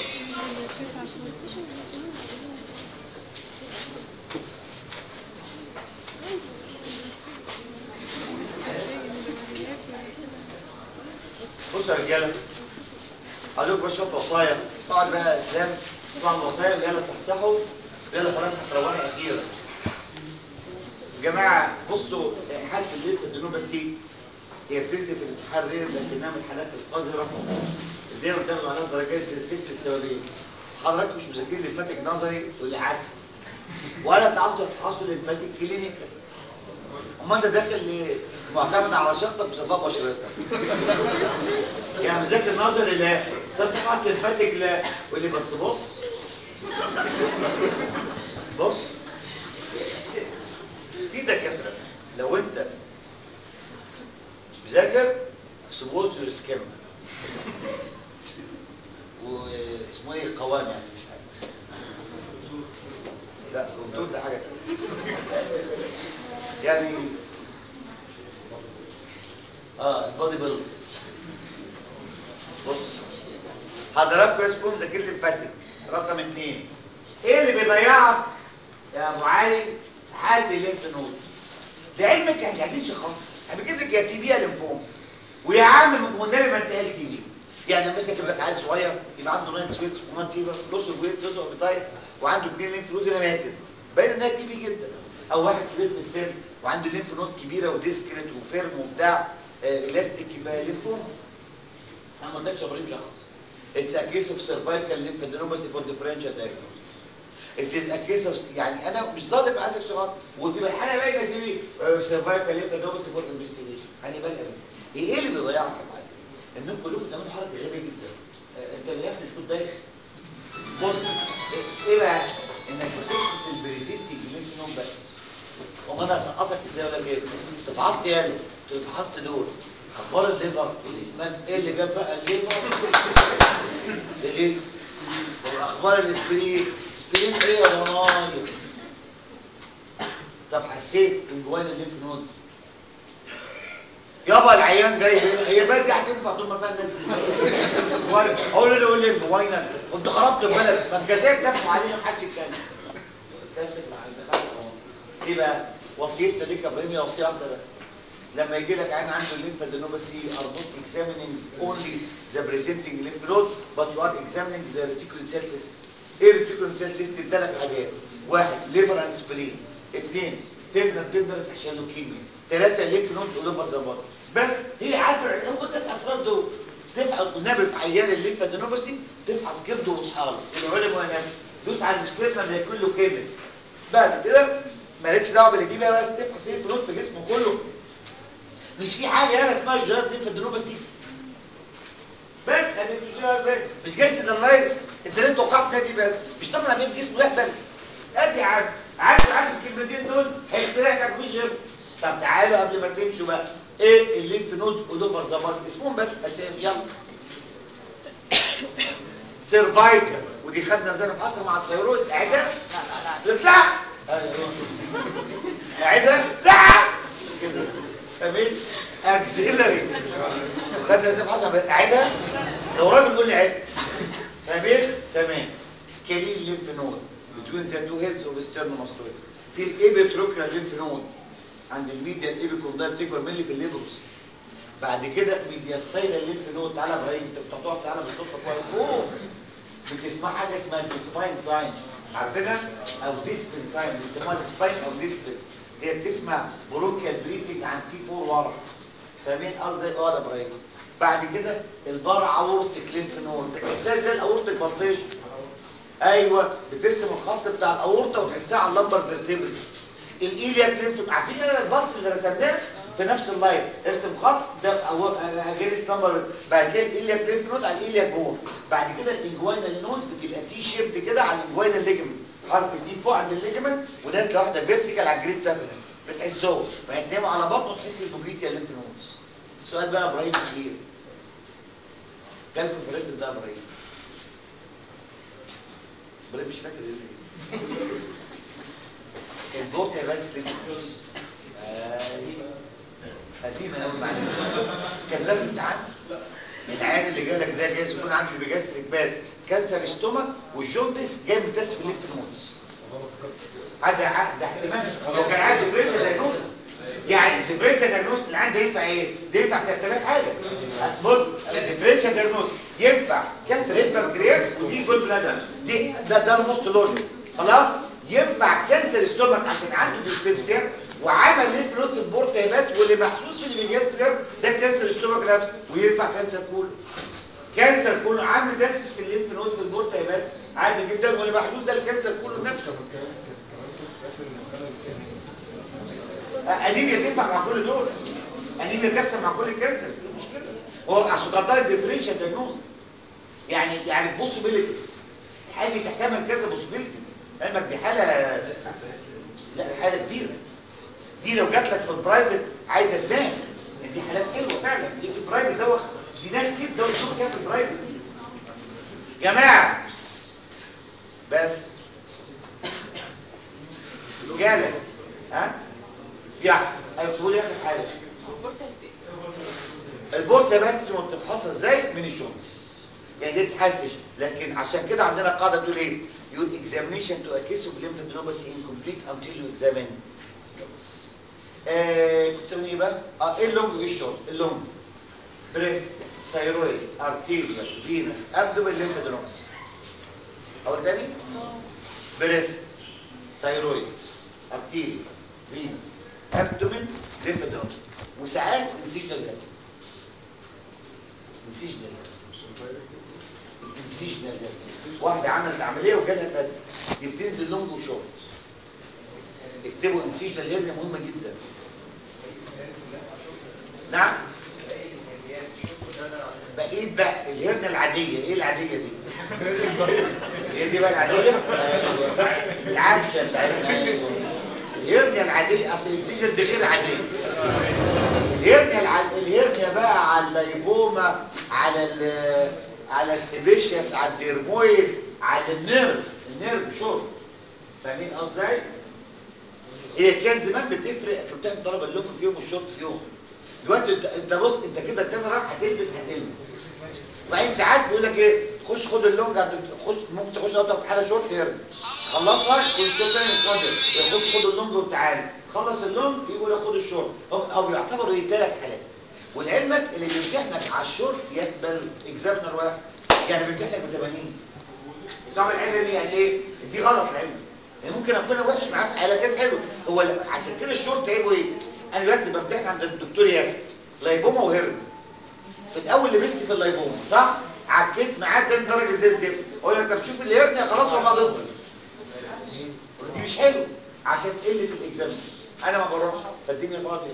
بصوا يا رجاله هقول لكم شويه وصايا طبعا بقى اسلام طبعا وصايا ويلا صحصحوا يلا خلاص هتروحوا اخيرا يا جماعه بصوا حاله الليل في الجنوب بس هي بتنزل في الامتحان غير لكنها من الحالات القذره اللي هي بتاخدوا عليها درجات الست بسببين حضراتكم مش مذاكرين الليمفاتيك نظري واللي حاسب ولا تعرفوا تفحصوا الليمفاتيك كلينيكال اما انت داخل ليه؟ معتمد على شخصك وصفاء بشرتك يعني مذاكر نظري لا طب تفحص الليمفاتيك لا يقول لي بس بص بص في دكاتره لو انت مش مذاكر اكسبوز يور سكين واسمه ايه قوام يعني مش عارف لا كنتور ده حاجه تانية يعني اه البادي بيلد بص حضراتكم يا سكون ذاكر لي مفاتك رقم اتنين ايه اللي بيضيعك يا ابو علي في حاله الليمف نود لعلمك احنا عايزين شخص انا بجيب لك يا تي بي يا ليمفوم ويا عم والنبي ما انت قال تي بي يعني مثلا كده عيل صغير يبقى عنده نايت سويت ونايت فيبر لوس اوف ويت لوس اوف ابيتايت وعنده اثنين ليمف نود هنا ماتت باين انها تي بي جدا او واحد كبير في السن وعنده ليمف نود كبيره وديسكريت وفيرم وبتاع آه الاستيك يبقى ليمفوما انا ما قلتلكش ابراهيم شخص اتس ا كيس اوف سيرفايكال ليمفادينوباثي فور ديفرنشال دايجنوز اتس ا كيس اوف يعني انا مش ظالم عايزك شخص وتبقى الحاله باينه في دي سيرفايكال ليمفادينوباثي فور انفستيجيشن هنبقى ايه ايه اللي بيضيعك يا معلم انكم كلكم بتعملوا حركه غبيه جدا آه، انت يا ابني مش كنت دايخ بص ايه بقى انك بتفحص البريزنتنج ليمف نود بس وما انا اسقطك ازاي ولا ايه تفحصت يعني تفحصت دول اخبار الليفر والادمان ايه اللي جاب بقى الليفر ده ايه واخبار الاسبرين اسبرين ايه يا ضنايا طب حسيت من جوان الليمف نودز يابا العيان جاي هي بقى دي هتنفع طول ما فيها الناس دي وانا اقول له يقول لي جواينا كنت خربت البلد ما الجزائر تفوا علينا محدش يتكلم نفسك مع الدخل ايه بقى وصيتنا ليك يا ابراهيم هي وصيه واحده بس لما يجي لك عين عنده lymphadenopathy are not examining only the presenting lymph node but you are examining the reticular cell system ايه reticular cell system ثلاث حاجات واحد liver and spleen اثنين sternal tenderness عشان لوكيميا ثلاثة lymph nodes all over the body بس هي عارفه هو الثلاث اسرار دول تفحص النبي في عيان الليمفادينوباثي تفحص كبده وطحاله العلماء هنا دوس على السكريبت اللي يكون له كيميا بعد كده مالكش دعوه باللي فيه بقى بس تفحص ايه فلوت في جسمه كله مش في حاجه هنا اسمها الجهاز دي في الدروباسي بس ادي مش ازاي مش جاي تدلايز انت ليه توقعت نادي بس مش طبعا بين جسمه يقبل ادي عارف عارف عارف الكلمتين دول هيخترع لك مفيش غيرهم طب تعالوا قبل ما تمشوا بقى ايه الليمف نودز اودوفر زبط اسمهم بس اسامي يلا سيرفايكال ودي خدنا زي ما حصل مع الثيرويد اعدها لا لا ايوه اعدها لا كده فاهمين اكسلري خدنا زي ما حصل اعدها لو راجل قول لي عد فاهمين تمام سكالين ليمف نود between the two heads of sternomastoid في الابيثروكيال ليمف نود عند الميديا الابيكوندايل بتكبر مني في الليبروس بعد كده ميدياستاينال ليمف نود تعالى يا ابراهيم انت بتقطع تعالى بالصدفه كويس فوق بتسمع حاجه اسمها الديسباين ساين عارفينها او ديسبين ساين بيسموها ديسباين او ديسبين هي بتسمع برونكيال بريسنج عن تي 4 ورا فاهمين اه زي اه يا ابراهيم بعد كده البار اورتيك ليمف نود تحسها زي الاورتيك بالسيشن ايوه بترسم الخط بتاع الاورطه وتحسها على اللمبر فيرتيبري الايليا بتنفذ عارفين انا البلس اللي رسمناه في نفس اللاين ارسم خط ده اجينست نمبر بعد كده الايليا بلينف نود على الايليا بون بعد كده الانجوينال نود بتبقى تي شيبد كده على الانجوينال ليجمنت حرف دي فوق عند الليجمنت ونازله واحده فيرتيكال على الجريد 7 بتحسهم فيتناموا على بطنه تحس البوبليتيا لينف نودز سؤال بقى يا ابراهيم كبير جالكم في الريتم ده يا ابراهيم ابراهيم مش فاكر ايه البورت يا بس لسه قديمة قوي معلومة كان ده في امتحان العيان اللي جالك ده جايز يكون عنده بيجاستريك باس كانسر استومك والجوندس جاي من تاس في الليمف نودز هذا ده احتمال هو كان عنده ديفرنشال دايجنوستس يعني الديفرنشال دايجنوستس اللي عنده ينفع ايه؟ ده ينفع 3000 حاجه بص الديفرنشال دايجنوستس ينفع كانسر هيد بنكرياس ودي جول بلادر دي ده ده الموست لوجيك خلاص ينفع كانسر استومك عشان عنده ديسبيبسيا وعمل ليف نوتس البورت هيبات واللي محسوس في اللي بيجسر ده كانسر استومك نفسه وينفع كانسر كله كانسر كله عامل داسس في الليف نود في البورت هيبات عادي جدا واللي محسوس ده الكانسر كله نفسه انيميا تنفع مع كل دول انيميا تحصل مع كل الكانسر دي مشكله هو اصل قدر الديفرنشال دايجنوستس يعني يعني بوسيبيليتيز الحاجه دي تحتمل كذا بوسيبيليتي علمك دي حاله لا حاله كبيره دي لو جات لك في البرايفت عايزه تبان ان دي حالات حلوه فعلا دي في البرايفت دوت في ناس كتير ده شغل كده في البرايفت جماعه بس رجاله ها يا ايوه تقول ايه اخر حاجه البورت بس بتفحصها ازاي من الجونز يعني دي بتحسش لكن عشان كده عندنا قاعده بتقول ايه يقول examination to a case of lymphadenopathy incomplete until you examine joints آه كنت سموني ايه بقى اه ايه اللونج وايه الشورت اللونج بريست ثايرويد ارتيريال فينس ابدومين ليمفادينوباثي اقول تاني بريست ثايرويد ارتيريال فينس ابدومين ليمفادينوباثي وساعات انسيجنال هيرت انسيجنال هيرت انسيجنال هيرت واحده عملت عمليه وجالها فات دي بتنزل لونج وشورت اكتبوا انسيجنال هيرنيا مهمه جدا نعم بقيت بقى الهرنة العادية ايه العادية دي هي دي بقى العادية العفشة بتاعتنا الهرنة العادية اصل الانسيجن دي غير عادية الهرنة الع... الهرنة بقى على اللايبوما على ال... على السيبيشيس على الديرمويد على النيرف النيرف شورت فاهمين ازاي هي كان زمان بتفرق كنت بتعمل طلبه اللوك في يوم والشورت في يوم دلوقتي انت انت بص انت كده كده رايح هتلبس هتلبس وبعدين ساعات بيقول لك ايه خش خد اللونج خش ممكن تخش اوضه في حاله شورت هيرن خلصها كل شورت تاني فاضي يخش خد اللونج وتعالى خلص اللونج يقول خد الشورت او بيعتبروا ايه ثلاث حالات ولعلمك اللي بيمتحنك على الشورت يقبل اكزامنر واحد يعني بيمتحنك ب 80 صعب العلم دي يعني ايه دي غلط العلم يعني ممكن اكون وحش معاه في حاله كاس حلو هو عشان كده الشورت عيبه ايه انا دلوقتي بمتحن عند الدكتور ياسر لايبوما وهرن في الاول لبست في اللايبوما صح عكيت معاه تاني درجه زي الزفت اقول لك طب شوف الهرنيا خلاص هو ضد دي مش حلو عشان قله الاكزام انا ما بروحش فالدنيا فاضيه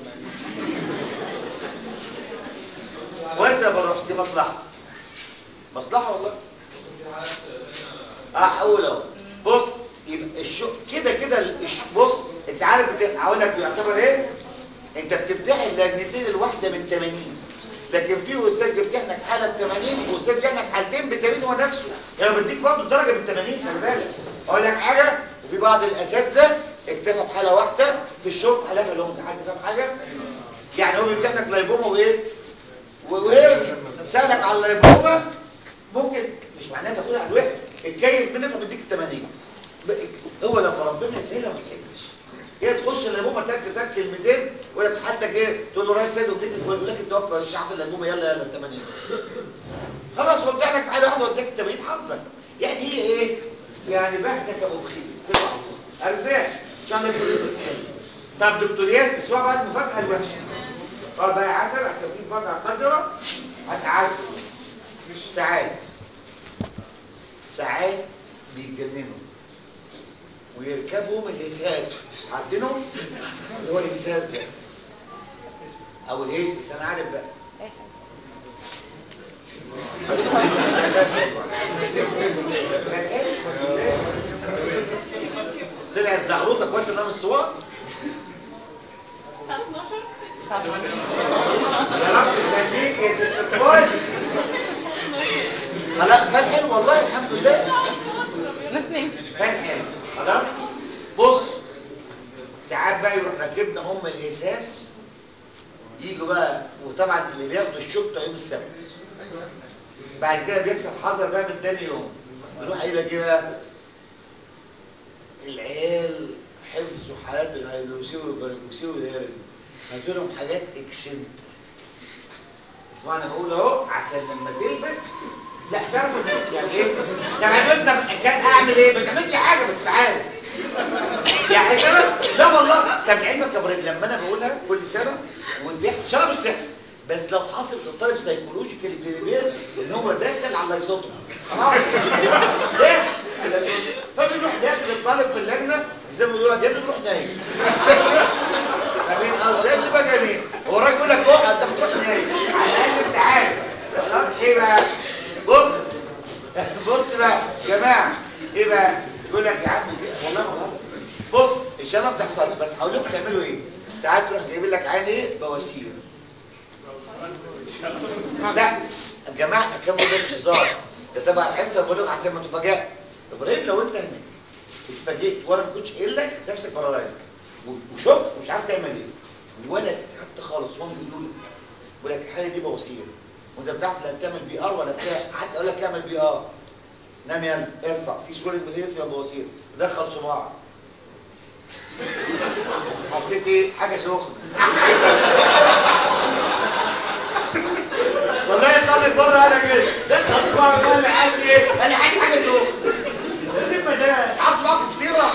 كويس ما بروحش دي مصلحه مصلحه والله اه اول اهو بص يبقى الشو كده كده الش- بص انت عارف بت- هقول لك بيعتبر ايه انت بتمتحن لجنتين الواحده من 80 لكن في استاذ بيمتحنك حاله ب 80 واستاذ بيمتحنك حالتين ب 80 هو نفسه يعني بديك برضه درجه ب 80 خلي بالك اقول لك حاجه وفي بعض الاساتذه اكتفى بحاله واحده في الشغل قلبها لهم حد فاهم حاجه يعني هو بيمتحنك لايبوما وايه و- ويرمي سالك على اللايبوما ممكن مش معناه تاخدها على الوحده الكيف منك وبيديك 80 ب- هو لما ربنا يسهلها ما تحبش هي تخش اللايبوما تك تك كلمتين يقول لك حتى ايه تقول له رايح سيد وبديك يقول لك انت واقف مش عارف اللايبوما يلا يلا 80 خلاص هو امتحنك في حاجه واحده واداك 80 حظك يعني هي ايه يعني بحثك ابو بخيل سيبها على الله ارزاق عشان الله يكون رزقك حلو. طب دكتور ياس اسمع بقى المفاجاه الوحشه اه بقى يا عسل عشان في مفاجاه قذره هتعرف ساعات ساعات بيتجننوا ويركبهم الهساد عارفينه اللي هو الهساس ده او الهيسس انا عارف بقى طلع الزغروطه كويس انها مش صور يا رب يخليك يا ست الكل خلاص فات حلو والله الحمد لله فات حلو خلاص بص ساعات بقى يروح راكبنا ام الهساس يجوا بقى وطبعا اللي بياخدوا الشوط يوم السبت بعد كده بيحصل حذر بقى من تاني يوم يروح قايل لك ايه بقى العيال حفظوا حالات الهيدروسي والفاريكوسي والهيرن هاتوا لهم حاجات اكسنت اسمعني بقول اهو عشان لما تلبس لا تعرفوا إن- يعني ايه طب عملت طب كان اعمل ايه ما تعملش حاجه بس بعالي يعني سبب لا والله طب علمك يا ابراهيم لما انا بقولها كل سنه ودي ان شاء الله مش تحصل بس لو حصل للطالب سيكولوجيكال بيريبير ان هو داخل على يسطره خلاص داخل على يسطره فبيروح داخل الطالب في اللجنه زي ما بيقولوا يا ابني روح نايم فاهمين اه زي بتبقى جميل هو الراجل يقول لك روح انت بتروح نايم على الاقل انت عارف خلاص ايه بقى بص بص بقى يا جماعه ايه بقى يقول لك يا عم زي- والله ما بهزر بص ان شاء الله ما بتحصلش بس هقول لكم تعملوا ايه ساعات تروح جايبين لك عين ايه بواسير لا يا جماعه الكلام ده مش هزار ده تبع الحصه بقول لكم عشان ما تفاجئ ابراهيم لو انت هناك اتفاجئت وانا ما كنتش قايل لك نفسك بارالايزد وشفت ومش عارف تعمل ايه ولا حتى خالص وهم بيقولوا لك بيقول لك الحاله دي بواسير وانت بتعرف لا بتعمل بي ار ولا بتاع حتى اقول لك اعمل بي ار نام يلا ارفع في سوالد من الهيس يا بواسير دخل صباعك حسيت ايه حاجه سخنه والله طالب بره قال لك ايه دخل صباعك قال لي حاسس ايه قال لي حاجه حاجه سخنه بس ما ده حاطط صباعك في فطيره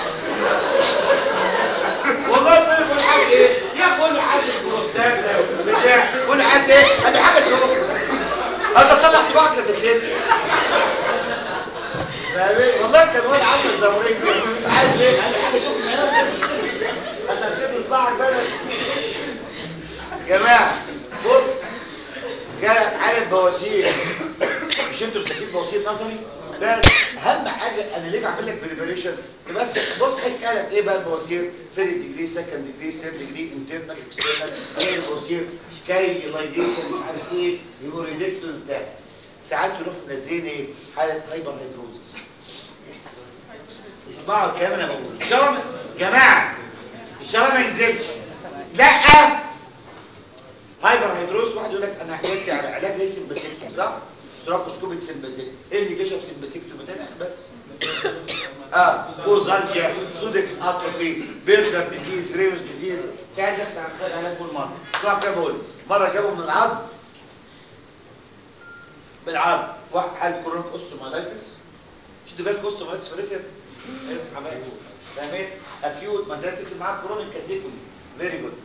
والله طالب كل حاجه ايه يا كل حاجه بروستاتا بتاع كل حاجه ايه قال لي حاجه سخنه انت تطلع صباعك لا تتلبس فاهمين والله كان واد عامل الزمرين كده عايز ايه قال لي حاجه سخنه يا ابني انت بتدي صباعك بلد جماعه بص جالك عارف بواسير مش انتوا مسكين بواسير نظري بس اهم حاجه انا ليه بعمل لك بريبريشن بس بص هيسالك ايه بقى البواسير فيرست ديجري سكند ديجري ثيرد ديجري انترنال اكسترنال ايه البواسير كاي لايجيشن مش عارف ايه يبقوا ريدكتور بتاع ساعات يروح منزلين ايه حاله هايبر هيدروزس اسمعوا الكلام اللي انا بقوله ان شاء الله جماعه ان شاء الله ما ينزلش لا هايبر هيدروز واحد يقول لك انا حكيت على علاج ايه سمباسيكتوم صح ثراكوسكوبيك سمباسيكتوم ايه اللي جيشه في سمباسيكتوم تاني بس اه كوزالجيا سودكس اتروفي بيرجر ديزيز ريوس ديزيز في حاجه احنا هنخدها عليها فول مره اسمع كده بقول مره جابوا من العظم بالعظم واحد حال كورونيك اوستومالايتس مش ده جالك اوستومالايتس فريتر ارسم عمال فاهمين اكيوت ما انت لازم تكتب معاك كورونيك كاسيكولي فيري جود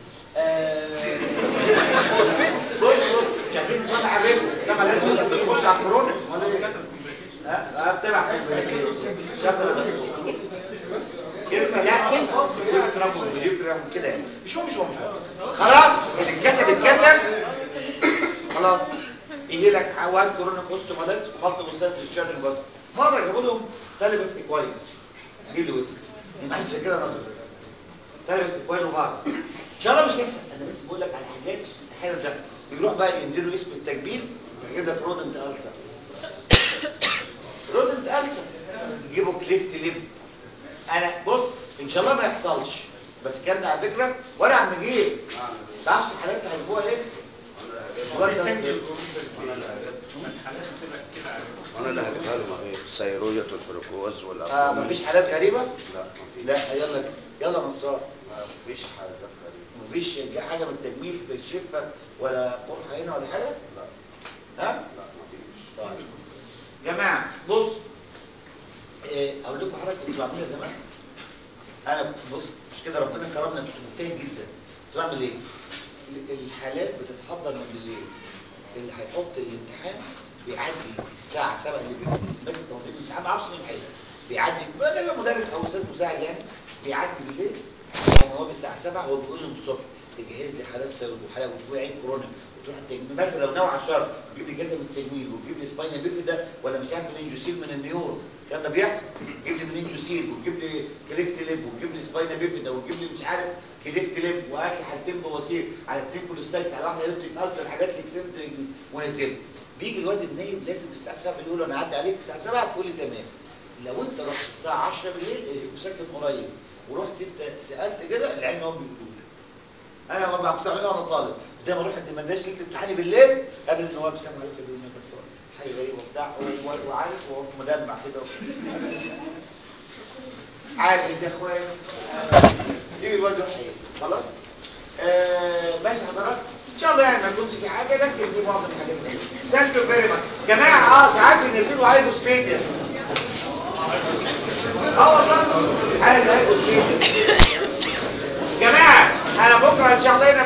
بص بص مش عايزين نصلح عليكم طبعا لازم انت بتخش على الكورونا امال ايه ها افتبع شاطر يا دكتور كلمه لا فوكس ويسترام وبيليبرام كده يعني مش هو مش هو مش هو خلاص اللي اتكتب اتكتب خلاص يجي لك عواد كورونا اوستوماليتس ومالتي بوسات ديسشارج بس مره جابوا لهم تالبس ايكواينس دي اللي وصل ما حدش فاكرها نظري تاني بس كوين وبارس ان شاء الله مش هيحصل انا بس بقول لك على حاجات احيانا ده يروح بقى ينزلوا اسم التجميل يجيب لك رودنت ألسر رودنت ألسر يجيبوا كليفت ليب انا بص ان شاء الله ما يحصلش بس الكلام ده على فكره ولا عم جيب تعرفش الحالات اللي هيجيبوها ايه انا اللي هجيبها له ما هي السيروية والجلوكوز آه والابدومين مفيش حالات غريبه لا مفيش لا يلا يلا نصار مفيش حاجات غريبة مفيش حاجه من التجميل في الشفه ولا قرحه هنا ولا حاجه لا ها لا مفيش طيب. جماعة بص إيه، اقول لكم حركة كنت بعملها زمان انا بص مش كده ربنا كرمنا كنت مجتهد جدا كنت بعمل ايه ال- الحالات بتتحضر من بالليل اللي هيحط الامتحان بيعدي الساعة 7 اللي بيبقى ماسك تنظيم الامتحان ما اعرفش مين الحقيقة بيعدي غالبا مدرس او استاذ مساعد يعني بيعدي بالليل يعني هو بالساعة 7 هو بيقول لهم الصبح تجهز لي حالات سيرود وحالات وتجيب عين كورونا وتروح التجميل مثلا لو نوع على الشر تجيب لي جزء من التجميل وتجيب لي سباينا بيفيدا ولا مش عارف منين جوسيل من النيورو الكلام ده بيحصل تجيب لي منين جوسيل وتجيب لي كليفت ليب وتجيب لي سباينا بيفيدا وتجيب لي مش عارف كليفت ليب وهات لي حالتين بواسير على اثنين كوليستايتس على واحده ليبتيك السر حاجات اكسنتريك ونازل بيجي الواد النايم لازم الساعه 7 يقول له انا هعدي عليك الساعه 7 تقول لي تمام لو انت رحت الساعه 10 بالليل وساكن قريب ورحت انت سالت كده العلم هم بيقولوا لك انا ما كنت بعملها وانا طالب ده ما اروح عند منداش ليله امتحاني بالليل قبل النواب السلام عليكم يا دنيا بس حاجه غريبه وبتاع و- وعارف وهو مدمع كده عاجز يا اخويا يجي الواد يروح شايل خلاص آه ماشي حضرتك ان شاء الله يعني ما يكونش في حاجه لكن في معظم الحاجات دي ثانك يو فيري ماتش جماعه اه ساعات بينزلوا هايبوسبيديس اه والله حاجه هايبوسبيديس جماعه انا بكره ان شاء الله هنا